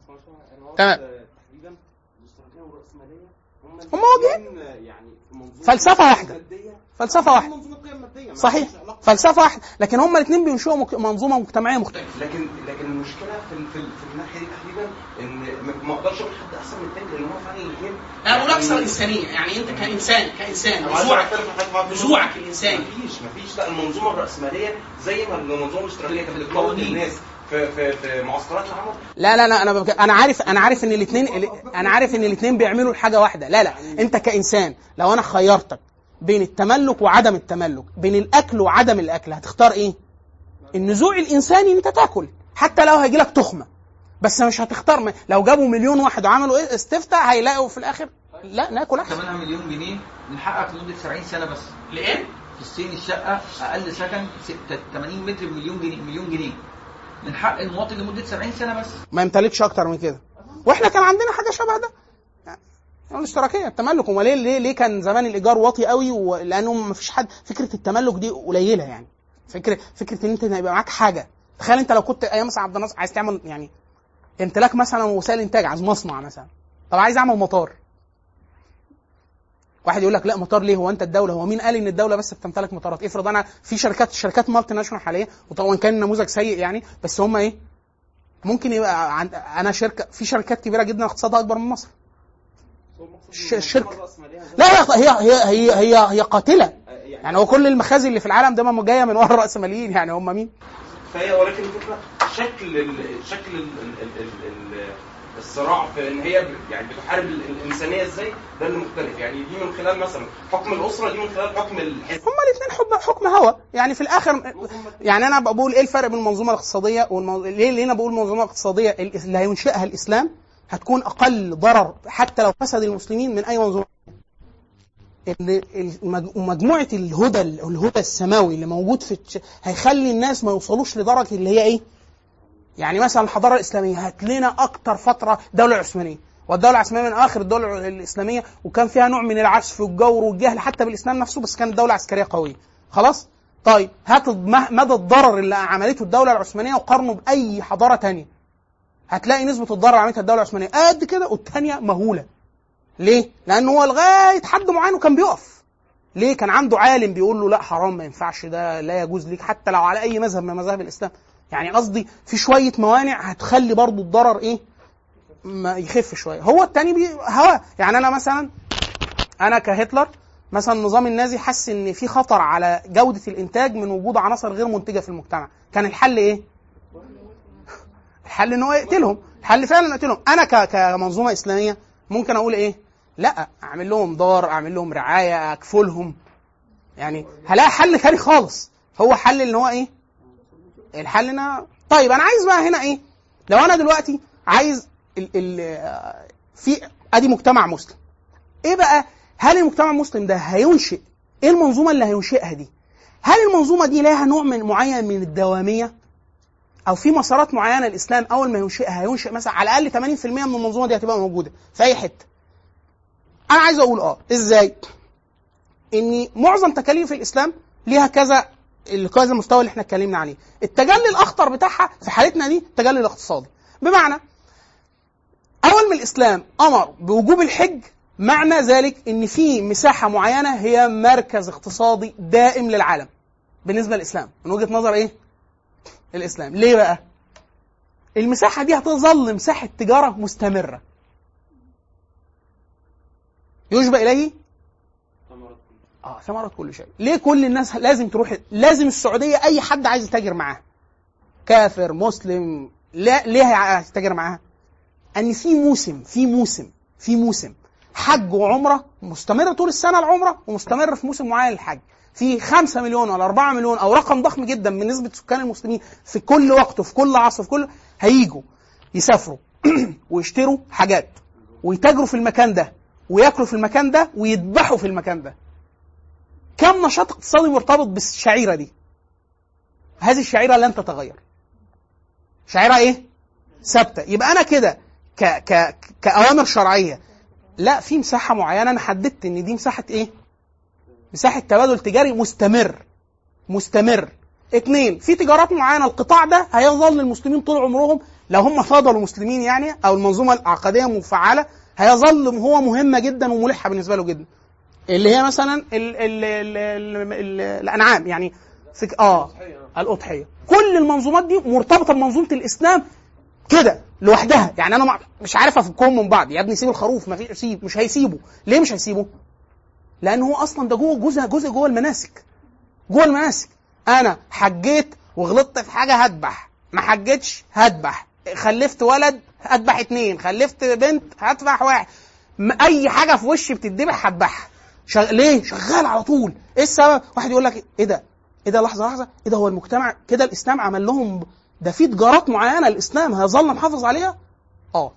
تمام. تحديدا الاشتراكيه والراسماليه هم هم واجهين. الاتنين يعني في منظومه فلسفة واحدة. مادية. فلسفة واحدة منظومه قيم ماديه ما صحيح لهاش علاقة. فلسفة واحدة لكن هما الاثنين بينشئوا مك- منظومة مجتمعية مختلفة لكن لكن المشكله في ال- في, ال- في الناحيه دي تحديدا ان ما- ما اقدرش اقول حد احسن من التاني لان هم فعلا الاثنين أنا بقول أكثر إنسانية يعني أنت كإنسان كإنسان نزوعك الإنساني مفيش مفيش لا المنظومه الراسماليه زي ما المنظومه الاشتراكيه كانت بتموت القوانين. الناس في في في معسكرات العمل لا لا لا انا بك... انا عارف انا عارف ان الاثنين انا عارف ان الاثنين بيعملوا حاجه واحده لا لا انت كانسان لو انا خيرتك بين التملك وعدم التملك بين الاكل وعدم الاكل هتختار ايه النزوع الانساني ان انت تاكل حتى لو هيجي لك تخمه بس مش هتختار م- لو جابوا مليون واحد وعملوا ايه استفتاء هيلاقوا في الاخر لا ناكل احسن ثمنها مليون جنيه نحقق لمده 70 سنه بس ليه في الصين الشقه اقل سكن ست- 80 متر بمليون جنيه مليون جنيه من حق المواطن لمده 70 سنه بس ما يمتلكش اكتر من كده واحنا كان عندنا حاجه شبه ده يعني الاشتراكيه التملك امال ليه ليه ليه كان زمان الايجار واطي قوي ولانه ما فيش حد فكره التملك دي قليله يعني فكره فكره ان انت يبقى معاك حاجه تخيل انت لو كنت ايام مثلا عبد الناصر عايز تعمل يعني امتلاك مثلا وسائل انتاج عايز مصنع مثلا طب عايز اعمل مطار واحد يقول لك لا مطار ليه هو انت الدوله هو مين قال ان الدوله بس بتمتلك مطارات افرض انا في شركات شركات مالتي ناشونال حاليا وطبعا كان نموذج سيء يعني بس هم ايه ممكن يبقى عند انا شركه في شركات كبيره جدا اقتصادها اكبر من مصر الش- الشركة. لا هي هي هي هي هي, هي قاتله يعني هو كل المخازن اللي في العالم ده ما جايه من ورا الراسماليين يعني هم مين؟ فهي ولكن الفكره شكل ال شكل ال ال ال ال ال الصراع في ان هي ب- يعني بتحارب ال- الانسانيه ازاي ده اللي مختلف يعني دي من خلال مثلا حكم الاسره دي من خلال حكم الحزب هما الاثنين حب حكم هوا يعني في الاخر يعني انا بقول ايه الفرق بين المنظومه الاقتصاديه والمو... ليه ليه انا بقول المنظومه الاقتصاديه اللي هينشئها الاسلام هتكون اقل ضرر حتى لو فسد المسلمين من اي منظومه ان المج- مجموعه الهدى الهدى السماوي اللي موجود في التش... هيخلي الناس ما يوصلوش لدرجه اللي هي ايه يعني مثلا الحضاره الاسلاميه هات لنا اكتر فتره دوله عثمانيه والدوله العثمانيه من اخر الدول الاسلاميه وكان فيها نوع من العسف والجور والجهل حتى بالاسلام نفسه بس كانت دوله عسكريه قويه خلاص طيب هات الم- مدى الضرر اللي عملته الدوله العثمانيه وقارنه باي حضاره تانية هتلاقي نسبه الضرر اللي عملتها الدوله العثمانيه قد كده والثانيه مهوله ليه؟ لأن هو لغاية حد معين وكان بيقف. ليه؟ كان عنده عالم بيقول له لا حرام ما ينفعش ده لا يجوز ليك حتى لو على أي مذهب من مذاهب الإسلام. يعني قصدي في شوية موانع هتخلي برضو الضرر إيه؟ ما يخف شوية. هو التاني بي هوا يعني أنا مثلا أنا كهتلر مثلا النظام النازي حس إن في خطر على جودة الإنتاج من وجود عناصر غير منتجة في المجتمع. كان الحل إيه؟ الحل ان هو يقتلهم الحل فعلا يقتلهم انا ك- كمنظومه اسلاميه ممكن اقول ايه لا اعمل لهم دار اعمل لهم رعايه اكفلهم يعني هلاقي حل تاني خالص هو حل ان هو ايه الحل ان أنا- طيب انا عايز بقى هنا ايه لو انا دلوقتي عايز ال ال آه، في ادي مجتمع مسلم ايه بقى هل المجتمع المسلم ده هينشئ ايه المنظومه اللي هينشئها دي هل المنظومه دي لها نوع من معين من الدواميه او في مسارات معينه الاسلام اول ما ينشئها هينشئ مثلا على الاقل 80% من المنظومه دي هتبقى موجوده في اي حته. انا عايز اقول اه ازاي؟ ان معظم تكاليف الاسلام ليها كذا ال- كذا مستوى اللي احنا اتكلمنا عليه. التجلي الاخطر بتاعها في حالتنا دي التجلي الاقتصادي. بمعنى اول ما الاسلام امر بوجوب الحج معنى ذلك ان في مساحه معينه هي مركز اقتصادي دائم للعالم. بالنسبه للاسلام من وجهه نظر ايه؟ الاسلام ليه بقى المساحه دي هتظل مساحه تجاره مستمره يشبه اليه اه ثمرة كل شيء ليه كل الناس لازم تروح لازم السعوديه اي حد عايز يتاجر معاها كافر مسلم لا ليه هتتاجر معاها ان في موسم في موسم في موسم حج وعمره مستمر طول السنه العمره ومستمر في موسم معين للحج في 5 مليون ولا 4 مليون او رقم ضخم جدا من نسبه سكان المسلمين في كل وقت وفي كل عصر في كل هيجوا يسافروا ويشتروا حاجات ويتاجروا في المكان ده وياكلوا في المكان ده ويذبحوا في المكان ده كم نشاط اقتصادي مرتبط بالشعيره دي هذه الشعيره لن تتغير شعيره ايه ثابته يبقى انا كده ك ك كاوامر شرعيه لا في مساحه معينه انا حددت ان دي مساحه ايه مساحه تبادل تجاري مستمر مستمر اتنين في تجارات معينه القطاع ده هيظل المسلمين طول عمرهم لو هم فضلوا مسلمين يعني او المنظومه العقديه مفعله هيظل هو مهمه جدا وملحه بالنسبه له جدا اللي هي مثلا ال ال ال ال ال الانعام يعني فك اه الاضحيه كل المنظومات دي مرتبطه بمنظومه الاسلام كده لوحدها يعني انا ما- مش عارف افكهم من بعض يا ابني سيب الخروف ما فيش سيب مش هيسيبه ليه مش هيسيبه لان هو اصلا ده جوه جزء جزء جوه المناسك جوه المناسك انا حجيت وغلطت في حاجه هذبح ما حجيتش هذبح خلفت ولد هذبح اتنين خلفت بنت هذبح واحد م- اي حاجه في وشي بتتذبح هذبحها شغ... ليه شغال على طول ايه السبب واحد يقول لك ايه ده ايه ده لحظه لحظه ايه ده هو المجتمع كده الاسلام عمل لهم ده في تجارات معينه الاسلام هيظل محافظ عليها اه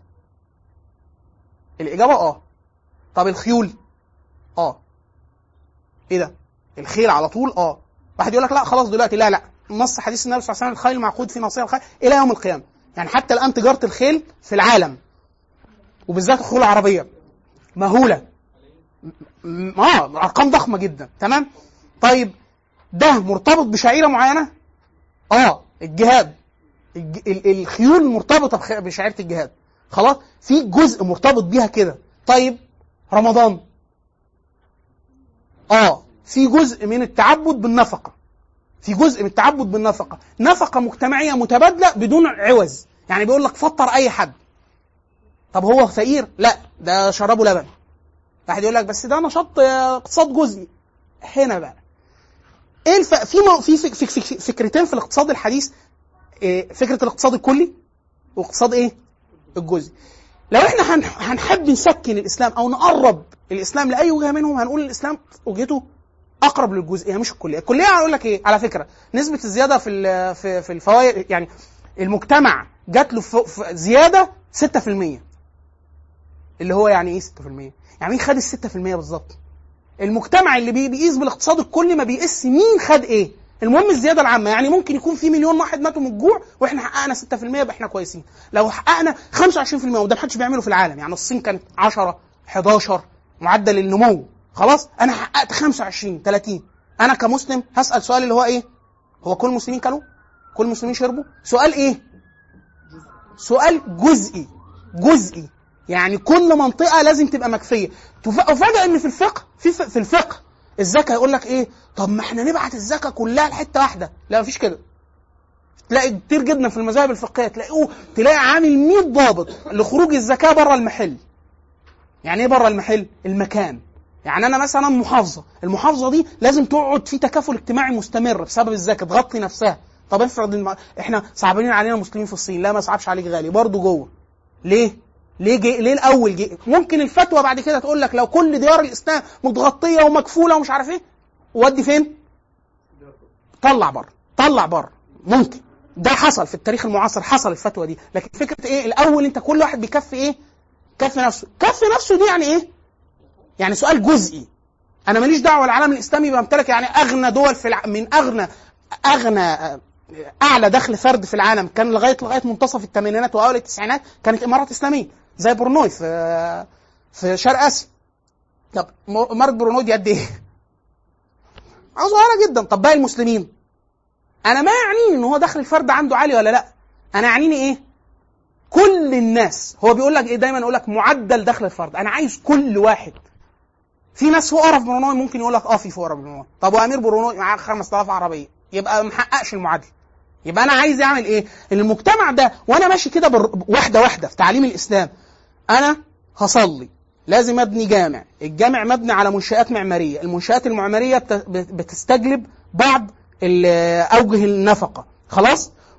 الاجابه اه طب الخيول اه ايه ده الخيل على طول اه واحد يقول لك لا خلاص دلوقتي لا لا نص حديث النبي صلى الله عليه وسلم الخيل معقود في نصير الخيل الى يوم القيامه يعني حتى الان تجاره الخيل في العالم وبالذات الخيول العربيه مهوله م- اه ارقام ضخمه جدا تمام طيب ده مرتبط بشعيره معينه اه الجهاد الج... ال- الخيول مرتبطه بخ... بشعيره الجهاد خلاص في جزء مرتبط بيها كده طيب رمضان اه في جزء من التعبد بالنفقه في جزء من التعبد بالنفقه نفقه مجتمعيه متبادله بدون عوز يعني بيقول لك فطر اي حد طب هو فقير لا ده شربه لبن واحد يقول لك بس ده نشاط آه، اقتصاد جزئي هنا بقى ايه الف... في مو... في فك... فك... فك... فكرتين في الاقتصاد الحديث إيه فكره الاقتصاد الكلي واقتصاد ايه الجزئي لو احنا هن... هنحب نسكن الاسلام او نقرب الاسلام لاي وجهه منهم هنقول الاسلام وجهته اقرب للجزئيه مش الكليه الكليه هقول لك ايه على فكره نسبه الزياده في ال... في في الفوائد يعني المجتمع جات له ف... ف... زياده 6% اللي هو يعني ايه 6% يعني مين خد ال 6% بالظبط المجتمع اللي بي- بيقيس بالاقتصاد الكلي ما بيقيس مين خد ايه المهم الزياده العامه يعني ممكن يكون في مليون واحد ماتوا من الجوع واحنا حققنا 6% يبقى احنا كويسين لو حققنا 25% وده محدش بيعمله في العالم يعني الصين كانت 10 11 معدل النمو خلاص انا حققت 25 30 انا كمسلم هسال سؤال اللي هو ايه هو كل المسلمين كلوا كل المسلمين شربوا سؤال ايه سؤال جزئي جزئي يعني كل منطقه لازم تبقى مكفيه تف- افاجئ ان في الفقه في ف- في الفقه الزكاه يقول لك ايه طب ما احنا نبعت الزكاه كلها لحته واحده لا مفيش كده تلاقي كتير جدا في المذاهب الفقهيه تلاقيه تلاقي عامل 100 ضابط لخروج الزكاه بره المحل يعني ايه بره المحل المكان يعني انا مثلا محافظه المحافظه دي لازم تقعد في تكافل اجتماعي مستمر بسبب الزكاه تغطي نفسها طب افرض الم... احنا صعبانين علينا مسلمين في الصين لا ما صعبش عليك غالي برضه جوه ليه ليه جي... ليه الاول جي... ممكن الفتوى بعد كده تقول لك لو كل ديار الاسلام متغطيه ومكفوله ومش عارف ايه ودي فين طلع بره طلع بره ممكن ده حصل في التاريخ المعاصر حصل الفتوى دي لكن فكره ايه الاول انت كل واحد بيكفي ايه كفي نفسه كفي نفسه دي يعني ايه يعني سؤال جزئي انا ماليش دعوه العالم الاسلامي بيمتلك يعني اغنى دول في الع... من اغنى اغنى آه، اعلى دخل فرد في العالم كان لغايه لغايه منتصف الثمانينات واوائل التسعينات كانت امارات اسلاميه زي برونوي في في شرق اسيا طب م- اماره برونوي دي قد ايه؟ آه، صغيره جدا طب باقي المسلمين انا ما يعنيني ان هو دخل الفرد عنده عالي ولا لا انا يعنيني ايه كل الناس هو بيقول لك ايه دايما يقول لك معدل دخل الفرد انا عايز كل واحد في ناس فقراء في برونوي ممكن يقول لك اه في فقراء في برونوي طب وامير برونوي معاه 5000 عربيه يبقى محققش المعادله يبقى انا عايز اعمل ايه ان المجتمع ده وانا ماشي كده بر- واحده واحده في تعليم الاسلام انا هصلي لازم ابني جامع الجامع مبني على منشآت معمارية المنشآت المعمارية بت- بت- بتستجلب بعض ال- أوجه النفقة خلاص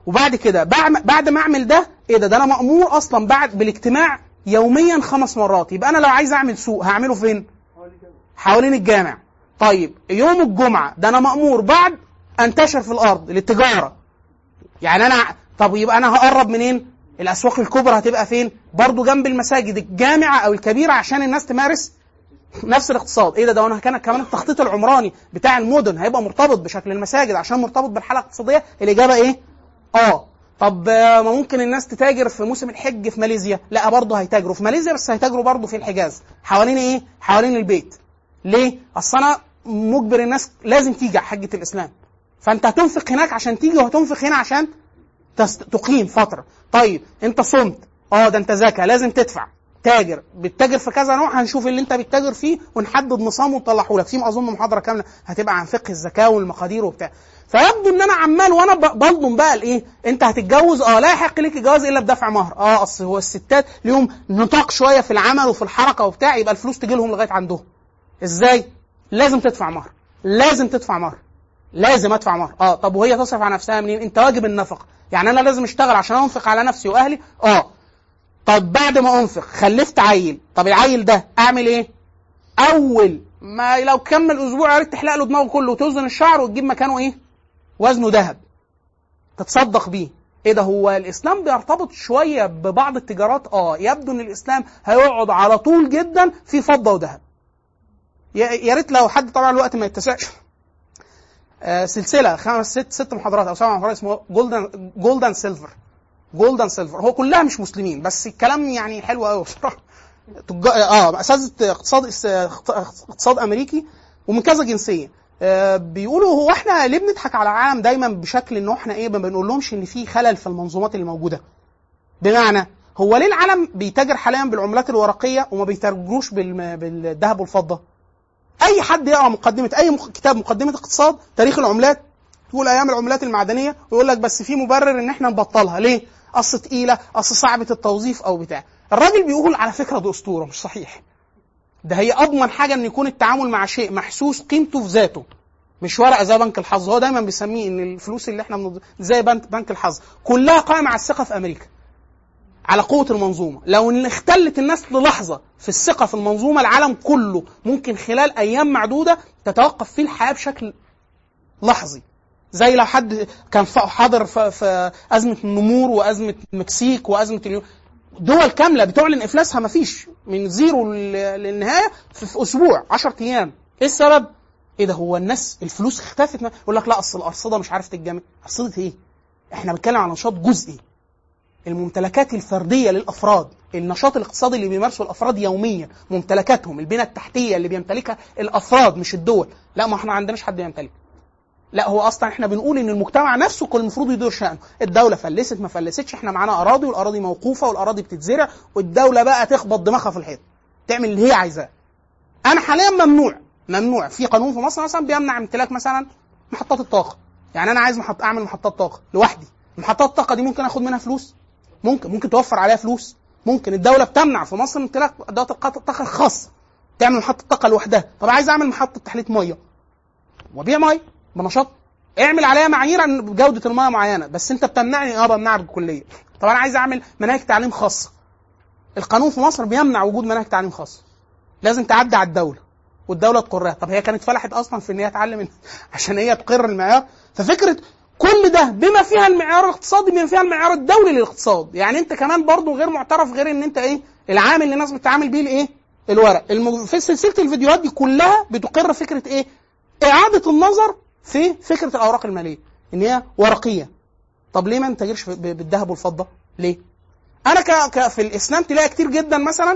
وبعد كده بعد بعد ما اعمل ده ايه ده ده انا مامور اصلا بعد بالاجتماع يوميا خمس مرات يبقى انا لو عايز اعمل سوق هعمله فين حوالين الجامع طيب يوم الجمعه ده انا مامور بعد انتشر في الارض للتجاره يعني انا طب يبقى انا هقرب منين الاسواق الكبرى هتبقى فين برضو جنب المساجد الجامعه او الكبيره عشان الناس تمارس نفس الاقتصاد ايه ده ده وانا كان كمان التخطيط العمراني بتاع المدن هيبقى مرتبط بشكل المساجد عشان مرتبط بالحاله الاقتصاديه الاجابه ايه اه طب آه، ما ممكن الناس تتاجر في موسم الحج في ماليزيا لا برضه هيتاجروا في ماليزيا بس هيتاجروا برضه في الحجاز حوالين ايه حوالين البيت ليه اصل انا مجبر الناس لازم تيجي على حجه الاسلام فانت هتنفق هناك عشان تيجي وهتنفق هنا عشان تست... تقيم فتره طيب انت صمت اه ده انت زكاه لازم تدفع تاجر بتتاجر في كذا نوع هنشوف اللي انت بتتاجر فيه ونحدد نظام ونطلعه لك في اظن محاضره كامله هتبقى عن فقه الزكاه والمقادير وبتاع فيبدو ان انا عمال وانا ب- بلضم بقى الايه انت هتتجوز اه لا يحق لك الجواز الا بدفع مهر اه اصل هو الستات ليهم نطاق شويه في العمل وفي الحركه وبتاع يبقى الفلوس تجي لهم لغايه عندهم ازاي لازم تدفع مهر لازم تدفع مهر لازم ادفع مهر اه طب وهي تصرف على نفسها منين انت واجب النفقه يعني انا لازم اشتغل عشان انفق على نفسي واهلي اه طب بعد ما انفق خلفت عيل طب العيل ده اعمل ايه اول ما لو كمل اسبوع يا ريت تحلق له دماغه كله وتوزن الشعر وتجيب مكانه ايه وزنه ذهب تتصدق بيه ايه ده هو الاسلام بيرتبط شويه ببعض التجارات اه يبدو ان الاسلام هيقعد على طول جدا في فضه وذهب يا يا ريت لو حد طبعا الوقت ما يتسعش آه، سلسله خمس ست ست محاضرات او سبع محاضرات اسمه جولدن جولدن سيلفر جولدن سيلفر هو كلها مش مسلمين بس الكلام يعني حلو قوي بصراحه تج- اه اساتذه اقتصاد اقتصاد امريكي ومن كذا جنسيه آه، بيقولوا هو احنا ليه بنضحك على العالم دايما بشكل ان احنا ايه ما بنقول لهمش ان في خلل في المنظومات اللي موجوده بمعنى هو ليه العالم بيتاجر حاليا بالعملات الورقيه وما بيتاجروش بالم- بالذهب والفضه اي حد يقرا مقدمه اي مق- كتاب مقدمه اقتصاد تاريخ العملات تقول ايام العملات المعدنيه ويقول لك بس في مبرر ان احنا نبطلها ليه اصل تقيله اصل صعبه التوظيف او بتاع الراجل بيقول على فكره دي اسطوره مش صحيح ده هي اضمن حاجه ان يكون التعامل مع شيء محسوس قيمته في ذاته مش ورقه زي بنك الحظ هو دايما بيسميه ان الفلوس اللي احنا بنض... زي بنك بنك الحظ كلها قائمه على الثقه في امريكا على قوه المنظومه لو ان اختلت الناس للحظه في الثقه في المنظومه العالم كله ممكن خلال ايام معدوده تتوقف فيه الحياه بشكل لحظي زي لو حد كان ف- حاضر في, في ازمه النمور وازمه المكسيك وازمه اليو... دول كامله بتعلن افلاسها ما فيش من زيرو لل- للنهايه في, في اسبوع 10 ايام ايه السبب؟ ايه ده هو الناس الفلوس اختفت ما- يقول لك لا اصل الارصده مش عارف تتجمع ارصده ايه؟ احنا بنتكلم عن نشاط جزئي الممتلكات الفرديه للافراد النشاط الاقتصادي اللي بيمارسه الافراد يوميا ممتلكاتهم البنى التحتيه اللي بيمتلكها الافراد مش الدول لا ما احنا ما عندناش حد يمتلك لا هو اصلا احنا بنقول ان المجتمع نفسه كل المفروض يدور شأنه الدوله فلست ما فلستش احنا معانا اراضي والاراضي موقوفه والاراضي بتتزرع والدوله بقى تخبط دماغها في الحيط تعمل اللي هي عايزاه انا حاليا ممنوع ممنوع في قانون في مصر مثلا بيمنع امتلاك مثلا محطات الطاقه يعني انا عايز محط اعمل محطات طاقه لوحدي محطات الطاقه دي ممكن اخد منها فلوس ممكن ممكن توفر عليها فلوس ممكن الدوله بتمنع في مصر امتلاك ادوات الق- الطاقه الخاصه تعمل محطه طاقه لوحدها طب عايز اعمل محطه تحليه ميه وابيع ميه بنشاط اعمل عليها معايير عن جوده الميه معينه بس انت بتمنعني اه بمنعك بالكليه طب انا عايز اعمل مناهج تعليم خاصه القانون في مصر بيمنع وجود مناهج تعليم خاصه لازم تعدي على الدوله والدوله تقرها طب هي كانت فلحت اصلا في ان هي تعلم عشان هي تقر المعيار ففكره كل ده بما فيها المعيار الاقتصادي بما فيها المعيار الدولي للاقتصاد يعني انت كمان برضو غير معترف غير ان انت ايه العامل اللي الناس بتتعامل بيه الايه الورق المو... في سلسله الفيديوهات دي كلها بتقر فكره ايه اعاده النظر في فكره الاوراق الماليه ان هي ورقيه طب ليه ما نتاجرش ب- بالذهب والفضه ليه انا ك... ك... في الاسلام تلاقي كتير جدا مثلا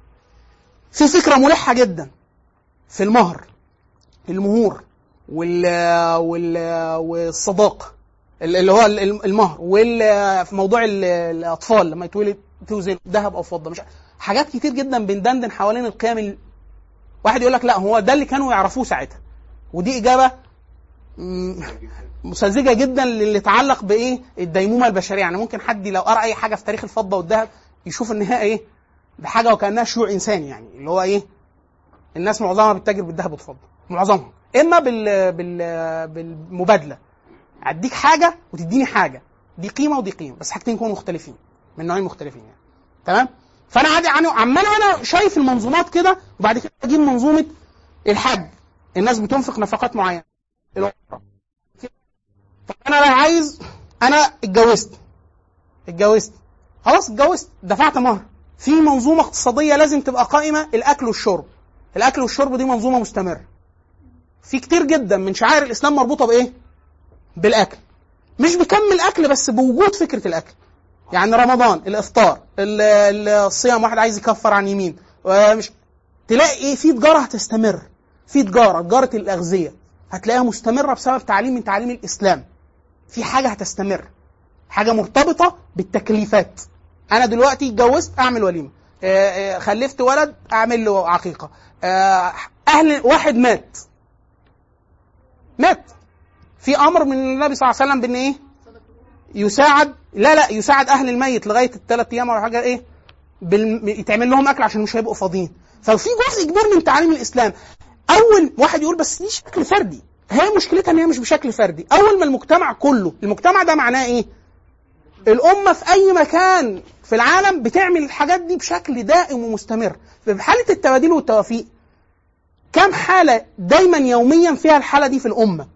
في فكره ملحه جدا في المهر المهور وال وال والصداقه اللي هو ال- المهر وال في موضوع ال- الاطفال لما يتولد توزن ذهب او فضه مش حاجات كتير جدا بندندن حوالين القيم ال- واحد يقول لك لا هو ده اللي كانوا يعرفوه ساعتها ودي اجابه مم، مسذجه جدا للي يتعلق بايه الديمومه البشريه يعني ممكن حد لو قرا اي حاجه في تاريخ الفضه والذهب يشوف ان هي ايه بحاجه وكانها شيوع انساني يعني اللي هو ايه الناس معظمها بتتاجر بالذهب والفضه معظمها اما بال بال بالمبادله اديك حاجه وتديني حاجه دي قيمه ودي قيمه بس حاجتين يكونوا مختلفين من نوعين مختلفين يعني تمام فانا عادي يعني عمال انا شايف المنظومات كده وبعد كده اجيب منظومه الحج الناس بتنفق نفقات معينه العمرة. طب انا لا عايز انا اتجوزت اتجوزت خلاص اتجوزت دفعت مهر في منظومه اقتصاديه لازم تبقى قائمه الاكل والشرب الاكل والشرب دي منظومه مستمره في كتير جدا من شعائر الاسلام مربوطه بايه بالاكل مش بكم الاكل بس بوجود فكره الاكل يعني رمضان الافطار ال- ال- الصيام واحد عايز يكفر عن يمين مش تلاقي ايه في تجاره هتستمر في تجاره تجاره الاغذيه هتلاقيها مستمره بسبب تعليم من تعاليم الاسلام في حاجه هتستمر حاجه مرتبطه بالتكليفات انا دلوقتي اتجوزت اعمل وليمه آه، آه، خلفت ولد اعمل له عقيقه آه، اهل واحد مات مات في امر من النبي صلى الله عليه وسلم بان ايه يساعد لا لا يساعد اهل الميت لغايه الثلاث ايام او حاجه ايه بالم... يتعمل لهم اكل عشان مش هيبقوا فاضيين ففي جزء كبير من تعاليم الاسلام اول واحد يقول بس دي شكل فردي هي مشكلتها ان هي مش بشكل فردي اول ما المجتمع كله المجتمع ده معناه ايه الامه في اي مكان في العالم بتعمل الحاجات دي بشكل دائم ومستمر في حاله التبادل والتوافيق كم حاله دايما يوميا فيها الحاله دي في الامه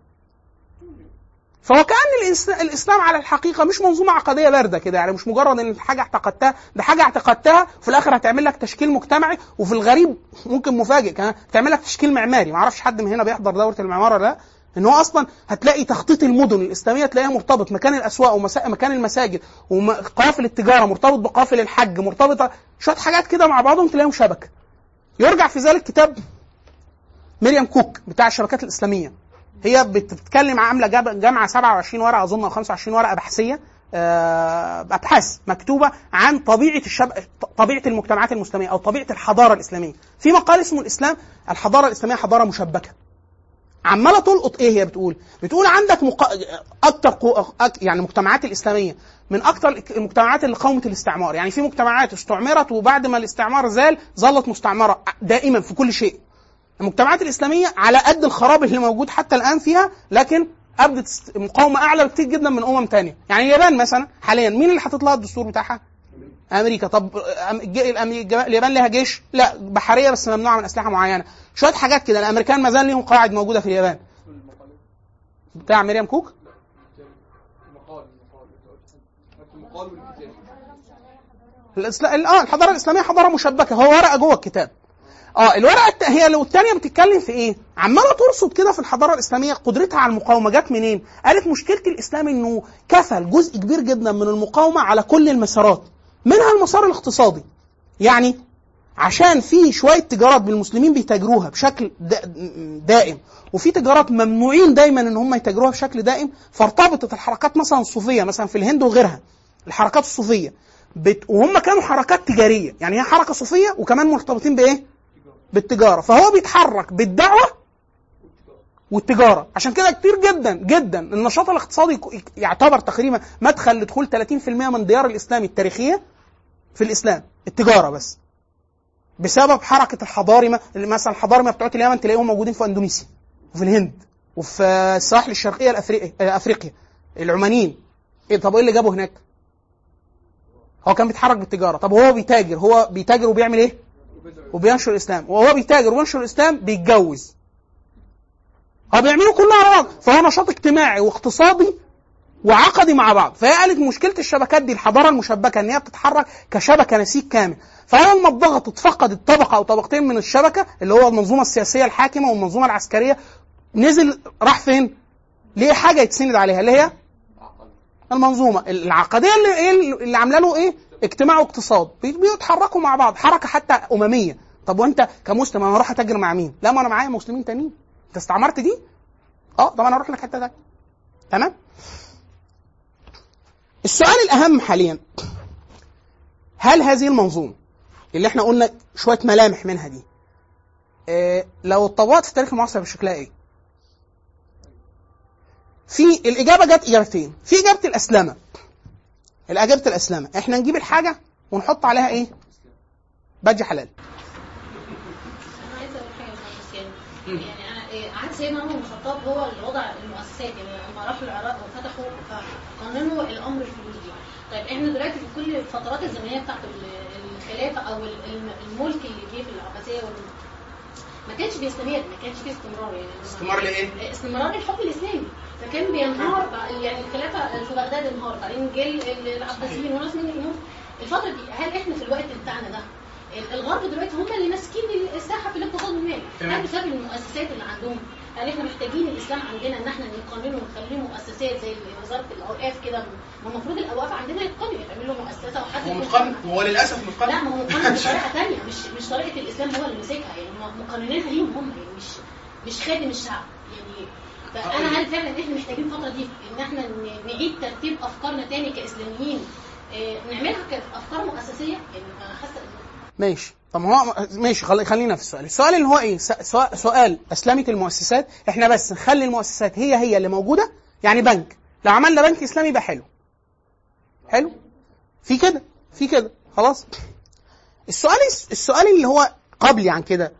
فهو كان الإس- الاسلام على الحقيقه مش منظومه عقديه بارده كده يعني مش مجرد ان حاجه اعتقدتها ده حاجه اعتقدتها وفي الاخر هتعمل لك تشكيل مجتمعي وفي الغريب ممكن مفاجئ كمان تعمل لك تشكيل معماري ما اعرفش حد من هنا بيحضر دوره المعمار ولا لا ان هو اصلا هتلاقي تخطيط المدن الاسلاميه تلاقيها مرتبط مكان الاسواق ومكان المساجد وقوافل التجاره مرتبط بقوافل الحج مرتبطه شويه حاجات كده مع بعضهم تلاقيهم شبكه يرجع في ذلك كتاب مريم كوك بتاع الشبكات الاسلاميه هي بت- بتتكلم عامله جاب- جامعه 27 ورقه اظن او 25 ورقه بحثيه آه، ابحاث مكتوبه عن طبيعه الشب... طبيعه المجتمعات الاسلاميه او طبيعه الحضاره الاسلاميه في مقال اسمه الاسلام الحضاره الاسلاميه حضاره مشبكه عماله تلقط ايه هي بتقول بتقول عندك مق... اكتر قو... أك... يعني المجتمعات الاسلاميه من اكتر المجتمعات اللي قاومت الاستعمار يعني في مجتمعات استعمرت وبعد ما الاستعمار زال ظلت مستعمره دائما في كل شيء المجتمعات الاسلاميه على قد الخراب اللي موجود حتى الان فيها لكن ابدت است- مقاومه اعلى بكتير جدا من امم تانية يعني اليابان مثلا حاليا مين اللي حاطط لها الدستور بتاعها امريكا طب أم- الج- الأم- الج- اليابان لها جيش لا بحريه بس ممنوعه من اسلحه معينه شويه حاجات كده الامريكان ما زال ليهم قواعد موجوده في اليابان بتاع مريم كوك المقال المقال المقال والكتاب الإسلا... اه الحضاره الاسلاميه حضاره مشبكه هو ورقه جوه الكتاب اه الورقه الت... هي لو الثانيه بتتكلم في ايه؟ عماله ترصد كده في الحضاره الاسلاميه قدرتها على المقاومه جت منين؟ قالت مشكله الاسلام انه كفل جزء كبير جدا من المقاومه على كل المسارات منها المسار الاقتصادي يعني عشان في شويه تجارات بالمسلمين بيتاجروها بشكل دا- دائم وفي تجارات ممنوعين دايما ان هم يتاجروها بشكل دائم فارتبطت الحركات مثلا الصوفيه مثلا في الهند وغيرها الحركات الصوفيه بت... وهم كانوا حركات تجاريه يعني هي حركه صوفيه وكمان مرتبطين بايه؟ بالتجاره فهو بيتحرك بالدعوه والتجاره عشان كده كتير جدا جدا النشاط الاقتصادي يك- يعتبر تقريبا مدخل لدخول 30% من ديار الاسلام التاريخيه في الاسلام التجاره بس بسبب حركه الحضارمه اللي مثلا الحضارمه بتوع اليمن تلاقيهم موجودين في اندونيسيا وفي الهند وفي الساحل الشرقيه الافريقي افريقيا العمانيين ايه طب ايه اللي جابه هناك؟ هو كان بيتحرك بالتجاره طب هو بيتاجر هو بيتاجر وبيعمل ايه؟ وبينشر الاسلام وهو بيتاجر وبينشر الاسلام بيتجوز هو بيعملوا كله على بعض فهو نشاط اجتماعي واقتصادي وعقدي مع بعض فهي قالت مشكله الشبكات دي الحضاره المشبكه ان هي بتتحرك كشبكه نسيج كامل فلما اتضغطت فقدت طبقه او طبقتين من الشبكه اللي هو المنظومه السياسيه الحاكمه والمنظومه العسكريه نزل راح فين؟ ليه حاجه يتسند عليها اللي هي المنظومه العقديه اللي ايه اللي عامله له ايه؟ اجتماع واقتصاد بي- بيتحركوا مع بعض حركه حتى امميه طب وانت كمسلم انا هروح اتاجر مع مين؟ لا ما انا معايا مسلمين تانيين انت استعمرت دي؟ اه طب انا هروح لك حته تانيه تمام؟ السؤال الاهم حاليا هل هذه المنظومه اللي احنا قلنا شويه ملامح منها دي اه لو اتطبقت في التاريخ المعاصر بشكلها ايه؟ في الاجابه جت اجابتين في اجابه الاسلمه الاجابه الاسلمه احنا نجيب الحاجه ونحط عليها ايه؟ بادج حلال انا عايزه اقول حاجه بخصوص يعني يعني انا إيه، عهد سيدنا عمر بن الخطاب هو اللي وضع المؤسسات يعني لما راحوا العراق وفتحوا فقننوا الامر الفلوسي طيب احنا دلوقتي في كل الفترات الزمنيه بتاعت ال- الخلافه او ال- الم- الملك اللي جه في العباسيه وال- ما كانش بيستمر ما كانش فيه استمرار يعني استمرار لايه؟ استمرار الحكم الاسلامي فكان بينهار بقى- يعني الخلافه في بغداد انهار بعدين جه ال- العباسيين وناس من الجنوب الفتره دي هل احنا في الوقت بتاعنا ده الغرب دلوقتي هم اللي ماسكين الساحه في الاقتصاد المالي تمام. هل بسبب المؤسسات اللي عندهم هل احنا محتاجين الاسلام عندنا ان احنا نقننه ونخليه مؤسسات زي وزاره الاوقاف كده ما المفروض الاوقاف عندنا يتقنوا يتعمل له مؤسسه وحد هو يكون- متقن هو للاسف متقن لا ما هو مقنن بطريقه ثانيه مش مش طريقه الاسلام هو اللي ماسكها يعني هم مقننينها ليهم هم يعني مش مش خادم الشعب يعني فانا هل فعلا احنا محتاجين الفتره دي ان احنا ن- نعيد ترتيب افكارنا تاني كاسلاميين آه، نعملها كافكار مؤسسيه يعني انا حاسه إن- ماشي طب ما هو ماشي خلي خلينا في السؤال السؤال اللي هو ايه س- سؤال, سؤال اسلامه المؤسسات احنا بس نخلي المؤسسات هي هي اللي موجوده يعني بنك لو عملنا بنك اسلامي يبقى حلو حلو في كده في كده خلاص السؤال السؤال اللي هو قبلي عن كده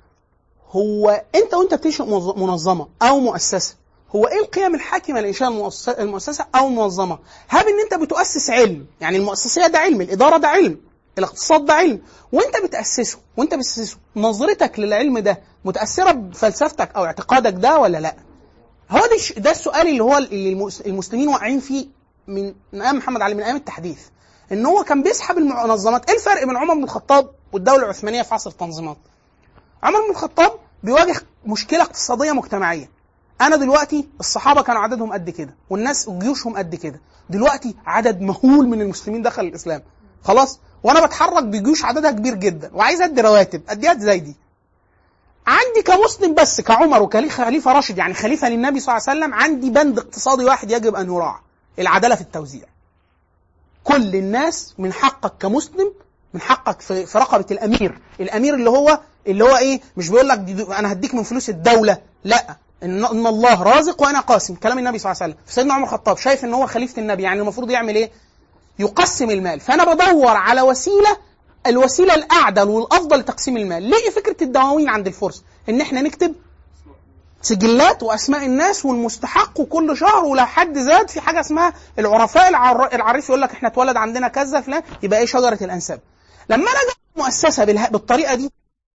هو انت وانت بتنشئ موظ- منظمه او مؤسسه هو ايه القيم الحاكمه لانشاء المؤسسه المؤسسه او المنظمه؟ هل ان انت بتؤسس علم، يعني المؤسسيه ده علم، الاداره ده علم، الاقتصاد ده علم، وانت بتاسسه وانت بتاسسه نظرتك للعلم ده متاثره بفلسفتك او اعتقادك ده ولا لا؟ هو ده الش- ده السؤال اللي هو اللي المس- المسلمين واقعين فيه من من ايام محمد علي من ايام التحديث ان هو كان بيسحب المنظمات، ايه الفرق بين عمر بن الخطاب والدوله العثمانيه في عصر التنظيمات؟ عمر بن الخطاب بيواجه مشكله اقتصاديه مجتمعيه انا دلوقتي الصحابه كانوا عددهم قد كده والناس جيوشهم قد كده دلوقتي عدد مهول من المسلمين دخل الاسلام خلاص وانا بتحرك بجيوش عددها كبير جدا وعايز ادي رواتب اديها ازاي دي عندي كمسلم بس كعمر وكخليفه راشد يعني خليفه للنبي صلى الله عليه وسلم عندي بند اقتصادي واحد يجب ان يراعى العداله في التوزيع كل الناس من حقك كمسلم من حقك في, في رقبه الامير الامير اللي هو اللي هو ايه مش بيقول لك دي دي انا هديك من فلوس الدوله لا ان ان الله رازق وانا قاسم كلام النبي صلى الله عليه وسلم سيدنا عمر الخطاب شايف ان هو خليفه النبي يعني المفروض يعمل ايه يقسم المال فانا بدور على وسيله الوسيله الاعدل والافضل لتقسيم المال ليه فكره الدواوين عند الفرس ان احنا نكتب سجلات واسماء الناس والمستحق وكل شهر ولو حد زاد في حاجه اسمها العرفاء العر... العريف يقول لك احنا اتولد عندنا كذا فلان يبقى ايه شجره الانساب لما انا اجي مؤسسه بالها... بالطريقه دي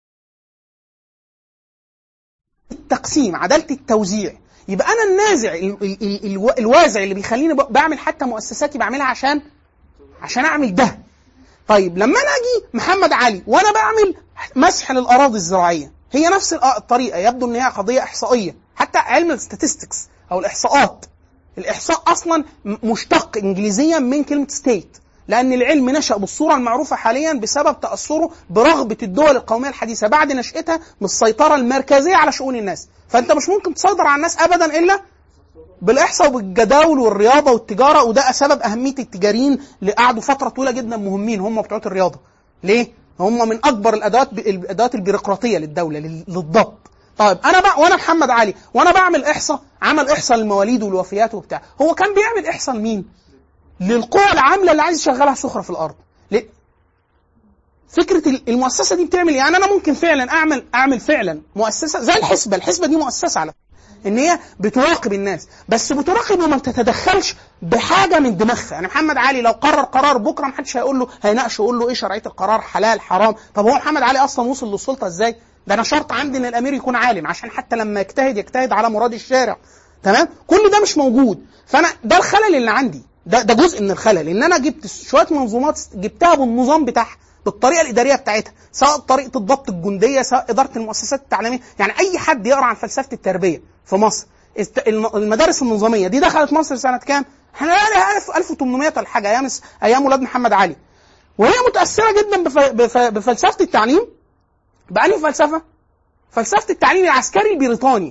التقسيم عداله التوزيع يبقى انا النازع ال... ال... ال... الو... الوازع اللي بيخليني ب... بعمل حتى مؤسساتي بعملها عشان عشان اعمل ده طيب لما انا اجي محمد علي وانا بعمل مسح للاراضي الزراعيه هي نفس الأ- الطريقه يبدو ان هي قضيه احصائيه حتى علم الستاتستكس او الاحصاءات الاحصاء اصلا م- مشتق انجليزيا من كلمه ستيت لان العلم نشا بالصوره المعروفه حاليا بسبب تاثره برغبه الدول القوميه الحديثه بعد نشاتها بالسيطره المركزيه على شؤون الناس فانت مش ممكن تسيطر على الناس ابدا الا بالاحصاء وبالجداول والرياضه والتجاره وده سبب اهميه التجاريين اللي قعدوا فتره طويله جدا مهمين هم بتوع الرياضه ليه هم من اكبر الادوات الادوات البيروقراطيه للدوله لل- للضبط طيب انا بقى وانا محمد علي وانا بعمل احصاء عمل احصاء للمواليد والوفيات وبتاع هو كان بيعمل احصاء لمين للقوى العامله اللي عايز يشغلها سخره في الارض ليه؟ فكره ال- المؤسسه دي بتعمل ايه يعني انا ممكن فعلا اعمل اعمل فعلا مؤسسه زي الحسبه الحسبه دي مؤسسه على فكرة. ان هي بتراقب الناس بس بتراقب وما بتتدخلش بحاجه من دماغها يعني محمد علي لو قرر قرار بكره ما حدش هيقول له هيناقشه يقول له ايه شرعيه القرار حلال حرام طب هو محمد علي اصلا وصل للسلطه ازاي ده انا شرط عندي ان الامير يكون عالم عشان حتى لما يجتهد يجتهد على مراد الشارع تمام كل ده مش موجود فانا ده الخلل اللي عندي ده ده جزء من الخلل ان انا جبت شويه منظومات جبتها بالنظام بتاعها بالطريقه الاداريه بتاعتها سواء طريقه الضبط الجنديه سواء اداره المؤسسات التعليميه يعني اي حد يقرا عن فلسفه التربيه في مصر است- الم- المدارس النظاميه دي دخلت مصر سنه كام؟ احنا بقى 1000 1800 ولا حاجه ايام ايام ولاد محمد علي وهي متاثره جدا بف... بف... بفلسفه التعليم بأنهي فلسفه؟ فلسفه التعليم العسكري البريطاني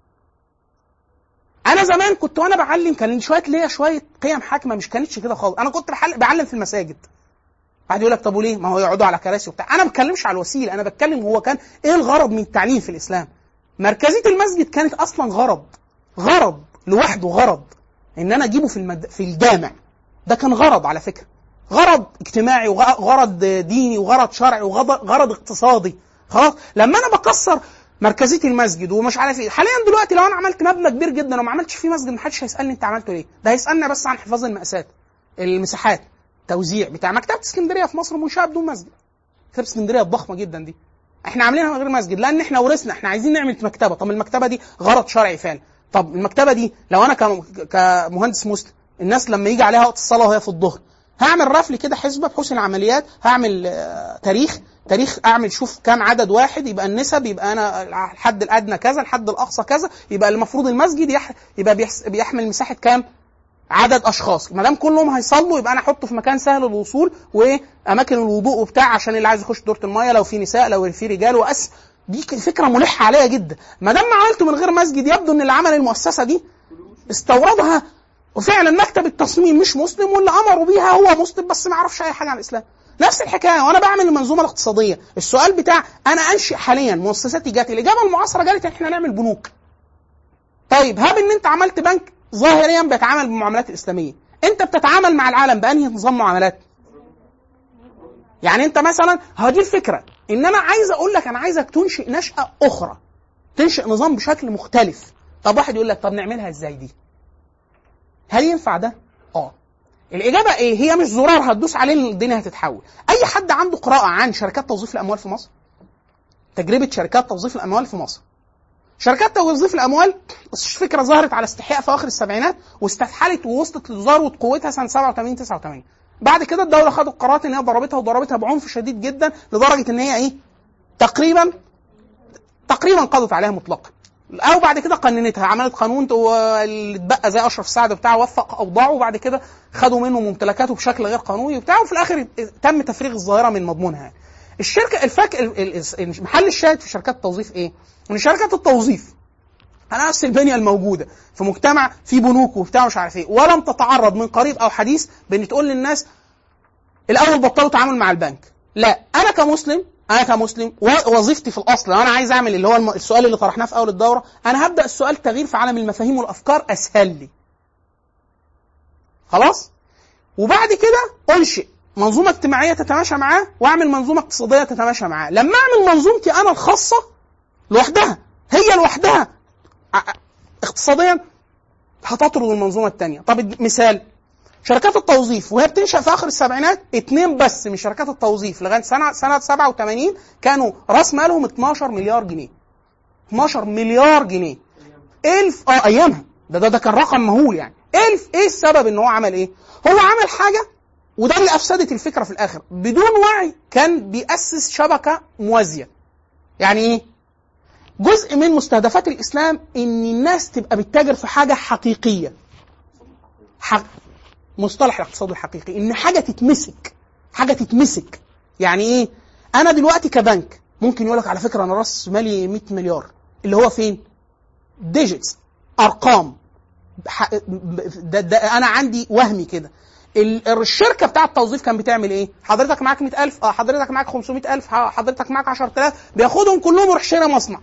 انا زمان كنت وانا بعلم كان شويه ليا شويه قيم حاكمه مش كانتش كده خالص انا كنت بحل... بعلم في المساجد واحد يقول لك طب وليه ما هو يقعدوا على كراسي وبتاع انا ما بتكلمش على الوسيله انا بتكلم هو كان ايه الغرض من التعليم في الاسلام مركزيه المسجد كانت اصلا غرض غرض لوحده غرض ان انا اجيبه في المد... في الجامع ده كان غرض على فكره غرض اجتماعي وغرض ديني وغرض شرعي وغرض غرض اقتصادي خلاص لما انا بكسر مركزيه المسجد ومش عارف ايه حاليا دلوقتي لو انا عملت مبنى كبير جدا وما عملتش فيه مسجد محدش هيسالني انت عملته ليه ده هيسالني بس عن حفاظ المقاسات المساحات توزيع بتاع مكتبه اسكندريه في مصر منشاه بدون مسجد مكتبه اسكندريه الضخمه جدا دي احنا عاملينها من غير مسجد لان احنا ورثنا احنا عايزين نعمل مكتبه طب المكتبه دي غرض شرعي فعلا طب المكتبه دي لو انا كم- كمهندس مسلم الناس لما يجي عليها وقت الصلاه وهي في الظهر هعمل رفل كده حسبه بحوث العمليات هعمل آه، تاريخ تاريخ اعمل شوف كام عدد واحد يبقى النسب يبقى انا الحد الادنى كذا الحد الاقصى كذا يبقى المفروض المسجد يح... يبقى بيحس... بيحمل مساحه كام عدد اشخاص ما دام كلهم هيصلوا يبقى انا احطه في مكان سهل الوصول واماكن الوضوء وبتاع عشان اللي عايز يخش دوره الميه لو في نساء لو في رجال واس دي ك- فكره ملحه عليا جدا ما دام عملته من غير مسجد يبدو ان اللي عمل المؤسسه دي استوردها وفعلا مكتب التصميم مش مسلم واللي امروا بيها هو مسلم بس ما يعرفش اي حاجه عن الاسلام نفس الحكايه وانا بعمل المنظومه الاقتصاديه السؤال بتاع انا انشئ حاليا مؤسسات جات الاجابه المعاصره قالت ان احنا نعمل بنوك طيب هاب ان انت عملت بنك ظاهريا بيتعامل بالمعاملات الاسلاميه انت بتتعامل مع العالم بانهي نظام معاملات يعني انت مثلا هذه الفكره ان انا عايز اقول لك انا عايزك تنشئ نشاه اخرى تنشئ نظام بشكل مختلف طب واحد يقول لك طب نعملها ازاي دي هل ينفع ده اه الاجابه ايه هي مش زرار هتدوس عليه الدنيا هتتحول اي حد عنده قراءه عن شركات توظيف الاموال في مصر تجربه شركات توظيف الاموال في مصر شركات توظيف الاموال فكره ظهرت على استحياء في اواخر السبعينات واستفحلت ووصلت لذروه قوتها سنه 87 89 بعد كده الدوله خدت قرارات ان هي ضربتها وضربتها بعنف شديد جدا لدرجه ان هي ايه تقريبا تقريبا قضت عليها مطلقا او بعد كده قننتها عملت قانون تو- اللي اتبقى زي اشرف سعد بتاع وفق اوضاعه وبعد كده خدوا منه ممتلكاته بشكل غير قانوني وبتاع وفي الاخر تم تفريغ الظاهره من مضمونها يعني. الشركه الفك ال- ال- ال- محل الشاهد في شركات التوظيف ايه؟ ان شركات التوظيف على نفس البنيه الموجوده في مجتمع فيه بنوك وبتاع مش عارف ايه ولم تتعرض من قريب او حديث بان تقول للناس الاول بطلوا تعامل مع البنك لا انا كمسلم انا كمسلم و- وظيفتي في الاصل لو انا عايز اعمل اللي هو الم- السؤال اللي طرحناه في اول الدوره انا هبدا السؤال تغيير في عالم المفاهيم والافكار اسهل لي خلاص وبعد كده انشئ منظومه اجتماعيه تتماشى معاه واعمل منظومه اقتصاديه تتماشى معاه لما اعمل منظومتي انا الخاصه لوحدها هي لوحدها ع- اقتصاديا هتطرد المنظومه الثانيه طب مثال شركات التوظيف وهي بتنشا في اخر السبعينات اتنين بس من شركات التوظيف لغايه سنه سنه 87 كانوا راس مالهم 12 مليار جنيه 12 مليار جنيه الف اه ايامها ده ده, ده كان رقم مهول يعني الف ايه السبب ان هو عمل ايه هو عمل حاجه وده اللي افسدت الفكره في الاخر بدون وعي كان بيأسس شبكه موازيه يعني ايه جزء من مستهدفات الاسلام ان الناس تبقى بتتاجر في حاجه حقيقيه حق مصطلح الاقتصاد الحقيقي ان حاجه تتمسك حاجه تتمسك يعني ايه انا دلوقتي كبنك ممكن يقول لك على فكره انا راس مالي 100 مليار اللي هو فين ديجيتس ارقام ح- ده, ده انا عندي وهمي كده ال- الشركه بتاعه التوظيف كان بتعمل ايه؟ حضرتك معاك 100000 اه حضرتك معاك 500000 ح- حضرتك معاك 10000 بياخدهم كلهم ويروح شاري مصنع.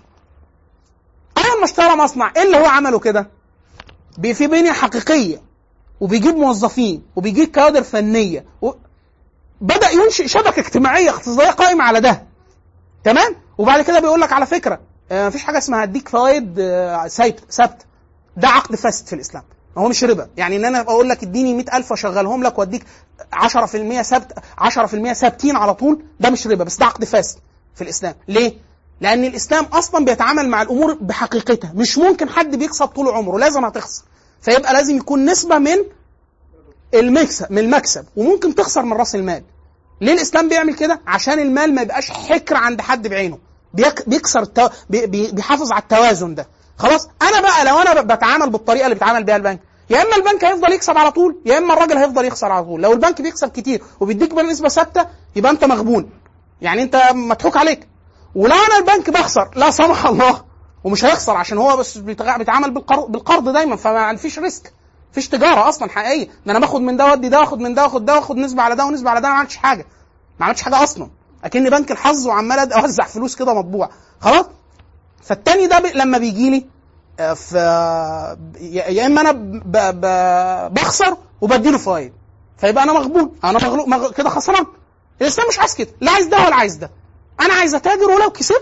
اول ما اشترى مصنع ايه اللي هو عمله كده؟ بي- في بنيه حقيقيه وبيجيب موظفين وبيجيب كوادر فنيه و... بدا ينشئ شبكه اجتماعيه اقتصاديه قائمه على ده تمام وبعد كده بيقول لك على فكره آه، مفيش حاجه اسمها اديك فوائد آه، ثابت ثابته ده عقد فاسد في الاسلام هو مش ربا يعني ان انا اقول لك اديني 100000 واشغلهم لك واديك 10% ثابت 10% ثابتين على طول ده مش ربا بس ده عقد فاسد في الاسلام ليه لان الاسلام اصلا بيتعامل مع الامور بحقيقتها مش ممكن حد بيكسب طول عمره لازم هتخسر فيبقى لازم يكون نسبه من المكسب من المكسب وممكن تخسر من راس المال ليه الاسلام بيعمل كده عشان المال ما يبقاش حكر عند حد بعينه بيك بيكسر التو... بي... بي... بيحافظ على التوازن ده خلاص انا بقى لو انا ب- بتعامل بالطريقه اللي بيتعامل بيها البنك يا اما البنك هيفضل يكسب على طول يا اما الراجل هيفضل يخسر على طول لو البنك بيكسب كتير وبيديك بقى نسبه ثابته يبقى انت مغبون يعني انت مضحوك عليك ولو انا البنك بخسر لا سمح الله ومش هيخسر عشان هو بس بيتغ- بيتعامل بالقرض بالقرض دايما فما فيش ريسك مفيش تجاره اصلا حقيقيه ده انا باخد من ده وادي ده واخد من ده واخد ده واخد نسبه على ده ونسبه على ده ما عملتش حاجه ما عملتش حاجه اصلا اكني بنك الحظ وعمال أد- اوزع فلوس كده مطبوع خلاص فالتاني ده ب... لما بيجي لي آه، ف يا يا اما انا ب... ب... بخسر وبديله فايد فيبقى انا مغبون انا مغلوب مغ... كده خسران الاسلام مش عايز كده لا عايز ده ولا عايز ده انا عايز اتاجر ولو كسبت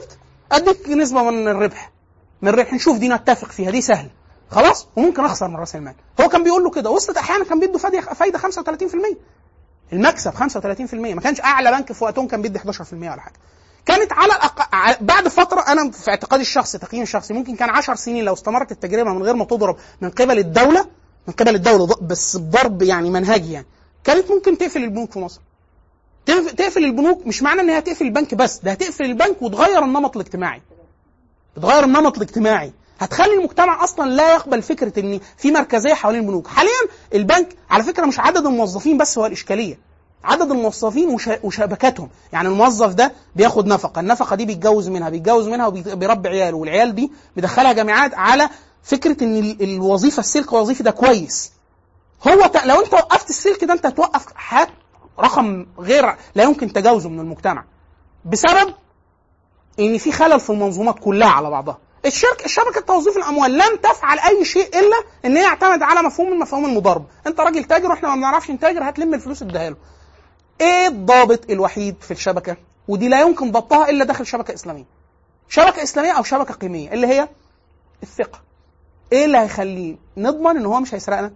اديك نسبه من الربح من الربح نشوف دي نتفق فيها دي سهله خلاص وممكن اخسر من راس المال هو كان بيقول له كده وصلت احيانا كان بيدوا فايده فايده 35% المكسب 35% ما كانش اعلى بنك في وقتهم كان بيدي 11% ولا حاجه كانت على الأق... ع- بعد فتره انا في اعتقادي الشخصي تقييمي الشخصي ممكن كان 10 سنين لو استمرت التجربه من غير ما تضرب من قبل الدوله من قبل الدوله ض- بس بضرب يعني منهجي يعني كانت ممكن تقفل البنوك في مصر تقف- تقفل البنوك مش معنى انها تقفل البنك بس ده هتقفل البنك وتغير النمط الاجتماعي بتغير النمط الاجتماعي هتخلي المجتمع اصلا لا يقبل فكره ان في مركزيه حوالين البنوك حاليا البنك على فكره مش عدد الموظفين بس هو الاشكاليه عدد الموظفين وش- وشبكاتهم يعني الموظف ده بياخد نفقه النفقه دي بيتجوز منها بيتجوز منها وبيربي عياله والعيال دي بيدخلها جامعات على فكره ان ال- الوظيفه السلك الوظيفي ده كويس هو ت... لو انت وقفت السلك ده انت هتوقف حياه رقم غير لا يمكن تجاوزه من المجتمع بسبب ان في خلل في المنظومات كلها على بعضها الشركه شبكه توظيف الاموال لم تفعل اي شيء الا ان هي اعتمد على مفهوم من مفاهيم المضاربه انت راجل تاجر واحنا ما بنعرفش نتاجر هتلم الفلوس اديها له ايه الضابط الوحيد في الشبكه ودي لا يمكن ضبطها الا داخل شبكه اسلاميه شبكه اسلاميه او شبكه قيميه اللي هي الثقه ايه اللي هيخليه نضمن ان هو مش هيسرقنا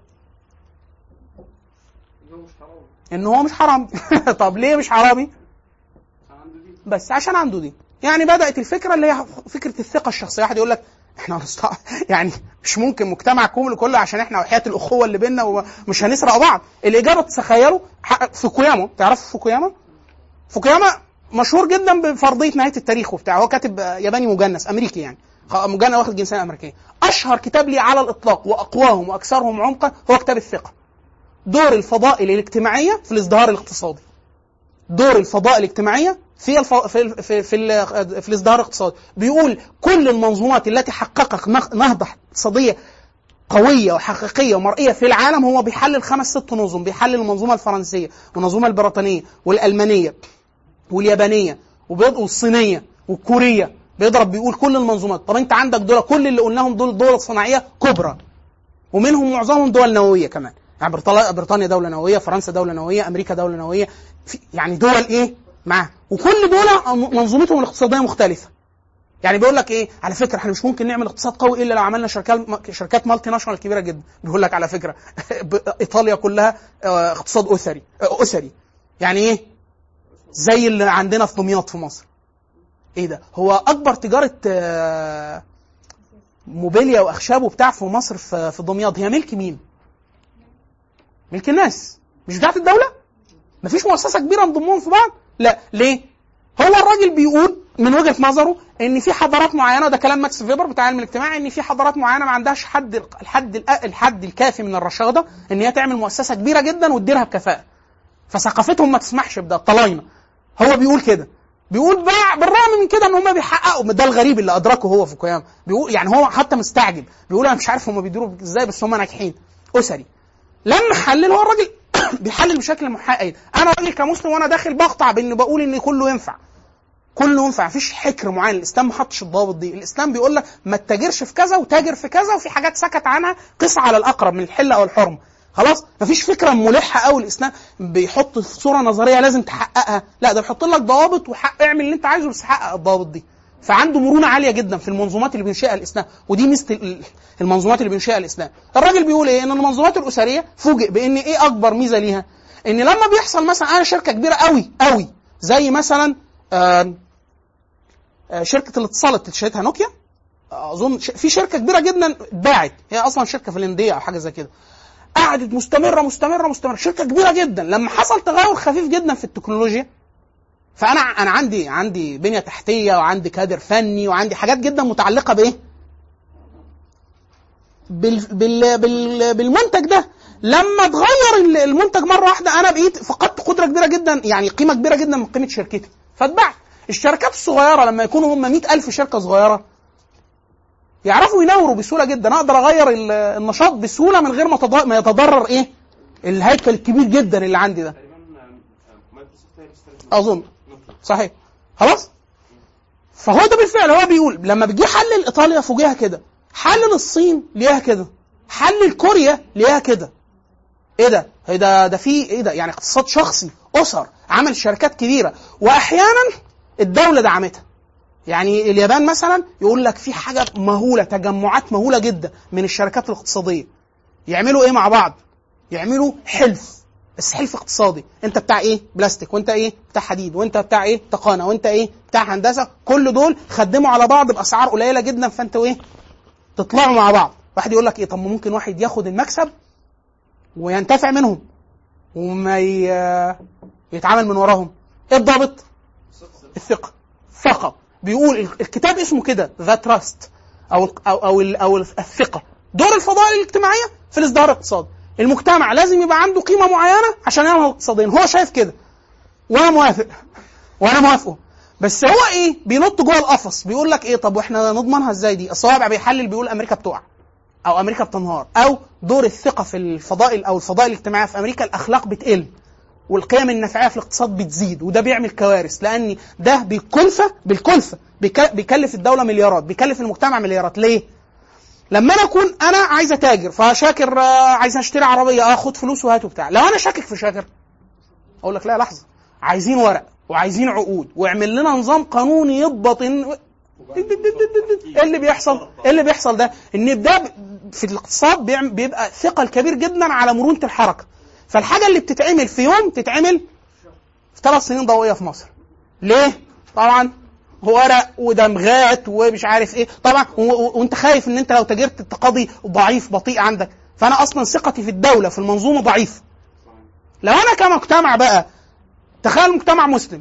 ده مش حرام ان هو مش حرامي طب ليه مش حرامي عشان عنده دي بس عشان عنده دي يعني بدات الفكره اللي هي فكره الثقه الشخصيه واحد يقول لك احنا هنست... يعني مش ممكن مجتمع كله كله عشان احنا وحياه الاخوه اللي بيننا ومش هنسرق بعض الاجابه تخيلوا ح- فوكوياما تعرف فوكوياما فوكوياما مشهور جدا بفرضيه نهايه التاريخ وبتاع هو كاتب آه، ياباني مجنس امريكي يعني خ- مجنس واخد جنسيه امريكيه اشهر كتاب لي على الاطلاق واقواهم واكثرهم عمقا هو كتاب الثقه دور الفضائل الاجتماعيه في الازدهار الاقتصادي دور الفضاء الاجتماعيه في الف... في ال... في في, ال... في الازدهار الاقتصادي بيقول كل المنظومات التي حققت نخ- نهضه اقتصاديه قويه وحقيقيه ومرئيه في العالم هو بيحلل خمس ست نظم بيحلل المنظومه الفرنسيه والمنظومه البريطانيه والالمانيه واليابانيه وبيض... والصينيه والكوريه بيضرب بيقول كل المنظومات طب انت عندك دول كل اللي قلناهم دول دول صناعيه كبرى ومنهم معظمهم دول نوويه كمان يعني بريطانيا بريطانيا دوله نوويه فرنسا دوله نوويه امريكا دوله نوويه في يعني دول ايه معاه وكل دول منظومتهم الاقتصاديه مختلفه يعني بيقول لك ايه على فكره احنا مش ممكن نعمل اقتصاد قوي الا لو عملنا شركات شركات مالتي ناشونال كبيره جدا بيقول لك على فكره ب- ايطاليا كلها آه، اقتصاد اسري آه، اسري يعني ايه زي اللي عندنا في دمياط في مصر ايه ده هو اكبر تجاره آه، موبيليا واخشاب وبتاع في مصر في في دمياط هي ملك مين ملك الناس مش بتاعت الدوله مفيش مؤسسه كبيره نضمهم في بعض لا ليه هو الراجل بيقول من وجهه نظره ان في حضارات معينه ده كلام ماكس فيبر بتاع علم الاجتماع ان في حضارات معينه ما عندهاش حد الحد الحد الكافي من الرشاده ان هي تعمل مؤسسه كبيره جدا وتديرها بكفاءه فثقافتهم ما تسمحش بده الطلاينه هو بيقول كده بيقول بقى بالرغم من كده ان هم بيحققوا ده الغريب اللي ادركه هو فوكوياما بيقول يعني هو حتى مستعجب بيقول انا مش عارف هم بيديروا ازاي بس هم ناجحين اسري لما حلل هو الراجل بيحلل بشكل محايد انا راجل كمسلم وانا داخل بقطع بان بقول ان كله ينفع كله ينفع مفيش حكر معين الاسلام ما حطش الضوابط دي الاسلام بيقول لك ما تتاجرش في كذا وتاجر في كذا وفي حاجات سكت عنها قس على الاقرب من الحل او الحرمه خلاص مفيش فكره ملحه قوي الاسلام بيحط في صوره نظريه لازم تحققها لا ده بيحط لك ضوابط وحق اعمل اللي انت عايزه بس حقق الضوابط دي فعنده مرونه عاليه جدا في المنظومات اللي بينشئها الاسلام ودي ميزه ال- المنظومات اللي بينشئها الاسلام الراجل بيقول ايه ان المنظومات الاسريه فوجئ بان ايه اكبر ميزه ليها ان لما بيحصل مثلا انا شركه كبيره قوي قوي زي مثلا آه آه، شركه الاتصالات اللي شريتها نوكيا اظن ش- في شركه كبيره جدا اتباعت هي اصلا شركه فنلنديه او حاجه زي كده قعدت مستمره مستمره مستمره شركه كبيره جدا لما حصل تغير خفيف جدا في التكنولوجيا فانا انا عندي عندي بنيه تحتيه وعندي كادر فني وعندي حاجات جدا متعلقه بايه؟ بال بال بال بالمنتج ده لما اتغير ال- المنتج مره واحده انا بقيت فقدت قدره كبيره جدا يعني قيمه كبيره جدا من قيمه شركتي فاتبعت الشركات الصغيره لما يكونوا هم 100000 شركه صغيره يعرفوا ينوروا بسهوله جدا اقدر اغير ال- النشاط بسهوله من غير ما تض- ما يتضرر ايه الهيكل الكبير جدا اللي عندي ده تقريبا آه، مايكروسوفت هي اللي اشترت اظن نوكيا. صحيح خلاص فهو ده بالفعل هو بيقول لما بيجي يحلل ايطاليا فوجئها كده حلل الصين ليها كده حلل كوريا ليها كده ايه ده ايه ده ده في ايه ده يعني اقتصاد شخصي اسر عمل شركات كبيره واحيانا الدوله دعمتها يعني اليابان مثلا يقول لك في حاجه مهوله تجمعات مهوله جدا من الشركات الاقتصاديه يعملوا ايه مع بعض يعملوا حلف بس حلف اقتصادي انت بتاع ايه بلاستيك وانت ايه بتاع حديد وانت بتاع ايه تقانه وانت ايه بتاع هندسه كل دول خدموا على بعض باسعار قليله جدا فانتوا ايه تطلعوا مع بعض واحد يقول لك ايه طب ما ممكن واحد ياخد المكسب وينتفع منهم وما ي... يتعامل من وراهم ايه الضابط الثقه فقط بيقول ال- الكتاب اسمه كده ذا تراست او ال- او او, ال- أو الثقه دور الفضائل الاجتماعيه في الازدهار الاقتصادي المجتمع لازم يبقى عنده قيمه معينه عشان يعمل اقتصاديا هو شايف كده وانا موافق وانا موافقه بس هو ايه بينط جوه القفص بيقول لك ايه طب واحنا نضمنها ازاي دي اصل هو بقى بيحلل بيقول امريكا بتقع او امريكا بتنهار او دور الثقه في الفضائل او الفضائل الاجتماعيه في امريكا الاخلاق بتقل والقيم النافعه في الاقتصاد بتزيد وده بيعمل كوارث لان ده بالكلفه بالكلفه بيك- بيكلف الدوله مليارات بيكلف المجتمع مليارات ليه؟ لما انا اكون انا عايز اتاجر فشاكر آه، عايز اشتري عربيه اه خد فلوس وهات وبتاع لو انا شاكك في شاكر اقول لك لا لحظه عايزين ورق وعايزين عقود واعمل لنا نظام قانوني يضبط إن- ايه اللي بيحصل؟ ايه اللي بيحصل ده؟ ان ده ب- في الاقتصاد بيعم- بيبقى ثقل كبير جدا على مرونه الحركه. فالحاجه اللي بتتعمل في يوم تتعمل في ثلاث سنين ضوئيه في مصر. ليه؟ طبعا ورق ودمغات ومش عارف ايه، طبعا و- و- وانت خايف ان انت لو تاجرت التقاضي ضعيف بطيء عندك، فانا اصلا ثقتي في الدوله في المنظومه ضعيفه. لو انا كمجتمع بقى تخيل مجتمع مسلم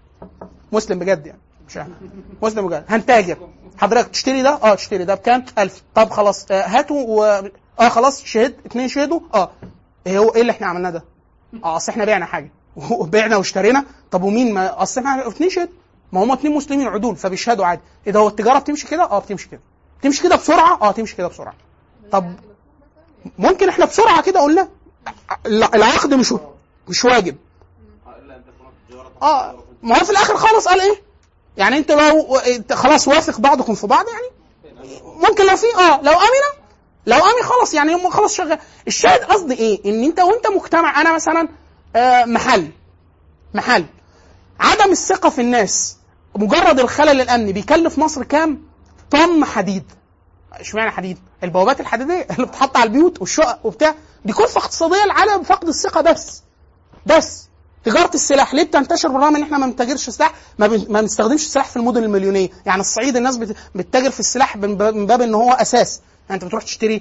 مسلم بجد يعني مش عارف. مسلم بجد هنتاجر حضرتك تشتري ده اه تشتري ده بكام 1000 طب خلاص آه هاتوا و... اه خلاص شهد اتنين شهدوا اه ايه هو ايه اللي احنا عملناه ده اه اصل احنا بعنا حاجه وبعنا واشترينا طب ومين ما اصل احنا اتنين شهد ما هم اتنين مسلمين عدول فبيشهدوا عادي ايه ده هو التجاره بتمشي كده اه بتمشي كده تمشي كده بسرعه اه تمشي كده بسرعه طب ممكن احنا بسرعه كده قلنا الع- العقد مش مش واجب الا ان تكون التجاره اه ما هو في الاخر خالص قال ايه؟ يعني انت لو انت خلاص وافق بعضكم في بعض يعني ممكن لو في اه لو امن لو امن خلاص يعني هم خلاص شغال الشاهد قصدي ايه؟ ان انت وانت مجتمع انا مثلا آه محل محل عدم الثقه في الناس مجرد الخلل الامني بيكلف مصر كام؟ طن حديد اشمعنى حديد؟ البوابات الحديديه اللي بتحط على البيوت والشقق وبتاع دي كلفه اقتصاديه لعدم فقد الثقه بس بس تجاره السلاح ليه بتنتشر بالرغم ان احنا ما بنتاجرش سلاح ما, بن... ما بنستخدمش السلاح في المدن المليونيه يعني الصعيد الناس بت... بتتاجر في السلاح من باب, من باب ان هو اساس يعني انت بتروح تشتري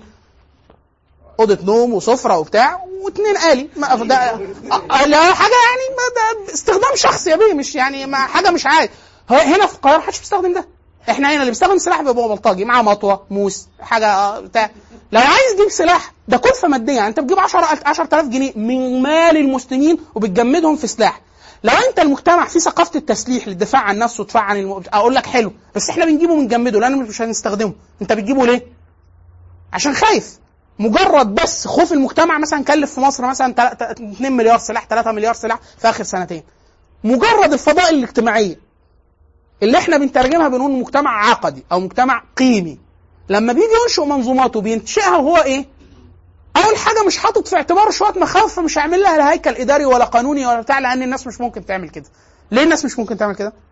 اوضه نوم وسفره وبتاع واتنين آلي ما ده آه، لا حاجه يعني ما ده استخدام شخصي يا بيه مش يعني ما حاجه مش عادي هو هنا في القاهره محدش بيستخدم ده احنا هنا اللي بيستخدم سلاح بيبقى بلطجي معاه مطوه موس حاجه آه، بتاع لو عايز تجيب سلاح ده كلفه ماديه يعني انت بتجيب 10 10000 جنيه من مال المسلمين وبتجمدهم في سلاح لو انت المجتمع فيه ثقافه التسليح للدفاع عن نفسه ودفاع عن الم... اقول لك حلو بس احنا بنجيبه بنجمده لان مش هنستخدمه انت بتجيبه ليه عشان خايف مجرد بس خوف المجتمع مثلا كلف في مصر مثلا تل- تل- 2 مليار سلاح 3 مليار سلاح في اخر سنتين مجرد الفضائل الاجتماعيه اللي احنا بنترجمها بنقول مجتمع عقدي او مجتمع قيمي لما بيجي ينشئ منظوماته بينشئها وهو ايه اول حاجه مش حاطط في اعتباره شويه مخاوف فمش هيعمل لها لا هيكل اداري ولا قانوني ولا بتاع لان الناس مش ممكن تعمل كده ليه الناس مش ممكن تعمل كده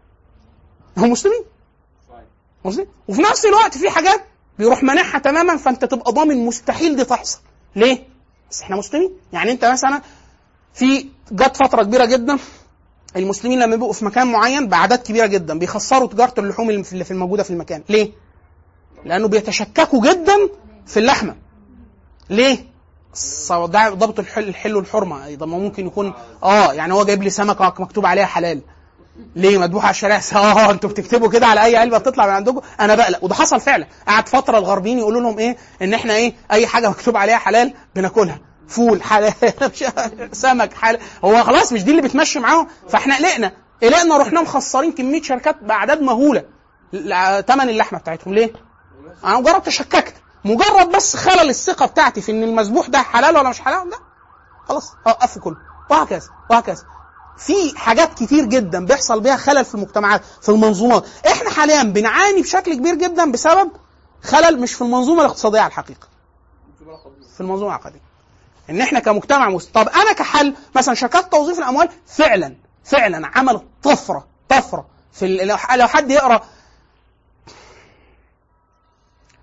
هم مسلمين مسلمين وفي نفس الوقت في حاجات بيروح مانعها تماما فانت تبقى ضامن مستحيل دي تحصل ليه بس احنا مسلمين يعني انت مثلا في جت فتره كبيره جدا المسلمين لما بيبقوا في مكان معين باعداد كبيره جدا بيخسروا تجاره اللحوم اللي في- اللي في الموجوده في المكان ليه لانه بيتشككوا جدا في اللحمه ليه الص- ده ضبط الحل الحل والحرمه ايضا ما ممكن يكون اه يعني هو جايب لي سمكه مكتوب عليها حلال ليه مذبوحه على الشارع اه انتوا بتكتبوا كده على اي علبه بتطلع من عندكم انا بقلق وده حصل فعلا قعد فتره الغربيين يقولوا لهم ايه ان احنا ايه اي حاجه مكتوب عليها حلال بناكلها فول حلال سمك حلال هو خلاص مش دي اللي بتمشي معاهم فاحنا قلقنا قلقنا رحنا مخسرين كميه شركات باعداد مهوله ثمن اللحمه بتاعتهم ليه؟ انا مجرد تشككت مجرد بس خلل الثقه بتاعتي في ان المذبوح ده حلال ولا مش حلال لا خلاص اوقفه كله وهكذا وهكذا في حاجات كتير جدا بيحصل بيها خلل في المجتمعات في المنظومات احنا حاليا بنعاني بشكل كبير جدا بسبب خلل مش في المنظومه الاقتصاديه على الحقيقه في المنظومه العقديه ان احنا كمجتمع مس... طب انا كحل مثلا شركات توظيف الاموال فعلا فعلا عملت طفره طفره في ال... لو ح- لو حد يقرا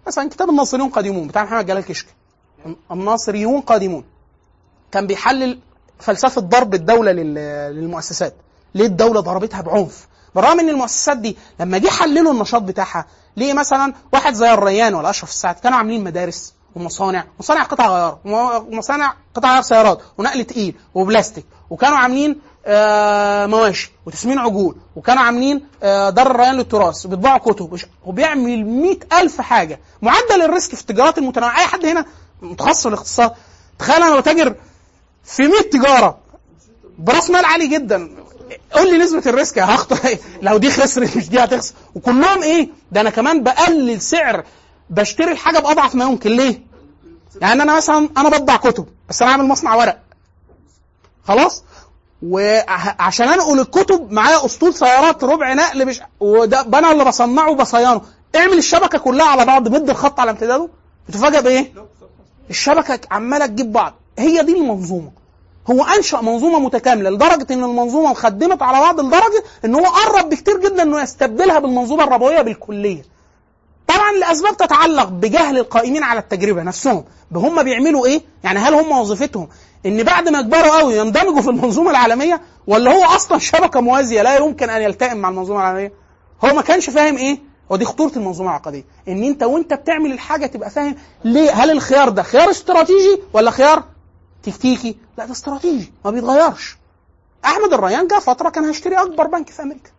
مثلا كتاب الناصريون قادمون بتاع محمد جلال كشك الناصريون قادمون كان بيحلل فلسفه ضرب الدوله لل- للمؤسسات ليه الدوله ضربتها بعنف بالرغم ان المؤسسات دي لما جه حللوا النشاط بتاعها ليه مثلا واحد زي الريان ولا اشرف السعد كانوا عاملين مدارس ومصانع مصانع قطع غيار ومصانع قطع غيار سيارات ونقل تقيل وبلاستيك وكانوا عاملين آه، مواشي وتسمين عجول وكانوا عاملين آه، دار الريان للتراث وبيطبعوا كتب وش- وبيعمل مئة ألف حاجة معدل الريسك في التجارات المتنوعة أي حد هنا متخصص في الاقتصاد تخيل أنا بتاجر في 100 تجارة براس مال عالي جدا قول لي نسبة الريسك هخطر إيه؟ لو دي خسرت مش دي هتخسر وكلهم ايه ده انا كمان بقلل سعر بشتري الحاجة بأضعف ما يمكن ليه يعني انا مثلا انا بطبع كتب بس انا عامل مصنع ورق خلاص وعشان انقل الكتب معايا اسطول سيارات ربع نقل مش وده انا اللي بصنعه وبصيانه اعمل الشبكه كلها على بعض مد الخط على امتداده بتفاجئ بايه؟ الشبكه عماله تجيب بعض هي دي المنظومه هو انشا منظومه متكامله لدرجه ان المنظومه خدمت على بعض لدرجه ان هو قرب بكتير جدا انه يستبدلها بالمنظومه الربويه بالكليه طبعا لاسباب تتعلق بجهل القائمين على التجربه نفسهم هم بيعملوا ايه يعني هل هم وظيفتهم ان بعد ما يكبروا قوي يندمجوا في المنظومه العالميه ولا هو اصلا شبكه موازيه لا يمكن ان يلتئم مع المنظومه العالميه هو ما كانش فاهم ايه ودي خطوره المنظومه العقديه ان انت وانت بتعمل الحاجه تبقى فاهم ليه هل الخيار ده خيار استراتيجي ولا خيار تكتيكي لا ده استراتيجي ما بيتغيرش احمد الريان جه فتره كان هيشتري اكبر بنك في امريكا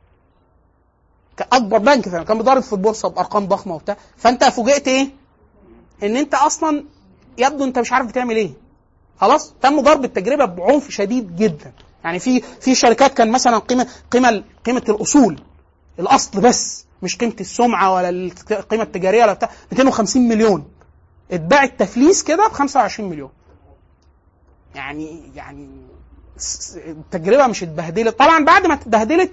كان اكبر بنك في أمريكا. كان بيضارب في البورصه بارقام ضخمه وبتاع فانت فوجئت ايه ان انت اصلا يبدو انت مش عارف بتعمل ايه خلاص تم ضرب التجربه بعنف شديد جدا يعني في في شركات كان مثلا قيمه قيمه قيمه الاصول الاصل بس مش قيمه السمعه ولا القيمه التجاريه ولا بتاع 250 مليون اتباعت تفليس كده ب 25 مليون يعني يعني س- س- التجربه مش اتبهدلت طبعا بعد ما اتبهدلت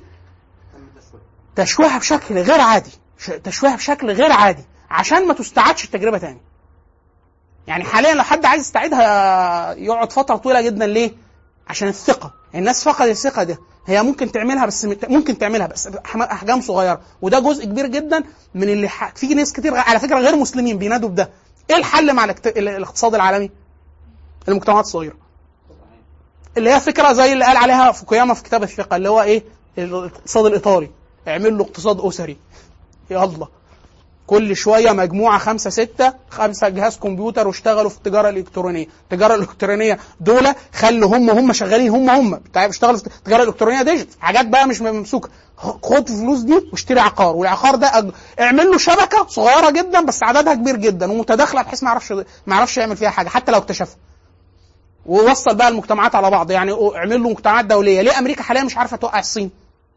تشويهها بشكل غير عادي ش- تشويهها بشكل غير عادي عشان ما تستعادش التجربه تاني يعني حاليا لو حد عايز يستعيدها يقعد فتره طويله جدا ليه عشان الثقه الناس فقدت الثقه دي هي ممكن تعملها بس مت- ممكن تعملها بس بأحم- احجام صغيره وده جزء كبير جدا من اللي ح... في ناس كتير غ- على فكره غير مسلمين بينادوا بده ايه الحل مع الاكت... ال- الاقتصاد العالمي المجتمعات الصغيره اللي هي فكره زي اللي قال عليها فوكوياما في كتاب الثقه اللي هو ايه الاقتصاد الاطاري اعمل له اقتصاد اسري يلا كل شويه مجموعه خمسه سته خمسه جهاز كمبيوتر واشتغلوا في التجاره الالكترونيه، التجاره الالكترونيه دول خلوا هم هم شغالين هم هم بتاع- بيشتغلوا في التجاره الالكترونيه ديجيت حاجات بقى مش ممسوكه خد الفلوس دي واشتري عقار والعقار ده أج... اعمل له شبكه صغيره جدا بس عددها كبير جدا ومتداخله بحيث ما يعرفش ما يعرفش يعمل فيها حاجه حتى لو اكتشفها ووصل بقى المجتمعات على بعض يعني اعمل له مجتمعات دوليه ليه امريكا حاليا مش عارفه توقع الصين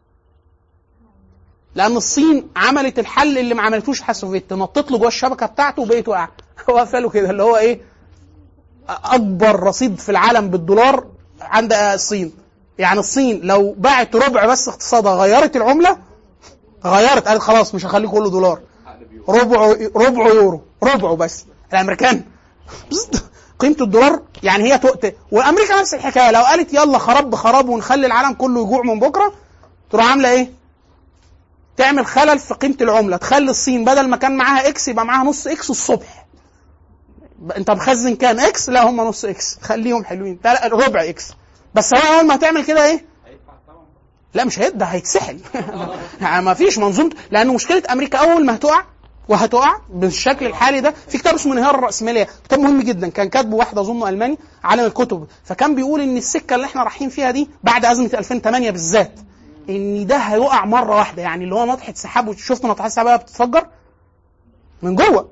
لان الصين عملت الحل اللي ما عملتوش الاتحاد السوفيتي نطت له جوه الشبكه بتاعته وبقيت واقع هو قفله كده اللي هو ايه اكبر رصيد في العالم بالدولار عند الصين يعني الصين لو باعت ربع بس اقتصادها غيرت العمله غيرت قالت خلاص مش هخليه كله دولار ربع ربع يورو ربعه بس الامريكان قيمه الدولار يعني هي تؤت وامريكا نفس الحكايه لو قالت يلا خراب بخراب ونخلي العالم كله يجوع من بكره تروح عامله ايه؟ تعمل خلل في قيمه العمله تخلي الصين بدل ما كان معاها اكس يبقى معاها نص اكس الصبح ب- انت مخزن كام اكس لا هم نص اكس خليهم حلوين تل- ربع اكس بس هو اول ما هتعمل كده ايه لا مش هيد ده هيتسحل يعني ما فيش منظومه لان مشكله امريكا اول ما هتقع وهتقع بالشكل الحالي ده في كتاب اسمه انهيار الراسماليه كتاب مهم جدا كان كاتبه واحد اظنه الماني عالم الكتب فكان بيقول ان السكه اللي احنا رايحين فيها دي بعد ازمه 2008 بالذات ان ده هيقع مره واحده يعني اللي هو ناطحه سحاب وشفت ناطحات السحاب وهي بتتفجر من جوه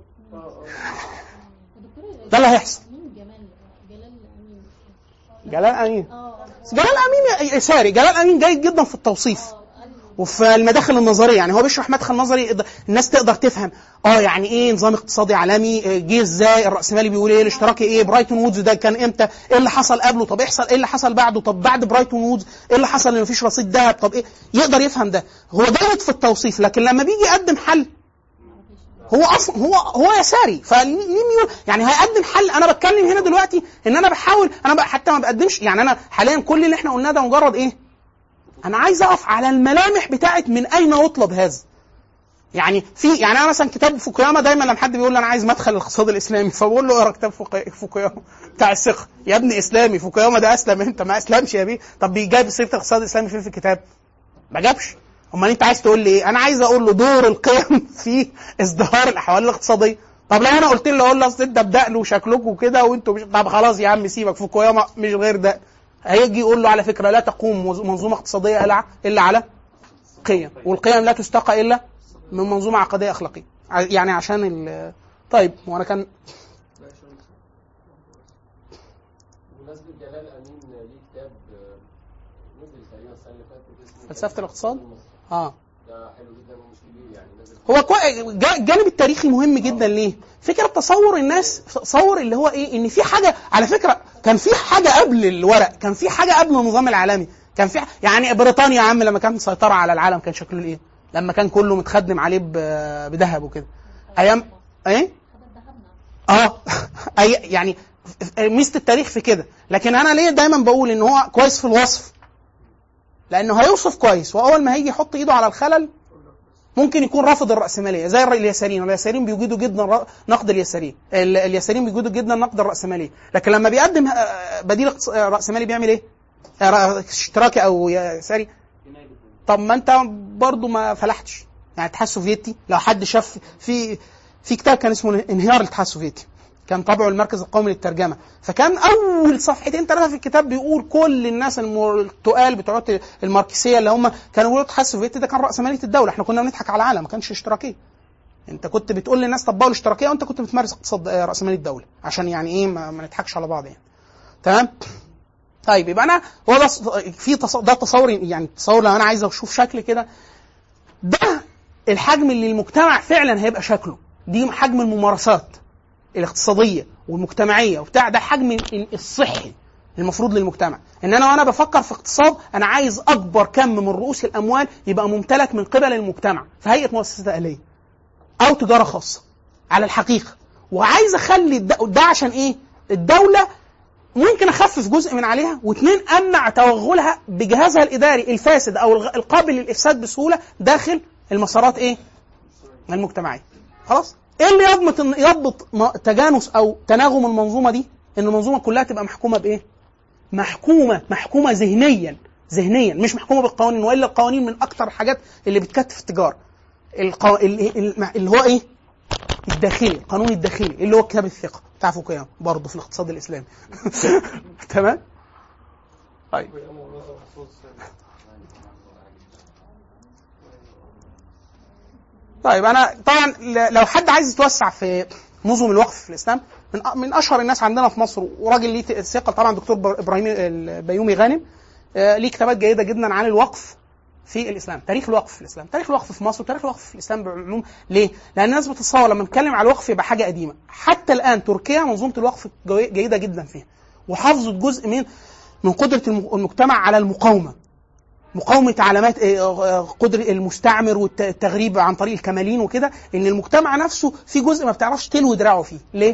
ده اللي هيحصل مين جمال جلال امين جلال امين اه جلال امين يساري جلال امين جيد جدا في التوصيف وفي المداخل النظريه يعني هو بيشرح مدخل نظري يقدر- الناس تقدر تفهم اه يعني ايه نظام اقتصادي عالمي آه، جه ازاي الراسمالي بيقول ايه الاشتراكي ايه برايتون وودز ده كان امتى ايه اللي حصل قبله طب يحصل ايه اللي حصل بعده طب بعد برايتون وودز ايه اللي حصل ان مفيش رصيد ذهب طب ايه يقدر يفهم ده هو جيد في التوصيف لكن لما بيجي يقدم حل هو اصلا هو هو يساري فليه ميول يعني هيقدم حل انا بتكلم هنا دلوقتي ان انا بحاول انا بقى حتى ما بقدمش يعني انا حاليا كل اللي احنا قلناه ده مجرد ايه؟ انا عايز اقف على الملامح بتاعت من اين يطلب هذا يعني في يعني انا مثلا كتاب فوكوياما دايما لما حد بيقول لي انا عايز مدخل الاقتصاد الاسلامي فبقول له اقرا كتاب فوكي- فوكوياما بتاع الثقه يا ابني اسلامي فوكوياما ده اسلم انت ما اسلمش يا بيه طب بيجاب سيره الاقتصاد الاسلامي فين في الكتاب؟ ما جابش امال انت عايز تقول لي ايه؟ انا عايز اقول له دور القيم في ازدهار الاحوال الاقتصاديه طب لو انا قلت له اقول له اصل انت بدقن وشكلكم كده وانتوا مش طب خلاص يا عم سيبك فوكوياما مش غير ده هيجي يقول له على فكره لا تقوم منظومه اقتصاديه الا الا على قيم والقيم لا تستقى الا من منظومه عقديه اخلاقيه ع- يعني عشان ال طيب وانا كان بمناسبة جلال أمين ليه كتاب آه، نزل تقريبا السنة اللي فاتت اسمه فلسفة الاقتصاد؟ المصري. اه ده حلو جدا ومش كبير يعني نزل هو كوي... جا- الجانب التاريخي مهم جدا ليه؟ فكره تصور الناس تصور اللي هو ايه؟ ان في حاجه على فكره كان في حاجه قبل الورق، كان في حاجه قبل النظام العالمي، كان في ح- يعني بريطانيا يا عم لما كانت مسيطره على العالم كان شكله ايه؟ لما كان كله متخدم عليه ب... بذهب وكده. ايام ايه؟ اه أي... يعني ميزه التاريخ في كده، لكن انا ليه دايما بقول ان هو كويس في الوصف؟ لانه هيوصف كويس واول ما هيجي يحط ايده على الخلل ممكن يكون رافض الرأسمالية زي الر- اليساريين اليساريين بيجيدوا جدا ر- نقد اليساريين ال- اليساريين بيجيدوا جدا نقد الرأسمالية لكن لما بيقدم آه، بديل اقتص- آه، رأسمالي بيعمل ايه؟ آه، رأ- اشتراكي او يساري طب ما انت برضو ما فلحتش يعني الاتحاد السوفيتي لو حد شاف في في كتاب كان اسمه انهيار الاتحاد السوفيتي كان طبعه المركز القومي للترجمه فكان اول صفحتين ثلاثه في الكتاب بيقول كل الناس الم- التقال بتوع الماركسيه اللي هم كانوا بيقولوا الاتحاد السوفيتي ده كان راسماليه الدوله احنا كنا بنضحك على العالم ما كانش اشتراكيه انت كنت بتقول للناس طبقوا الاشتراكيه وانت كنت بتمارس اقتصاد آه، راسماليه الدوله عشان يعني ايه ما, ما نضحكش على بعض يعني تمام طيب يبقى انا هو ده ص- في تص- ده تصور يعني تصور لو انا عايز اشوف شكل كده ده الحجم اللي المجتمع فعلا هيبقى شكله دي حجم الممارسات الاقتصاديه والمجتمعيه وبتاع ده حجم ال- الصحي المفروض للمجتمع ان انا وانا بفكر في اقتصاد انا عايز اكبر كم من رؤوس الاموال يبقى ممتلك من قبل المجتمع في هيئه مؤسسات اهليه او تجاره خاصه على الحقيقه وعايز اخلي الد- ده عشان ايه الدوله ممكن اخفف جزء من عليها واثنين امنع توغلها بجهازها الاداري الفاسد او الغ- القابل للافساد بسهوله داخل المسارات ايه المجتمعيه خلاص ايه اللي يضبط إن- يضبط م- تجانس او تناغم المنظومه دي ان المنظومه كلها تبقى محكومه بايه محكومه محكومه ذهنيا ذهنيا مش محكومه بالقوانين والا القوانين من اكتر الحاجات اللي بتكتف التجار القو... ال- ال- اللي هو ايه الداخلي القانون الداخلي اللي هو كتاب الثقه بتاع فوكوياما برضه في الاقتصاد الاسلامي تمام طيب طيب انا طبعا ل- لو حد عايز يتوسع في نظم الوقف في الاسلام من أ- من اشهر الناس عندنا في مصر وراجل ليه ت- ثقه طبعا دكتور بر- ابراهيم البيومي غانم آه، ليه كتابات جيده جدا عن الوقف في الاسلام تاريخ الوقف في الاسلام تاريخ الوقف في مصر وتاريخ الوقف في الاسلام بالعموم ليه لان الناس بتتصور لما نتكلم على الوقف يبقى حاجه قديمه حتى الان تركيا منظومه الوقف جوي- جيده جدا فيها وحافظت جزء من من قدره الم- المجتمع على المقاومه مقاومه علامات آه، آه، قدر المستعمر والتغريب عن طريق الكمالين وكده ان المجتمع نفسه في جزء ما بتعرفش تلوي دراعه فيه ليه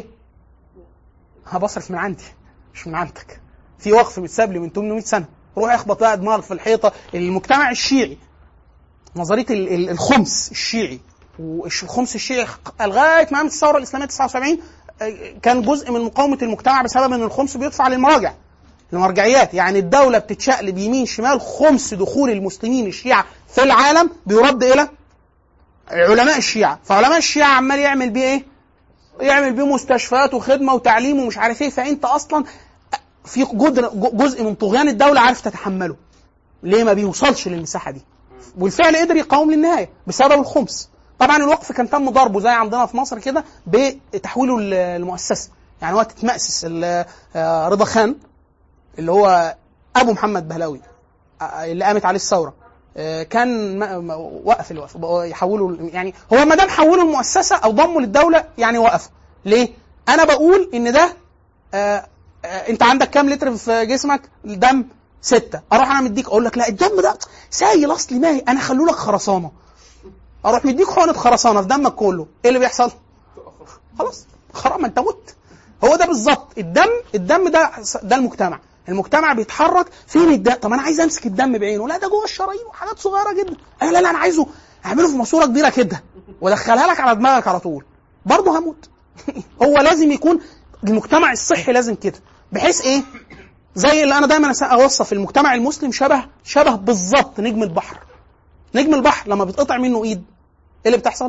هبصرف من عندي مش من عندك في وقف متساب لي من 800 سنه روح اخبط بقى دماغك في الحيطه المجتمع الشيعي نظريه ال- ال- الخمس الشيعي والخمس الشيعي لغايه ما قامت الثوره الاسلاميه 79 آه، كان جزء من مقاومه المجتمع بسبب ان الخمس بيدفع للمراجع المرجعيات يعني الدوله بتتشقلب يمين شمال خمس دخول المسلمين الشيعه في العالم بيرد الى علماء الشيعه فعلماء الشيعه عمال يعمل بيه ايه يعمل بيه مستشفيات وخدمه وتعليم ومش عارف ايه فانت اصلا في جدر- جزء من طغيان الدوله عارف تتحمله ليه ما بيوصلش للمساحه دي والفعل قدر يقاوم للنهايه بسبب الخمس طبعا الوقف كان تم ضربه زي عندنا في مصر كده بتحويله للمؤسسه يعني وقت تمأسس ال- آه، رضا خان اللي هو ابو محمد بهلاوي آه، اللي قامت عليه الثوره آه، كان م- م- وقف الوقف بقوا يحولوا يعني هو ما دام حولوا المؤسسه او ضموا للدوله يعني وقفوا ليه؟ انا بقول ان ده آه آه انت عندك كام لتر في جسمك؟ الدم ستة اروح انا مديك اقول لك لا الدم ده سايل اصلي ماهي انا خلوا لك خرسانه اروح مديك حقنه خرسانه في دمك كله ايه اللي بيحصل؟ خلاص خلاص ما انت مت هو ده بالظبط الدم الدم ده ده المجتمع المجتمع بيتحرك فين الدم طب انا عايز امسك الدم بعينه لا ده جوه الشرايين وحاجات صغيره جدا أه لا لا انا عايزه اعمله في ماسوره كبيره كده وادخلها لك على دماغك على طول برضه هموت هو لازم يكون المجتمع الصحي لازم كده بحيث ايه زي اللي انا دايما أس- اوصف المجتمع المسلم شبه شبه بالظبط نجم البحر نجم البحر لما بيتقطع منه ايد ايه اللي بتحصل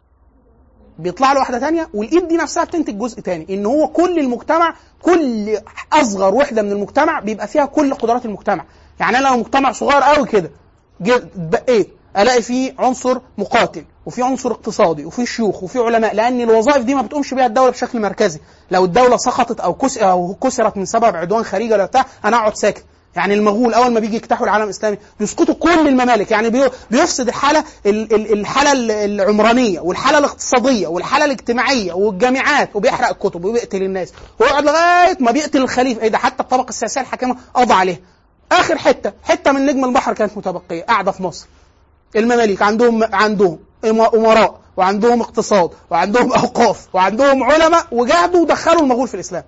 بيطلع له واحده تانية والايد دي نفسها بتنتج جزء تاني ان هو كل المجتمع كل اصغر وحده من المجتمع بيبقى فيها كل قدرات المجتمع يعني انا لو مجتمع صغير قوي كده جيت اتبقيت الاقي فيه عنصر مقاتل وفي عنصر اقتصادي وفي شيوخ وفي علماء لان الوظائف دي ما بتقومش بيها الدوله بشكل مركزي لو الدوله سقطت او كس او كسرت من سبب عدوان خارجي ولا بتاع انا اقعد ساكت يعني المغول اول ما بيجي يجتاحوا العالم الاسلامي بيسقطوا كل الممالك يعني بي- بيفسد الحاله ال- ال- الحاله ال- العمرانيه والحاله الاقتصاديه والحاله الاجتماعيه والجامعات وبيحرق الكتب وبيقتل الناس ويقعد لغايه ما بيقتل الخليفه ايه ده حتى الطبقه السياسيه الحاكمه قضى عليها اخر حته حته من نجم البحر كانت متبقيه قاعده في مصر المماليك عندهم عندهم إما- امراء وعندهم اقتصاد وعندهم اوقاف وعندهم علماء وجاهدوا ودخلوا المغول في الاسلام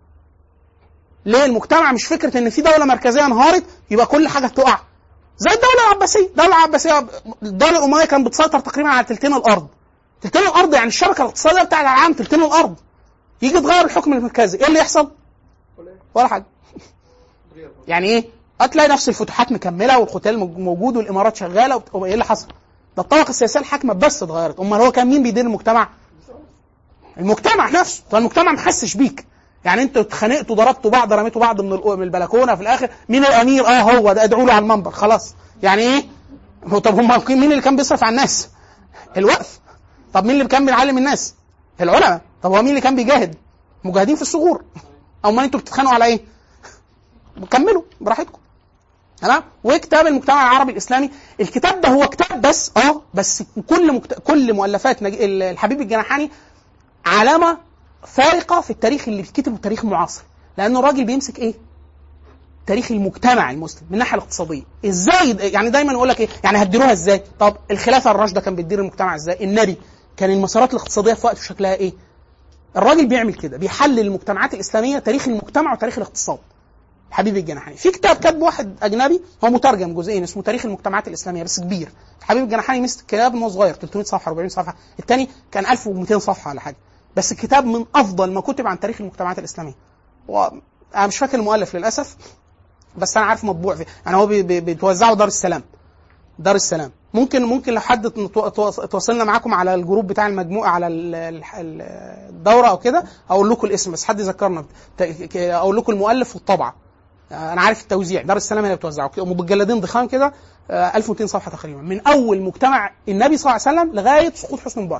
ليه المجتمع مش فكره ان في دوله مركزيه انهارت يبقى كل حاجه تقع زي الدوله العباسيه الدوله العباسيه الدوله الامويه كانت بتسيطر تقريبا على تلتين الارض تلتين الارض يعني الشبكه الاقتصاديه بتاعت العالم تلتين الارض يجي تغير الحكم المركزي ايه اللي يحصل ولا حاجه يعني ايه هتلاقي نفس الفتوحات مكمله والقتال موج- موجود والامارات شغاله وبت- وايه اللي حصل ده الطبقه السياسيه الحاكمه بس اتغيرت امال هو كان مين بيدير المجتمع المجتمع نفسه فالمجتمع ما حسش بيك يعني انتوا اتخانقتوا ضربتوا بعض رميتوا بعض من الأ- من البلكونه في الاخر مين الامير اه هو ده ادعوا له على المنبر خلاص يعني ايه هو طب هم مين اللي كان بيصرف على الناس الوقف طب مين اللي كان بيعلم الناس العلماء طب هو مين اللي كان بيجاهد مجاهدين في الثغور امال انتوا بتتخانقوا على ايه كملوا براحتكم تمام وكتاب المجتمع العربي الاسلامي الكتاب ده هو كتاب بس اه بس كل مكت... كل مؤلفات نج... ال- الحبيب الجناحاني علامه فارقه في التاريخ اللي بيتكتب التاريخ المعاصر لانه الراجل بيمسك ايه تاريخ المجتمع المسلم من الناحيه الاقتصاديه ازاي يعني دايما يقول لك ايه يعني هتديروها ازاي طب الخلافه الراشده كان بتدير المجتمع ازاي النبي كان المسارات الاقتصاديه في وقته شكلها ايه الراجل بيعمل كده بيحلل المجتمعات الاسلاميه تاريخ المجتمع وتاريخ الاقتصاد حبيب الجناحاني في كتاب كاتبه واحد اجنبي هو مترجم جزئين اسمه تاريخ المجتمعات الاسلاميه بس كبير حبيب الجناحاني مسك كتاب وهو صغير 300 صفحه 400 صفحه الثاني كان 1200 صفحه ولا حاجه بس الكتاب من افضل ما كتب عن تاريخ المجتمعات الاسلاميه و... انا مش فاكر المؤلف للاسف بس انا عارف مطبوع فيه يعني هو بي... بي... بيتوزعه دار السلام دار السلام ممكن ممكن لو حد تو- تو- تواصلنا معاكم على الجروب بتاع المجموعه على ال- ال- ال- الدوره او كده اقول لكم الاسم بس حد يذكرنا ت- ك- اقول لكم المؤلف والطبعه انا عارف التوزيع دار السلام هي اللي بتوزعه كده مجلدين ضخام كده آه، 1200 صفحه تقريبا من اول مجتمع النبي صلى الله عليه وسلم لغايه سقوط حسني مبارك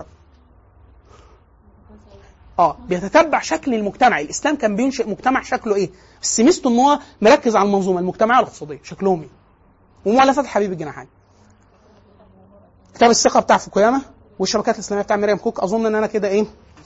اه بيتتبع شكل المجتمع الاسلام كان بينشئ مجتمع شكله ايه بس ميزته ان هو مركز على المنظومه المجتمعيه والاقتصاديه شكلهم ايه ومؤلفات الحبيب الجناحاني كتاب الثقه بتاع فوكوياما والشبكات الاسلاميه بتاع مريم كوك اظن ان انا كده ايه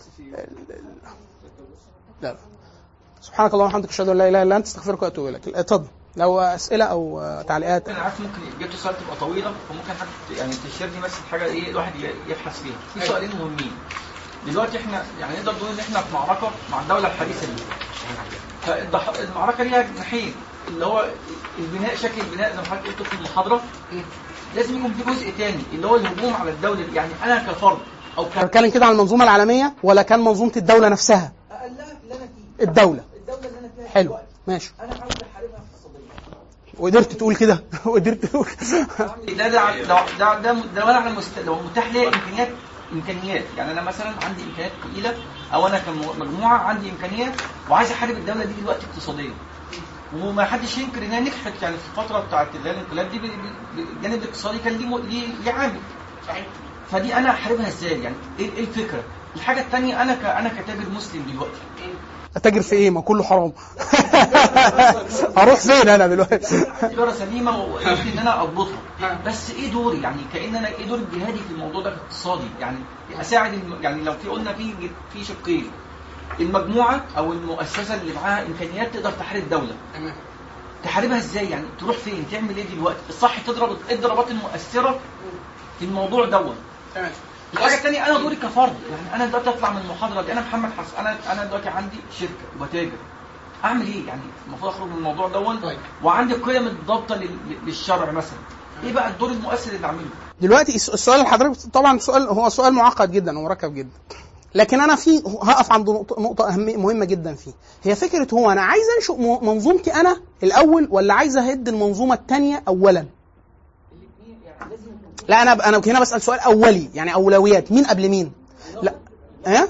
لا لا سبحانك اللهم وبحمدك اشهد ان لا اله الا انت استغفرك واتوب اليك اتفضل لو اسئله او آه، تعليقات انا عارف ممكن اجابته السؤال تبقى طويله وممكن حد يعني تشيرني بس حاجه ايه الواحد ي- يبحث فيها في سؤالين مهمين دلوقتي احنا يعني نقدر نقول ان احنا في معركه مع الدوله الحديثه دي فالضح- المعركه ليها جناحين اللي هو البناء شكل البناء زي ما حضرتك قلت في المحاضره لازم يكون في جزء تاني اللي هو الهجوم على الدوله دي يعني انا كفرد او ك... بتكلم كده عن المنظومه العالميه ولا كان منظومه الدوله نفسها لا اللي انا فيه الدوله الدوله اللي انا فيها حلو دلوقتي، ماشي انا عاوز احاربها اقتصاديا وقدرت تقول كده وقدرت تقول ده ده ده ده, ده, ده وانا على مست... لو متاح لي امكانيات امكانيات يعني انا مثلا عندي امكانيات تقيله او انا كمجموعه عندي امكانيات وعايز احارب الدوله دي دلوقتي اقتصاديا وما حدش ينكر انها نجحت يعني في الفتره بتاعت اللي هي الانقلاب دي ب- ب- الجانب الاقتصادي كان ليه م- ليه ليه عامل صحيح فدي انا احاربها ازاي يعني ايه إيه الفكره الحاجه الثانيه انا ك... انا كتاجر مسلم دلوقتي اتاجر في ايه ما كله حرام اروح فين انا دلوقتي تجاره سليمه وقدرت ان انا اضبطها بس ايه دوري يعني كان انا ايه دور الجهادي في الموضوع ده اقتصادي يعني اساعد الم... يعني لو في قلنا في في شقين المجموعه او المؤسسه اللي معاها امكانيات تقدر تحارب دوله تحاربها ازاي يعني تروح فين تعمل ايه دلوقتي الصح تضرب ايه الضربات المؤثره في الموضوع دوت تمام الحاجه الثانيه انا دوري كفرد يعني انا دلوقتي اطلع من المحاضره دي انا محمد حسن انا انا دلوقتي عندي شركه وبتاجر اعمل ايه يعني المفروض اخرج من الموضوع دون طيب. وعندي قيم الضابطه لل- للشرع مثلا ايه بقى الدور المؤثر اللي اعمله دلوقتي الس- السؤال اللي حضرتك طبعا سؤال هو سؤال معقد جدا ومركب جدا لكن انا في هقف عند نقطه نقطه أهم مهمه جدا فيه هي فكره هو انا عايز انشئ م- منظومتي انا الاول ولا عايز اهد المنظومه الثانيه اولا الاثنين يعني لازم يكون لا انا انا هنا بسال سؤال اولي يعني اولويات مين قبل مين لا ها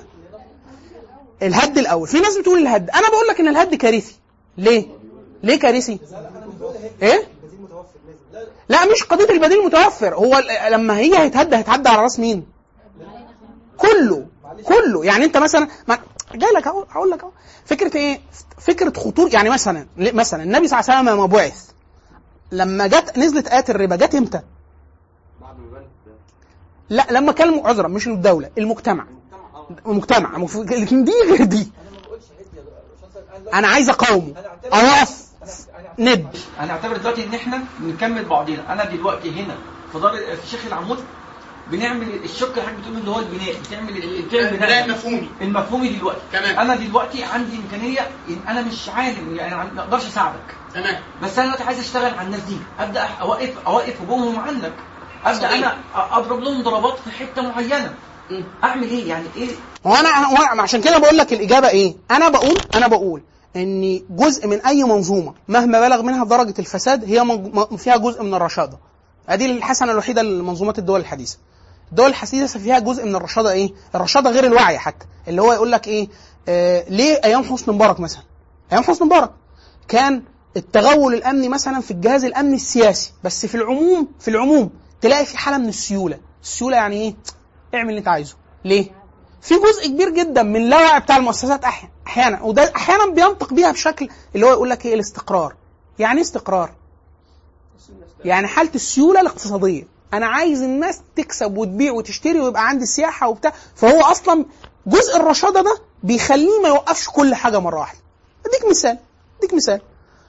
الهد الاول في ناس بتقول الهد انا بقول لك ان الهد كارثي ليه ليه كارثي ايه لا مش قضيه البديل متوفر هو ال- لما هي هيتهد هيتهد على راس مين كله كله يعني انت مثلا ما جاي لك اهو هقول لك اهو فكره ايه فكره خطور يعني مثلا مثلا النبي صلى الله عليه وسلم لما بعث لما جت نزلت ايات الربا جت امتى بعد ما بنت لا لما كان عذرا مش الدوله المجتمع المجتمع مف- لكن دي غير دي انا ما بقولش هدي يا دكتور. عشان أنا- انا عايز اقاومه انا اعتبر اوقف أنا- أنا ند هنعتبر دلوقتي ان احنا بنكمل بعضينا انا دلوقتي هنا في دار في شيخ العمود بنعمل الشق اللي حضرتك بتقول اللي هو البناء بتعمل ال- بتعمل بناء مفهومي المفهومي دلوقتي تمام. انا دلوقتي عندي امكانيه ان انا مش عالم يعني ما اقدرش اساعدك تمام بس انا دلوقتي عايز اشتغل على الناس دي ابدا اوقف اوقف هجومهم عنك ابدا صحيح. انا أ- اضرب لهم ضربات في حته معينه اعمل ايه يعني ايه هو انا هو أنا- عشان كده بقول لك الاجابه ايه انا بقول انا بقول ان جزء من اي منظومه مهما بلغ منها درجه الفساد هي من- م- فيها جزء من الرشاده هذه الحسنه الوحيده لمنظومات الدول الحديثه الدول الحديثه فيها جزء من الرشاده ايه الرشاده غير الوعي حتى اللي هو يقول لك ايه آه ليه ايام حسني مبارك مثلا ايام حسني مبارك كان التغول الامني مثلا في الجهاز الامني السياسي بس في العموم في العموم تلاقي في حاله من السيوله السيوله يعني ايه اعمل اللي انت عايزه ليه في جزء كبير جدا من اللاوعي بتاع المؤسسات أحي- احيانا وده احيانا بينطق بيها بشكل اللي هو يقول لك ايه الاستقرار يعني ايه استقرار يعني حاله السيوله الاقتصاديه انا عايز الناس تكسب وتبيع وتشتري ويبقى عندي سياحه وبتاع فهو اصلا جزء الرشاده ده بيخليه ما يوقفش كل حاجه مره واحده اديك مثال اديك مثال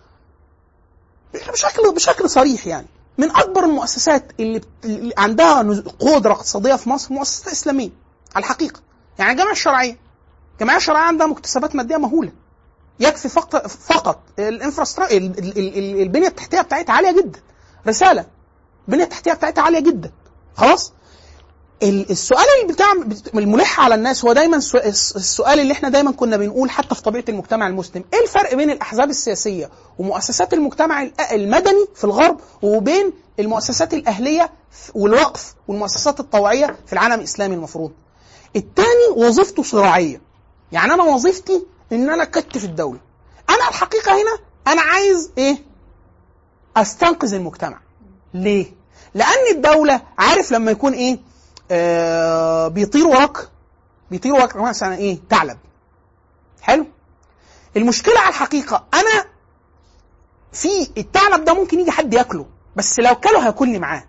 بشكل بشكل صريح يعني من اكبر المؤسسات اللي, بت... اللي عندها نز- قدره اقتصاديه في مصر مؤسسات اسلاميه على الحقيقه يعني الجامعه الشرعيه الجمعيه الشرعيه عندها مكتسبات ماديه مهوله يكفي فقط فقط الانفراسترا ال- ال- ال- البنيه التحتيه بتاعتها عاليه جدا رساله البنيه التحتيه بتاعتها عاليه جدا خلاص ال- السؤال اللي بتاع الملح على الناس هو دايما السو- الس- السؤال اللي احنا دايما كنا بنقول حتى في طبيعه المجتمع المسلم ايه الفرق بين الاحزاب السياسيه ومؤسسات المجتمع الأ- المدني في الغرب وبين المؤسسات الاهليه والوقف والمؤسسات الطوعيه في العالم الاسلامي المفروض الثاني وظيفته صراعيه يعني انا وظيفتي ان انا اكتف الدوله انا الحقيقه هنا انا عايز ايه استنقذ المجتمع ليه لان الدوله عارف لما يكون ايه آه بيطير وراك بيطير وراك مثلا ايه ثعلب حلو المشكله على الحقيقه انا في الثعلب ده ممكن يجي حد ياكله بس لو كله هياكلني معاه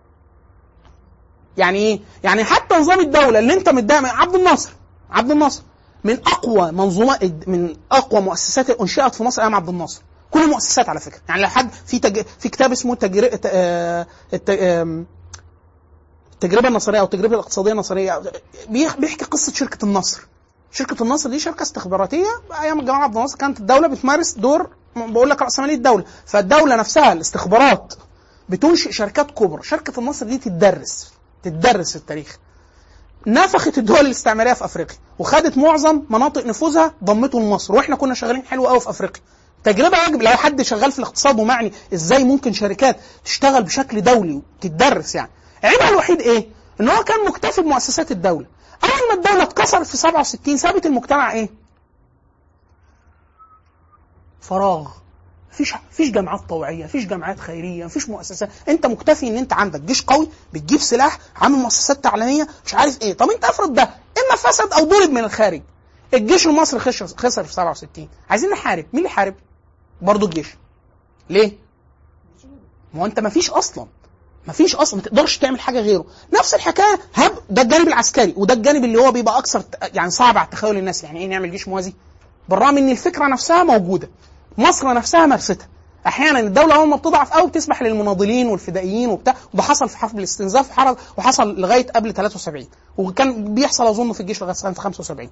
يعني ايه يعني حتى نظام الدوله اللي انت متضايق من- عبد الناصر عبد الناصر من اقوى منظومه من اقوى مؤسسات انشئت في مصر ايام عبد الناصر كل المؤسسات على فكره يعني لو حد في تج... في كتاب اسمه تجر... ت... آه، الت... آم، التجربه النصريه او التجربه الاقتصاديه النصريه بيح- بيحكي قصه شركه النصر شركه النصر دي شركه استخباراتيه ايام الجمال عبد الناصر كانت الدوله بتمارس دور بقول لك راسماليه الدوله فالدوله نفسها الاستخبارات بتنشئ شركات كبرى شركه النصر دي تتدرس تتدرس في التاريخ نفخت الدول الاستعماريه في افريقيا وخدت معظم مناطق نفوذها ضمته لمصر واحنا كنا شغالين حلو قوي في افريقيا تجربه واجب لو حد شغال في الاقتصاد ومعني ازاي ممكن شركات تشتغل بشكل دولي وتتدرس يعني عيبها الوحيد ايه ان هو كان مكتفي بمؤسسات الدوله اول ما الدوله اتكسرت في 67 سابت المجتمع ايه فراغ مفيش مفيش جامعات طوعيه مفيش جامعات خيريه مفيش مؤسسات انت مكتفي ان انت عندك جيش قوي بتجيب سلاح عامل مؤسسات تعليميه مش عارف ايه طب انت افرض ده اما فسد او ضرب من الخارج الجيش المصري خسر خسر في 67 عايزين نحارب مين اللي حارب برضه الجيش ليه ما هو انت مفيش اصلا مفيش اصلا ما تقدرش تعمل حاجه غيره نفس الحكايه هب ده الجانب العسكري وده الجانب اللي هو بيبقى اكثر ت- يعني صعب على تخيل الناس يعني ايه نعمل جيش موازي بالرغم ان الفكره نفسها موجوده مصر نفسها مارستها احيانا الدوله اول ما بتضعف قوي بتسمح للمناضلين والفدائيين وبتاع وده حصل في حرب الاستنزاف وحر- وحصل لغايه قبل 73 وكان بيحصل اظن في الجيش لغايه سنه 75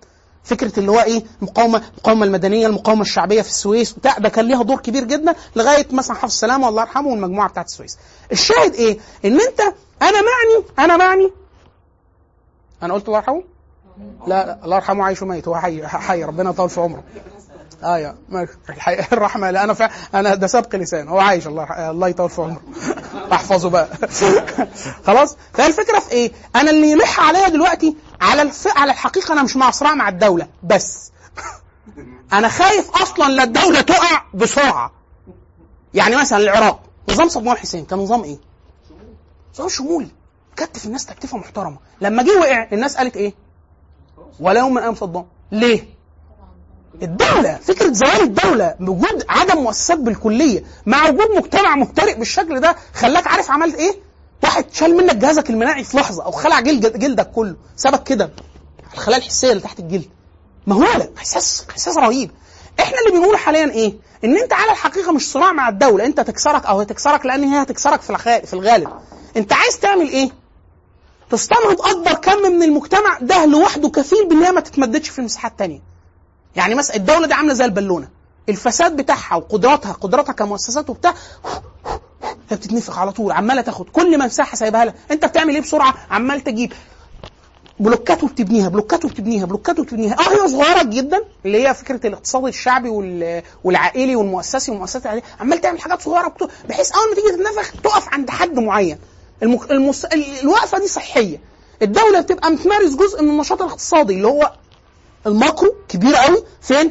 فكره اللي هو ايه المقاومه المقاومه المدنيه المقاومه الشعبيه في السويس بتاع ده كان ليها دور كبير جدا لغايه مثلا حافظ السلامه الله يرحمه والمجموعه بتاعت السويس الشاهد ايه ان انت انا معني انا معني انا قلت الله يرحمه لا لا الله يرحمه عايش وميت هو حي حي ربنا يطول في عمره اه يا ماشي الحقيقة الرحمه لا انا فع... انا ده سبق لسان هو عايش الله يرح- الله يطول في عمره احفظه بقى خلاص فالفكره في ايه انا اللي يلح عليا دلوقتي على الف... على الحقيقه انا مش مع صراع مع الدوله بس انا خايف اصلا لا الدوله تقع بسرعه يعني مثلا العراق نظام صدام حسين كان نظام ايه نظام شمولي كتف الناس تكتيفه محترمه لما جه وقع الناس قالت ايه ولا يوم من ايام صدام ليه الدولة فكرة زوال الدولة وجود عدم مؤسسات بالكلية مع وجود مجتمع مفترق بالشكل ده خلاك عارف عملت ايه؟ واحد شال منك جهازك المناعي في لحظة أو خلع جلد جلدك كله سابك كده الخلايا الحسية اللي تحت الجلد مهولة إحساس إحساس رهيب احنا اللي بنقوله حاليا ايه؟ ان انت على الحقيقة مش صراع مع الدولة انت تكسرك او هي تكسرك لان هي هتكسرك في الغالب في الغالب انت عايز تعمل ايه؟ تستنهض اكبر كم من المجتمع ده لوحده كفيل بان هي ما تتمددش في مساحات تانية يعني مثلا الدوله دي عامله زي البالونه الفساد بتاعها وقدراتها قدراتها كمؤسسات وبتاع هي بتتنفخ على طول عماله تاخد كل ما مساحه سايبها لها انت بتعمل ايه بسرعه عمال تجيب بلوكات وبتبنيها بلوكات وبتبنيها بلوكات وبتبنيها اه هي صغيره جدا اللي هي فكره الاقتصاد الشعبي وال- والعائلي والمؤسسي والمؤسسات العائلية عمال تعمل حاجات صغيره بتو... بحيث اول ما تيجي تتنفخ تقف عند حد معين المك... المس... ال- الوقفه دي صحيه الدوله بتبقى بتمارس جزء من النشاط الاقتصادي اللي هو الماكرو كبير قوي فين؟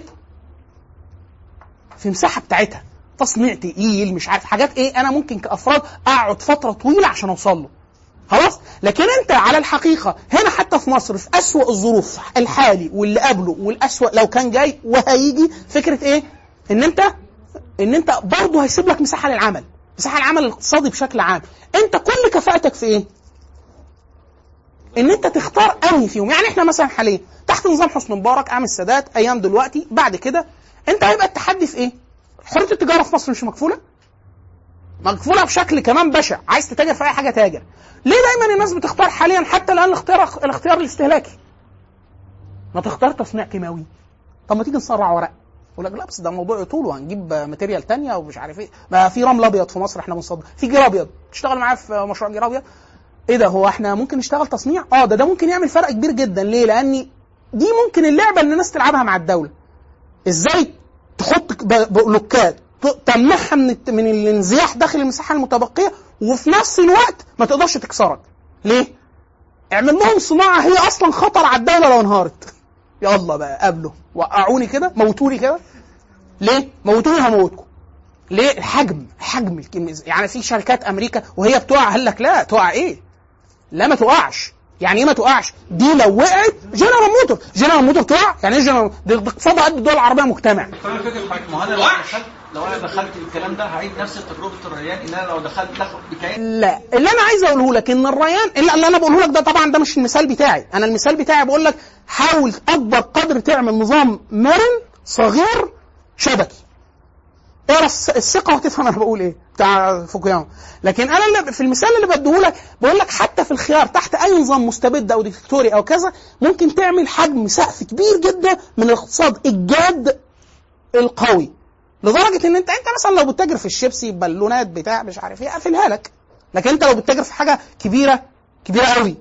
في مساحه بتاعتها تصنيع تقيل مش عارف حاجات ايه انا ممكن كافراد اقعد فتره طويله عشان اوصل له خلاص لكن انت على الحقيقه هنا حتى في مصر في اسوأ الظروف الحالي واللي قبله والاسوأ لو كان جاي وهيجي فكره ايه ان انت ان انت برضه هيسيب لك مساحه للعمل مساحه للعمل الاقتصادي بشكل عام انت كل كفاءتك في ايه ان انت تختار انهي فيهم يعني احنا مثلا حاليا تحت نظام حسني مبارك اعمل السادات ايام دلوقتي بعد كده انت هيبقى التحدي في ايه حريه التجاره في مصر مش مكفوله مكفوله بشكل كمان بشع عايز تتاجر في اي حاجه تاجر ليه دايما الناس بتختار حاليا حتى الان الاختيار الاختيار الاستهلاكي ما تختار تصنيع كيماوي طب ما تيجي نصنع ورق يقول لك لا بس ده موضوع يطول وهنجيب ماتيريال تانية ومش عارف ايه ما في رمل ابيض في مصر احنا بنصدر في جير ابيض تشتغل معايا في مشروع جير ابيض ايه ده هو احنا ممكن نشتغل تصنيع اه ده ده ممكن يعمل فرق كبير جدا ليه لان دي ممكن اللعبه اللي الناس تلعبها مع الدوله ازاي تحط ب- بلوكات ت- تمنعها من الت- من الانزياح داخل المساحه المتبقيه وفي نفس الوقت ما تقدرش تكسرك ليه اعمل لهم صناعه هي اصلا خطر على الدوله لو انهارت يلا بقى قابلوا وقعوني كده موتوني كده ليه موتوني هموتكم ليه الحجم حجم الكم- يعني في شركات امريكا وهي بتقع قال لك لا تقع ايه لا ما تقعش يعني ايه ما تقعش دي لو وقعت جنرال موتور جنرال موتور تقع يعني ايه جنرال ده ده اقتصادها قد الدول العربيه مجتمع طيب فكره حضرتك ما هو انا لو دخلت لو انا دخلت الكلام ده هعيد نفس تجربه الريان ان انا لو دخلت دخل بكيان لا اللي انا عايز اقوله لك ان الريان اللي اللي انا بقوله لك ده طبعا ده مش المثال بتاعي انا المثال بتاعي بقول لك حاول اكبر قدر تعمل نظام مرن صغير شبكي اقرا الس- الثقه وهتفهم انا بقول ايه بتاع فوكوياما لكن انا اللي في المثال اللي بديه لك بقول لك حتى في الخيار تحت اي نظام مستبد او ديكتاتوري او كذا ممكن تعمل حجم سقف كبير جدا من الاقتصاد الجاد القوي لدرجه ان انت انت مثلا لو بتتاجر في الشيبسي بالونات بتاع مش عارف ايه اقفلها لك لكن انت لو بتتاجر في حاجه كبيره كبيره قوي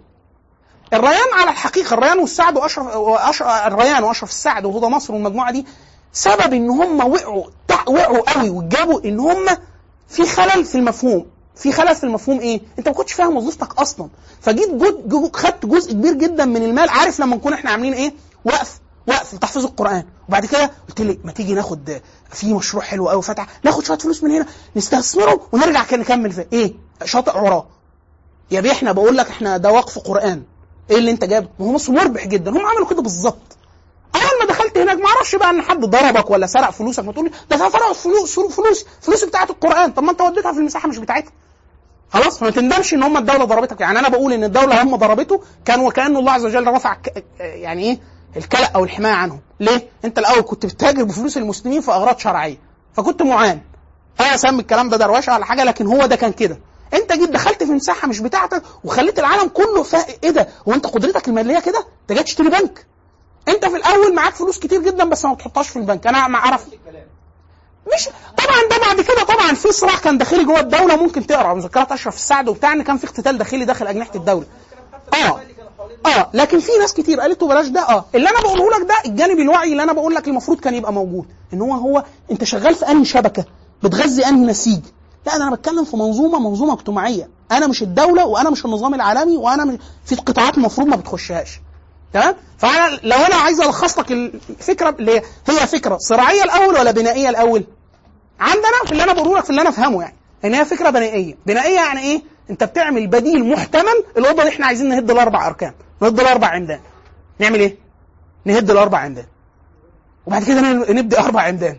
الريان على الحقيقه الريان والسعد واشرف وأشرف الريان واشرف السعد وهدى نصر والمجموعه دي سبب ان هم وقعوا تع- وقعوا قوي وجابوا ان هم في خلل في المفهوم في خلل في المفهوم ايه؟ انت ما كنتش فاهم وظيفتك اصلا فجيت جد جو خدت جزء كبير جدا من المال عارف لما نكون احنا عاملين ايه؟ وقف وقف تحفيظ القران وبعد كده قلت لي ما تيجي ناخد في مشروع حلو قوي فتح ناخد شويه فلوس من هنا نستثمره ونرجع كده نكمل فيه ايه؟ شاطئ وراه يا بيه احنا بقول لك احنا ده وقف قران ايه اللي انت جابه؟ ما هو مصر مربح جدا هم عملوا كده بالظبط اول ما دخلت هناك ما اعرفش بقى ان حد ضربك ولا سرق فلوسك ما تقول لي ده سرق فلوس فلوس فلوس بتاعت القران طب ما انت وديتها في المساحه مش بتاعتها خلاص فما تندمش ان هم الدوله ضربتك يعني انا بقول ان الدوله هم ضربته كان وكانه الله عز وجل رفع ك... يعني ايه الكلأ او الحمايه عنهم ليه انت الاول كنت بتتاجر بفلوس المسلمين في اغراض شرعيه فكنت معان انا اسمي الكلام ده دروشه ولا حاجه لكن هو ده كان كده انت جيت دخلت في مساحه مش بتاعتك وخليت العالم كله فا ايه ده هو انت قدرتك الماليه كده انت جاي تشتري بنك انت في الاول معاك فلوس كتير جدا بس ما بتحطهاش في البنك انا ما اعرف مش طبعا ده بعد كده طبعا في صراع كان داخلي جوه الدوله ممكن تقرا مذكرات اشرف السعد وبتاع ان كان في اقتتال داخلي داخل اجنحه الدوله اه اه لكن في ناس كتير قالت له بلاش ده اه اللي انا بقوله لك ده الجانب الوعي اللي انا بقول لك المفروض كان يبقى موجود ان هو هو انت شغال في انهي شبكه بتغذي انهي نسيج لا ده انا بتكلم في منظومه منظومه اجتماعيه انا مش الدوله وانا مش النظام العالمي وانا مش في قطاعات المفروض ما بتخشهاش تمام فانا لو انا عايز الخص لك الفكره اللي هي هي فكره صراعيه الاول ولا بنائيه الاول عندنا في اللي انا بقوله لك في اللي انا افهمه يعني ان هي فكره بنائيه بنائيه يعني ايه انت بتعمل بديل محتمل الاوضه دي احنا عايزين نهد الاربع اركان نهد الاربع عمدان نعمل ايه نهد الاربع عمدان وبعد كده نبدا اربع عمدان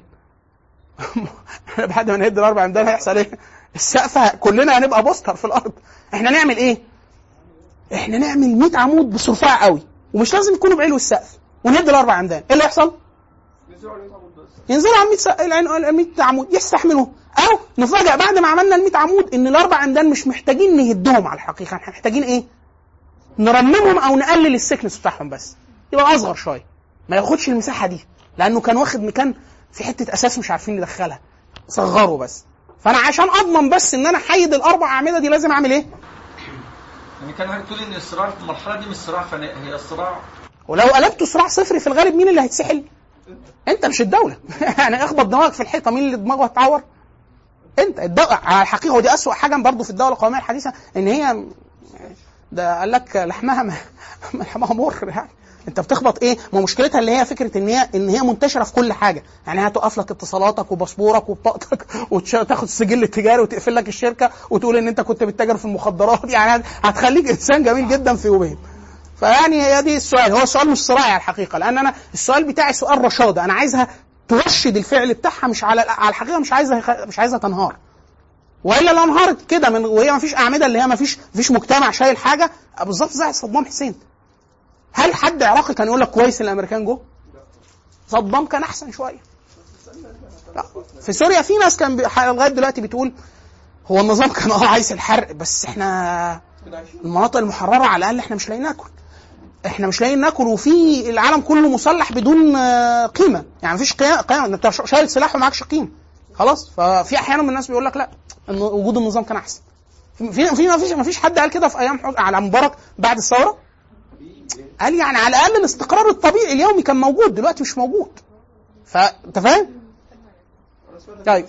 بعد ما نهد الاربع عمدان هيحصل ايه السقف كلنا هنبقى بوستر في الارض احنا نعمل ايه احنا نعمل 100 عمود بس رفيع قوي ومش لازم يكونوا بعلو السقف ونهد الاربع عمدان ايه اللي يحصل ينزلوا على 100 س... ال 100 عمود يستحملوا او نفاجئ بعد ما عملنا ال 100 عمود ان الاربع عمدان مش محتاجين نهدهم على الحقيقه احنا محتاجين ايه نرممهم او نقلل السكنس بتاعهم بس يبقى اصغر شويه ما ياخدش المساحه دي لانه كان واخد مكان في حته اساس مش عارفين ندخلها صغره بس فانا عشان اضمن بس ان انا احيد الاربع اعمده دي لازم اعمل ايه يعني كان حضرتك تقول ان الصراع في المرحله دي مش صراع فناء هي الصراع ولو قلبته صراع صفري في الغالب مين اللي هيتسحل انت مش الدوله يعني اخبط دماغك في الحيطه مين اللي دماغه هتعور انت الدولة على الحقيقه ودي اسوء حاجه برضه في الدوله القوميه الحديثه ان هي ده قال لك لحمها ما لحمها مر يعني انت بتخبط ايه؟ ما مشكلتها اللي هي فكره ان هي ان هي منتشره في كل حاجه، يعني هتقف لك اتصالاتك وباسبورك وبطاقتك وتاخد السجل التجاري وتقفل لك الشركه وتقول ان انت كنت بتتاجر في المخدرات يعني هتخليك انسان جميل جدا في يومين. فيعني هي دي السؤال هو السؤال مش صراعي على الحقيقه لان انا السؤال بتاعي سؤال رشاده انا عايزها ترشد الفعل بتاعها مش على على الحقيقه مش عايزها مش عايزها تنهار والا لو انهارت كده من وهي ما فيش اعمده اللي هي ما فيش فيش مجتمع شايل حاجه بالظبط زي صدام حسين هل حد عراقي كان يقول لك كويس ان الامريكان جو؟ صدام كان احسن شويه لا. في سوريا في ناس كان بي- لغايه دلوقتي بتقول هو النظام كان اه عايز الحرق بس احنا المناطق المحرره على الاقل احنا مش لاقيين ناكل احنا مش لاقيين ناكل وفي العالم كله مسلح بدون آه، قيمه يعني مفيش قيمه قيمه انت شايل سلاح ومعكش قيمه خلاص ففي احيانا من الناس بيقول لك لا إن وجود النظام كان احسن في في ما فيش ما فيش حد قال كده في ايام حس- على مبارك بعد الثوره قال يعني على الاقل الاستقرار الطبيعي اليومي كان موجود دلوقتي مش موجود فانت فاهم؟ طيب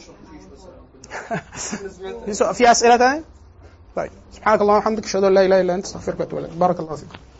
في سؤال- في اسئله تانية؟ طيب سبحانك اللهم وبحمدك اشهد ان لا اله الا انت استغفرك واتوب اليك بارك الله فيك